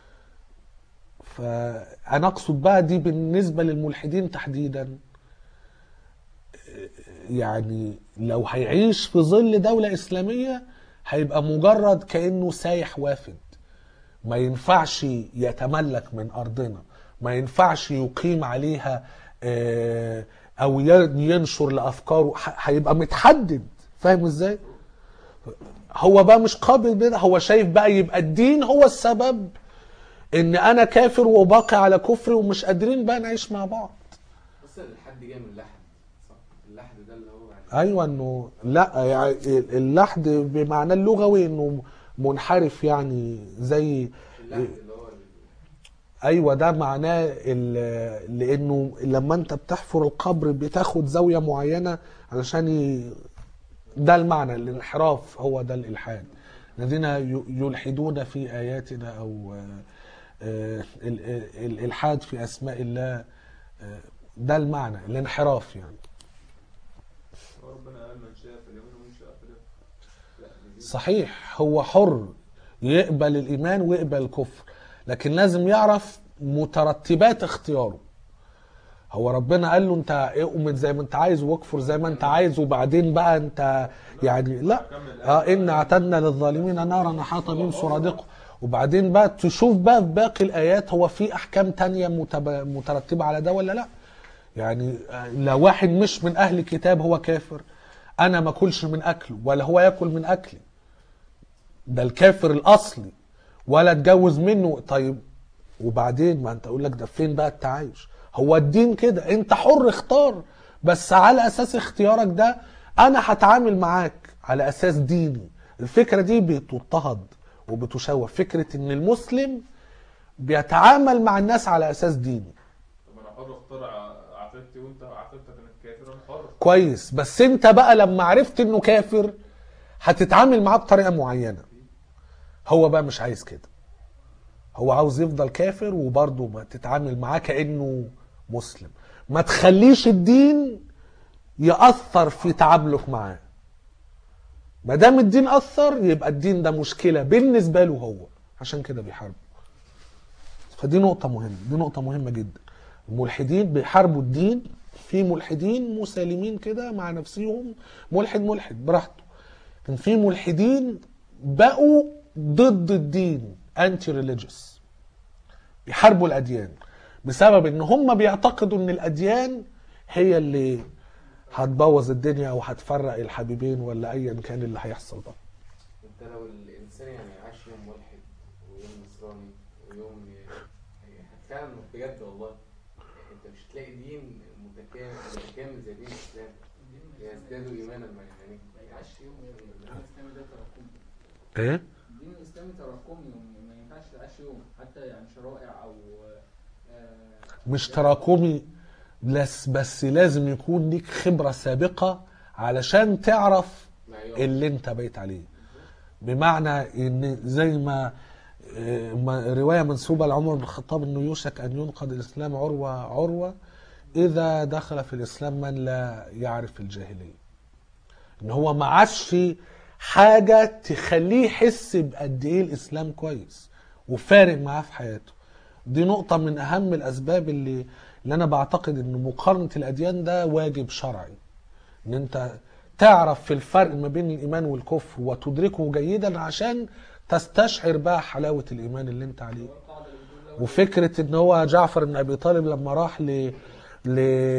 فأنا أقصد بقى دي بالنسبة للملحدين تحديدا آه، يعني لو هيعيش في ظل دولة إسلامية هيبقى مجرد كأنه سايح وافد ما ينفعش يتملك من أرضنا ما ينفعش يقيم عليها آه، أو ي- ينشر لأفكاره ح- هيبقى متحدد فاهم إزاي؟ هو بقى مش قابل بده هو شايف بقى يبقى الدين هو السبب ان انا كافر وباقي على كفري ومش قادرين بقى نعيش مع بعض بس الحد جاي من اللحد صح اللحد ده اللي هو يعني ايوه انه لا يعني اللحد بمعنى اللغوي انه منحرف يعني زي اللحد اللي هو ال- ايوه ده معناه ال- لانه لما انت بتحفر القبر بتاخد زاويه معينه علشان ي... ده المعنى الانحراف هو ده الالحاد الذين ي- يلحدون في اياتنا او آه، آه، ال- ال- الالحاد في اسماء الله آه، ده المعنى الانحراف يعني ربنا قال من شاء فليؤمن ومن شاء فليكفر لا دي- صحيح هو حر يقبل الايمان ويقبل الكفر لكن لازم يعرف مترتبات اختياره هو ربنا قال له انت اؤمن زي ما انت عايز واكفر زي ما انت عايز وبعدين بقى انت يعني لا اه ان اعتدنا للظالمين نارا احاط بهم سرادقه وبعدين بقى تشوف بقى في باقي الايات هو في احكام تانية متب- مترتبه على ده ولا لا يعني آه، لو واحد مش من اهل الكتاب هو كافر انا ما اكلش من اكله ولا هو ياكل من اكلي ده الكافر الاصلي ولا اتجوز منه طيب وبعدين ما انت اقول لك ده فين بقى التعايش هو الدين كده انت حر اختار بس على اساس اختيارك ده انا هتعامل معاك على اساس ديني الفكره دي بتضطهد وبتشوه فكره ان المسلم بيتعامل مع الناس على اساس ديني طب انا حر اختار ع- عقيدتي وانت عقيدتك انك كافر انا حر كويس بس انت بقى لما عرفت انه كافر هتتعامل معاه بطريقه معينه هو بقى مش عايز كده هو عاوز يفضل كافر وبرضه ما تتعامل معاه كانه مسلم ما تخليش الدين ياثر في تعاملك معاه ما دام الدين اثر يبقى الدين ده مشكله بالنسبه له هو عشان كده بيحاربه فدي نقطه مهمه دي نقطه مهمه جدا الملحدين بيحاربوا الدين في ملحدين مسالمين كده مع نفسهم ملحد ملحد براحته كان في ملحدين بقوا ضد الدين انتي ريليجيوس بيحاربوا الاديان بسبب ان هم بيعتقدوا ان الاديان هي اللي هتبوظ الدنيا او هتفرق الحبيبين ولا ايا كان اللي هيحصل بقى انت لو الانسان يعني عاش يوم ملحد ويوم نصراني ويوم يعني فعلا بجد والله انت مش هتلاقي دين متكامل متكامل زي دين الاسلام يزدادوا ايمانا مع يعني ما ينفعش يوم الدين الاسلامي ده تراكمي ايه الدين الاسلامي تراكمي ما ينفعش تعيش يوم حتى يعني شرائع او آه، مش تراكمي بس بس لازم يكون ليك خبرة سابقة علشان تعرف معيار اللي انت بقيت عليه بمعنى ان زي ما آه، ما- رواية منسوبة لعمر بن الخطاب انه يوشك ان ينقض الاسلام عروة عروة اذا دخل في الاسلام من لا يعرف الجاهلية ان هو ما عادش حاجة تخليه يحس بقد ايه الاسلام كويس وفارق معاه في حياته دي نقطة من اهم الاسباب اللي اللي انا بعتقد ان مقارنة الاديان ده واجب شرعي ان انت تعرف في الفرق ما بين الايمان والكفر وتدركه جيدا عشان تستشعر بقى حلاوة الايمان اللي انت عليه القاعده اللي بتقول لو وفكرة ان هو جعفر بن ابي طالب لما راح ل... ل...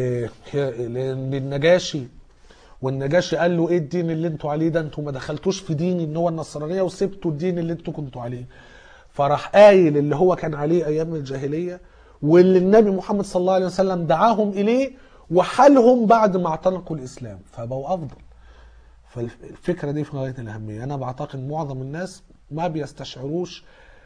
ل- للنجاشي والنجاشي قال له ايه الدين اللي انتوا عليه ده انتوا ما دخلتوش في ديني ان هو النصرانية وسبتوا الدين اللي انتوا كنتوا عليه فراح قايل اللي هو كان عليه ايام الجاهلية واللي النبي محمد صلى الله عليه وسلم دعاهم اليه وحالهم بعد ما اعتنقوا الاسلام فبقوا افضل فالفكرة دي في غاية الأهمية أنا بعتقد معظم الناس ما بيستشعروش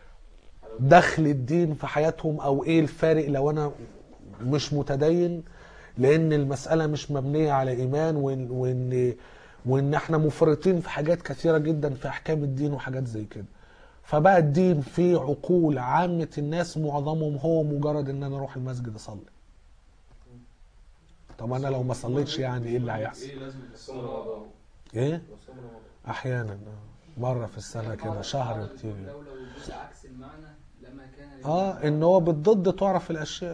دخل الدين في حياتهم أو إيه الفارق لو أنا مش متدين لأن المسألة مش مبنية على إيمان وإن, وإن, وإن إحنا مفرطين في حاجات كثيرة جدا في أحكام الدين وحاجات زي كده فبقى الدين في عقول عامة الناس معظمهم هو مجرد إن أنا أروح المسجد أصلي طب أنا لو ما صليتش يعني إيه اللي هيحصل؟ ايه لازم صوم الصلاه رمضان إيه؟ وصوم رمضان احيانا آه. مره في السنه كده شهر كتير يعني. لو لو وجود عكس المعنى لما كان اه ان هو بالضد تعرف الاشياء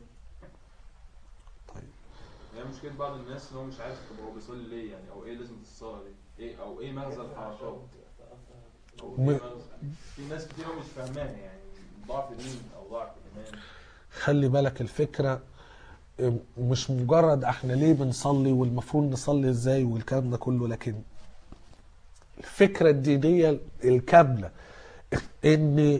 هي مشكله بعض الناس ان هو مش عارف طب هو بيصلي ليه يعني او ايه لازمه الصلاه دي ايه او ايه مغزى الحركات او م- ايه مغزى في ناس كتير مش فاهماها يعني ضعف دين او ضعف ايمان خلي بالك الفكره ام، مش مجرد احنا ليه بنصلي والمفروض نصلي ازاي والكلام ده كله لكن الفكره الدينيه الكامله ان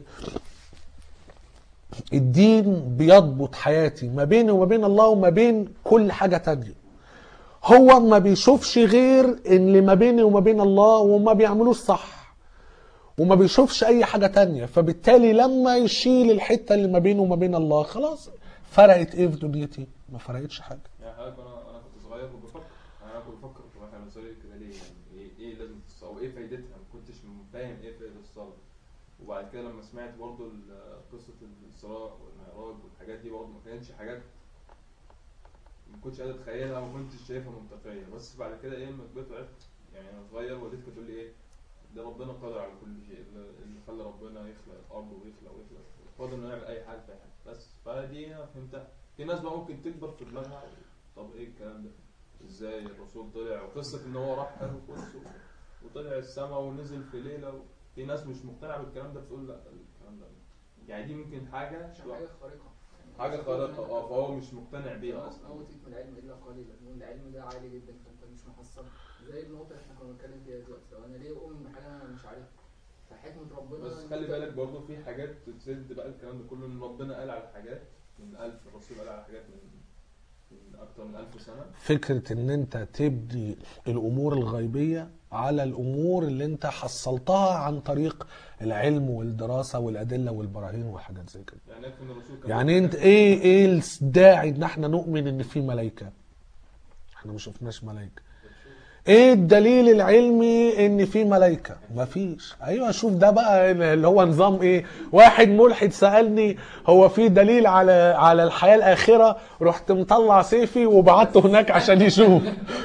الدين بيضبط حياتي ما بيني وما بين الله وما بين كل حاجه تانية هو ما بيشوفش غير ان اللي ما بيني وما بين الله وما بيعملوش صح وما بيشوفش اي حاجة تانية فبالتالي لما يشيل الحتة اللي ما بينه وما بين الله خلاص فرقت ايه في دنيتي ما فرقتش حاجة يعني حضرتك انا انا كنت صغير كنت بفكر انا كنت بفكر طب احنا بنصلي كده ليه يعني ايه ايه لازمه الصلاه وايه فايدتها ما كنتش فاهم ايه فايده الصلاه وبعد كده لما سمعت برضو ال- قصه الصلاه والمعراج والحاجات دي برضو ما كانتش حاجات ما كنتش قادر اتخيلها وما كنتش شايفها منطقيه بس بعد كده ايه لما كبرت وعرفت يعني انا صغير والدتي كانت تقول لي ايه ده ربنا قادر على كل شيء اللي اللي خلى ربنا يخلق الارض ويخلق ويخلق قادر انه يعمل اي حاجه في اي حاجه بس فدي انا فهمتها في ناس بقى ممكن تكبر في دماغها طب ايه الكلام ده ازاي الرسول طلع وقصه ان هو راح قال قدس وطلع السماء ونزل في ليله و... في ناس مش مقتنعه بالكلام ده بتقول لا الكلام ده يعني دي ممكن حاجه عشان حاجه خارقه يعني حاجه مش خارقه هتقول اه فهو مش مقتنع إن بيها أو اصلا أوتيت من العلم إلا قليلا لأن العلم ده عالي جدا فأنت مش محصل زي النقطة اللي إحنا كنا بنتكلم فيها دلوقتي لو أنا ليه أؤمن بحاجة أنا مش عارفها فحكمة ربنا بس إن خلي أنت- بالك برضه في حاجات تسد بقى الكلام ده كله ان ربنا قال على حاجات من ألف الرسول قال على حاجات من من أكتر من ألف سنة فكرة ان انت تبني الامور الغيبية على الامور اللي انت حصلتها عن طريق العلم والدراسة والادلة والبراهين وحاجات زي كده يعني يكفي ان الرسول كان يعني انت ايه ايه الداعي ان احنا نؤمن ان في ملائكة احنا ما شفناش ملائكة ايه الدليل العلمي ان في ملائكة مفيش ايوه شوف ده بقى اللي هو نظام ايه واحد ملحد سألني هو في دليل على على الحياة الاخرة رحت مطلع سيفي وبعته هناك عشان يشوف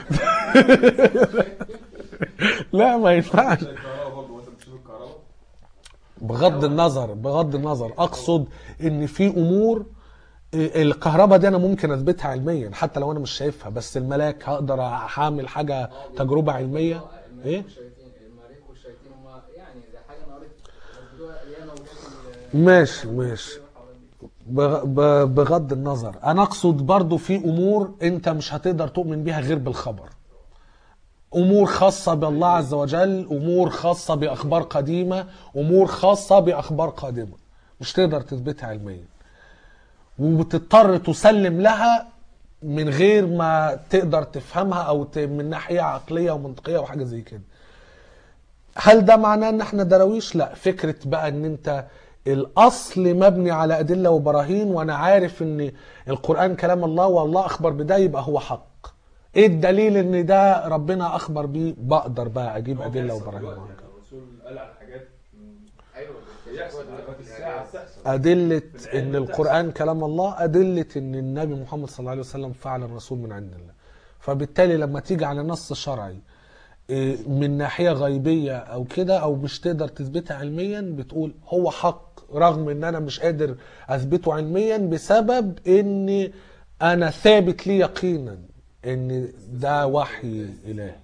لا ما ينفعش زي الكهرباء برضه وانت بتشوف الكهرباء بغض النظر بغض النظر اقصد ان في امور الكهرباء دي انا ممكن اثبتها علميا حتى لو انا مش شايفها بس الملاك هقدر هعمل حاجه تجربه علميه الملائكة ايه والشياطين الملائكة والشياطين هم يعني زي حاجة أنا قريت أثبتوها اللي هي موجودة في ال- ماشي ماشي بغ- ب- بغض النظر انا اقصد برضو في امور انت مش هتقدر تؤمن بيها غير بالخبر امور خاصه بالله عز وجل امور خاصه باخبار قديمه امور خاصه باخبار قادمه مش تقدر تثبتها علميا وبتضطر تسلم لها من غير ما تقدر تفهمها او ت- من ناحيه عقليه ومنطقيه وحاجه زي كده هل ده معناه ان احنا دراويش لا فكره بقى ان انت الاصل مبني على ادله وبراهين وانا عارف ان القران كلام الله والله اخبر بده يبقى هو حق ايه الدليل ان ده ربنا اخبر بيه بقدر بقى اجيب هو ادله بيحصل وبراهين دلوقتي معاها. يعني الرسول قال على حاجات من- ايوه بيحصل دلوقتي الساعة بتحصل أدلة العلم إن بتحصل. القرآن كلام الله أدلة إن النبي محمد صلى الله عليه وسلم فعلا رسول من عند الله فبالتالي لما تيجي على نص شرعي إيه، من ناحية غيبية أو كده أو مش تقدر تثبتها علميا بتقول هو حق رغم إن أنا مش قادر أثبته علميا بسبب إن أنا ثابت لي يقينا إن ده وحي إلهي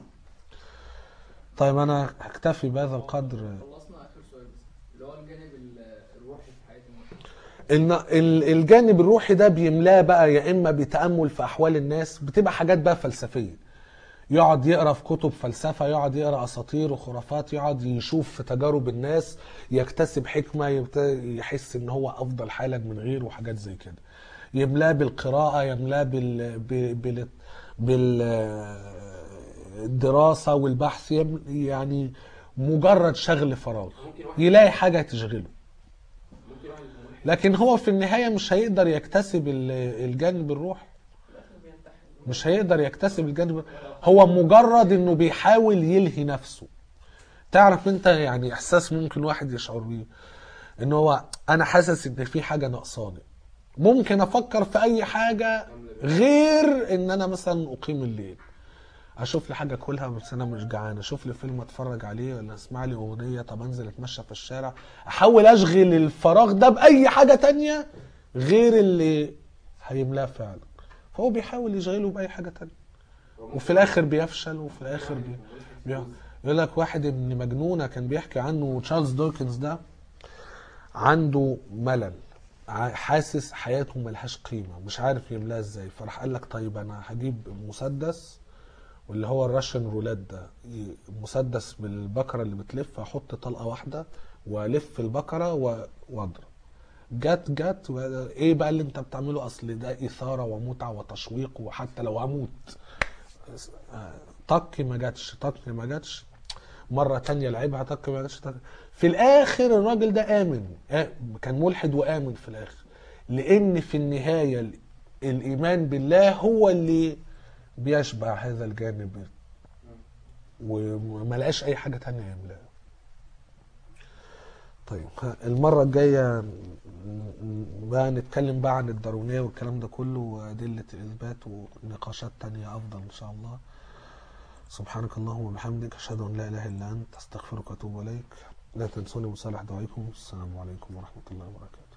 طيب أنا هكتفي بهذا القدر خلصنا آخر سؤال بس اللي هو الجانب ال- الروحي في حياة المسلم ان ال- الجانب الروحي ده بيملاه بقى يا اما بتامل في احوال الناس بتبقى حاجات بقى فلسفيه يقعد يقرا في كتب فلسفه يقعد يقرا اساطير وخرافات يقعد يشوف في تجارب الناس يكتسب حكمه يبت- يحس ان هو افضل حالا من غيره وحاجات زي كده يملاه بالقراءه يملاه بال ب- بال بالدراسه والبحث يم- يعني مجرد شغل فراغ ممكن واحد يلاقي حاجه تشغله ممكن واحد يكون ملحد لكن هو في النهاية مش هيقدر يكتسب ال- الجانب الروحي في الاخر بينتحر مش هيقدر يكتسب الجانب هو مجرد انه بيحاول يلهي نفسه تعرف انت يعني احساس ممكن واحد يشعر بيه ان هو انا حاسس ان في حاجة ناقصاني ممكن افكر في اي حاجة غير ان انا مثلا اقيم الليل اشوف لي حاجه اكلها بس انا مش جعان اشوف لي فيلم اتفرج عليه ولا اسمع لي اغنيه طب انزل اتمشى في الشارع احاول اشغل الفراغ ده باي حاجه تانية غير اللي هيملاه فعلا فهو بيحاول يشغله باي حاجه تانية وفي الاخر بيفشل وفي الاخر بي... بي... يقول لك واحد ابن مجنونه كان بيحكي عنه تشارلز دوكنز ده عنده ملل ع- حاسس حياته ملهاش قيمه مش عارف يملاها ازاي فراح قال لك طيب انا هجيب مسدس واللي هو الراشن رولات ده ي- مسدس بالبكره اللي بتلف احط طلقه واحده والف البكره و- واضرب جت جت و- ايه بقى اللي انت بتعمله اصل ده اثاره ومتعه وتشويق وحتى لو هموت آه، طك ما جاتش طك ما جاتش مره تانية لعبها طك ما جاتش طك. في الاخر الراجل ده امن آه، كان ملحد وامن في الاخر لان في النهايه ال- الايمان بالله هو اللي بيشبع هذا الجانب وما لقاش اي حاجه تانية يملاها طيب ها، المره الجايه ن- ن- بقى نتكلم بقى عن الدارونيه والكلام ده كله وادله الاثبات ونقاشات تانية افضل ان شاء الله سبحانك اللهم وبحمدك أشهد أن لا إله إلا أنت أستغفرك وأتوب إليك لا تنسوني من صالح دعائكم السلام عليكم ورحمة الله وبركاته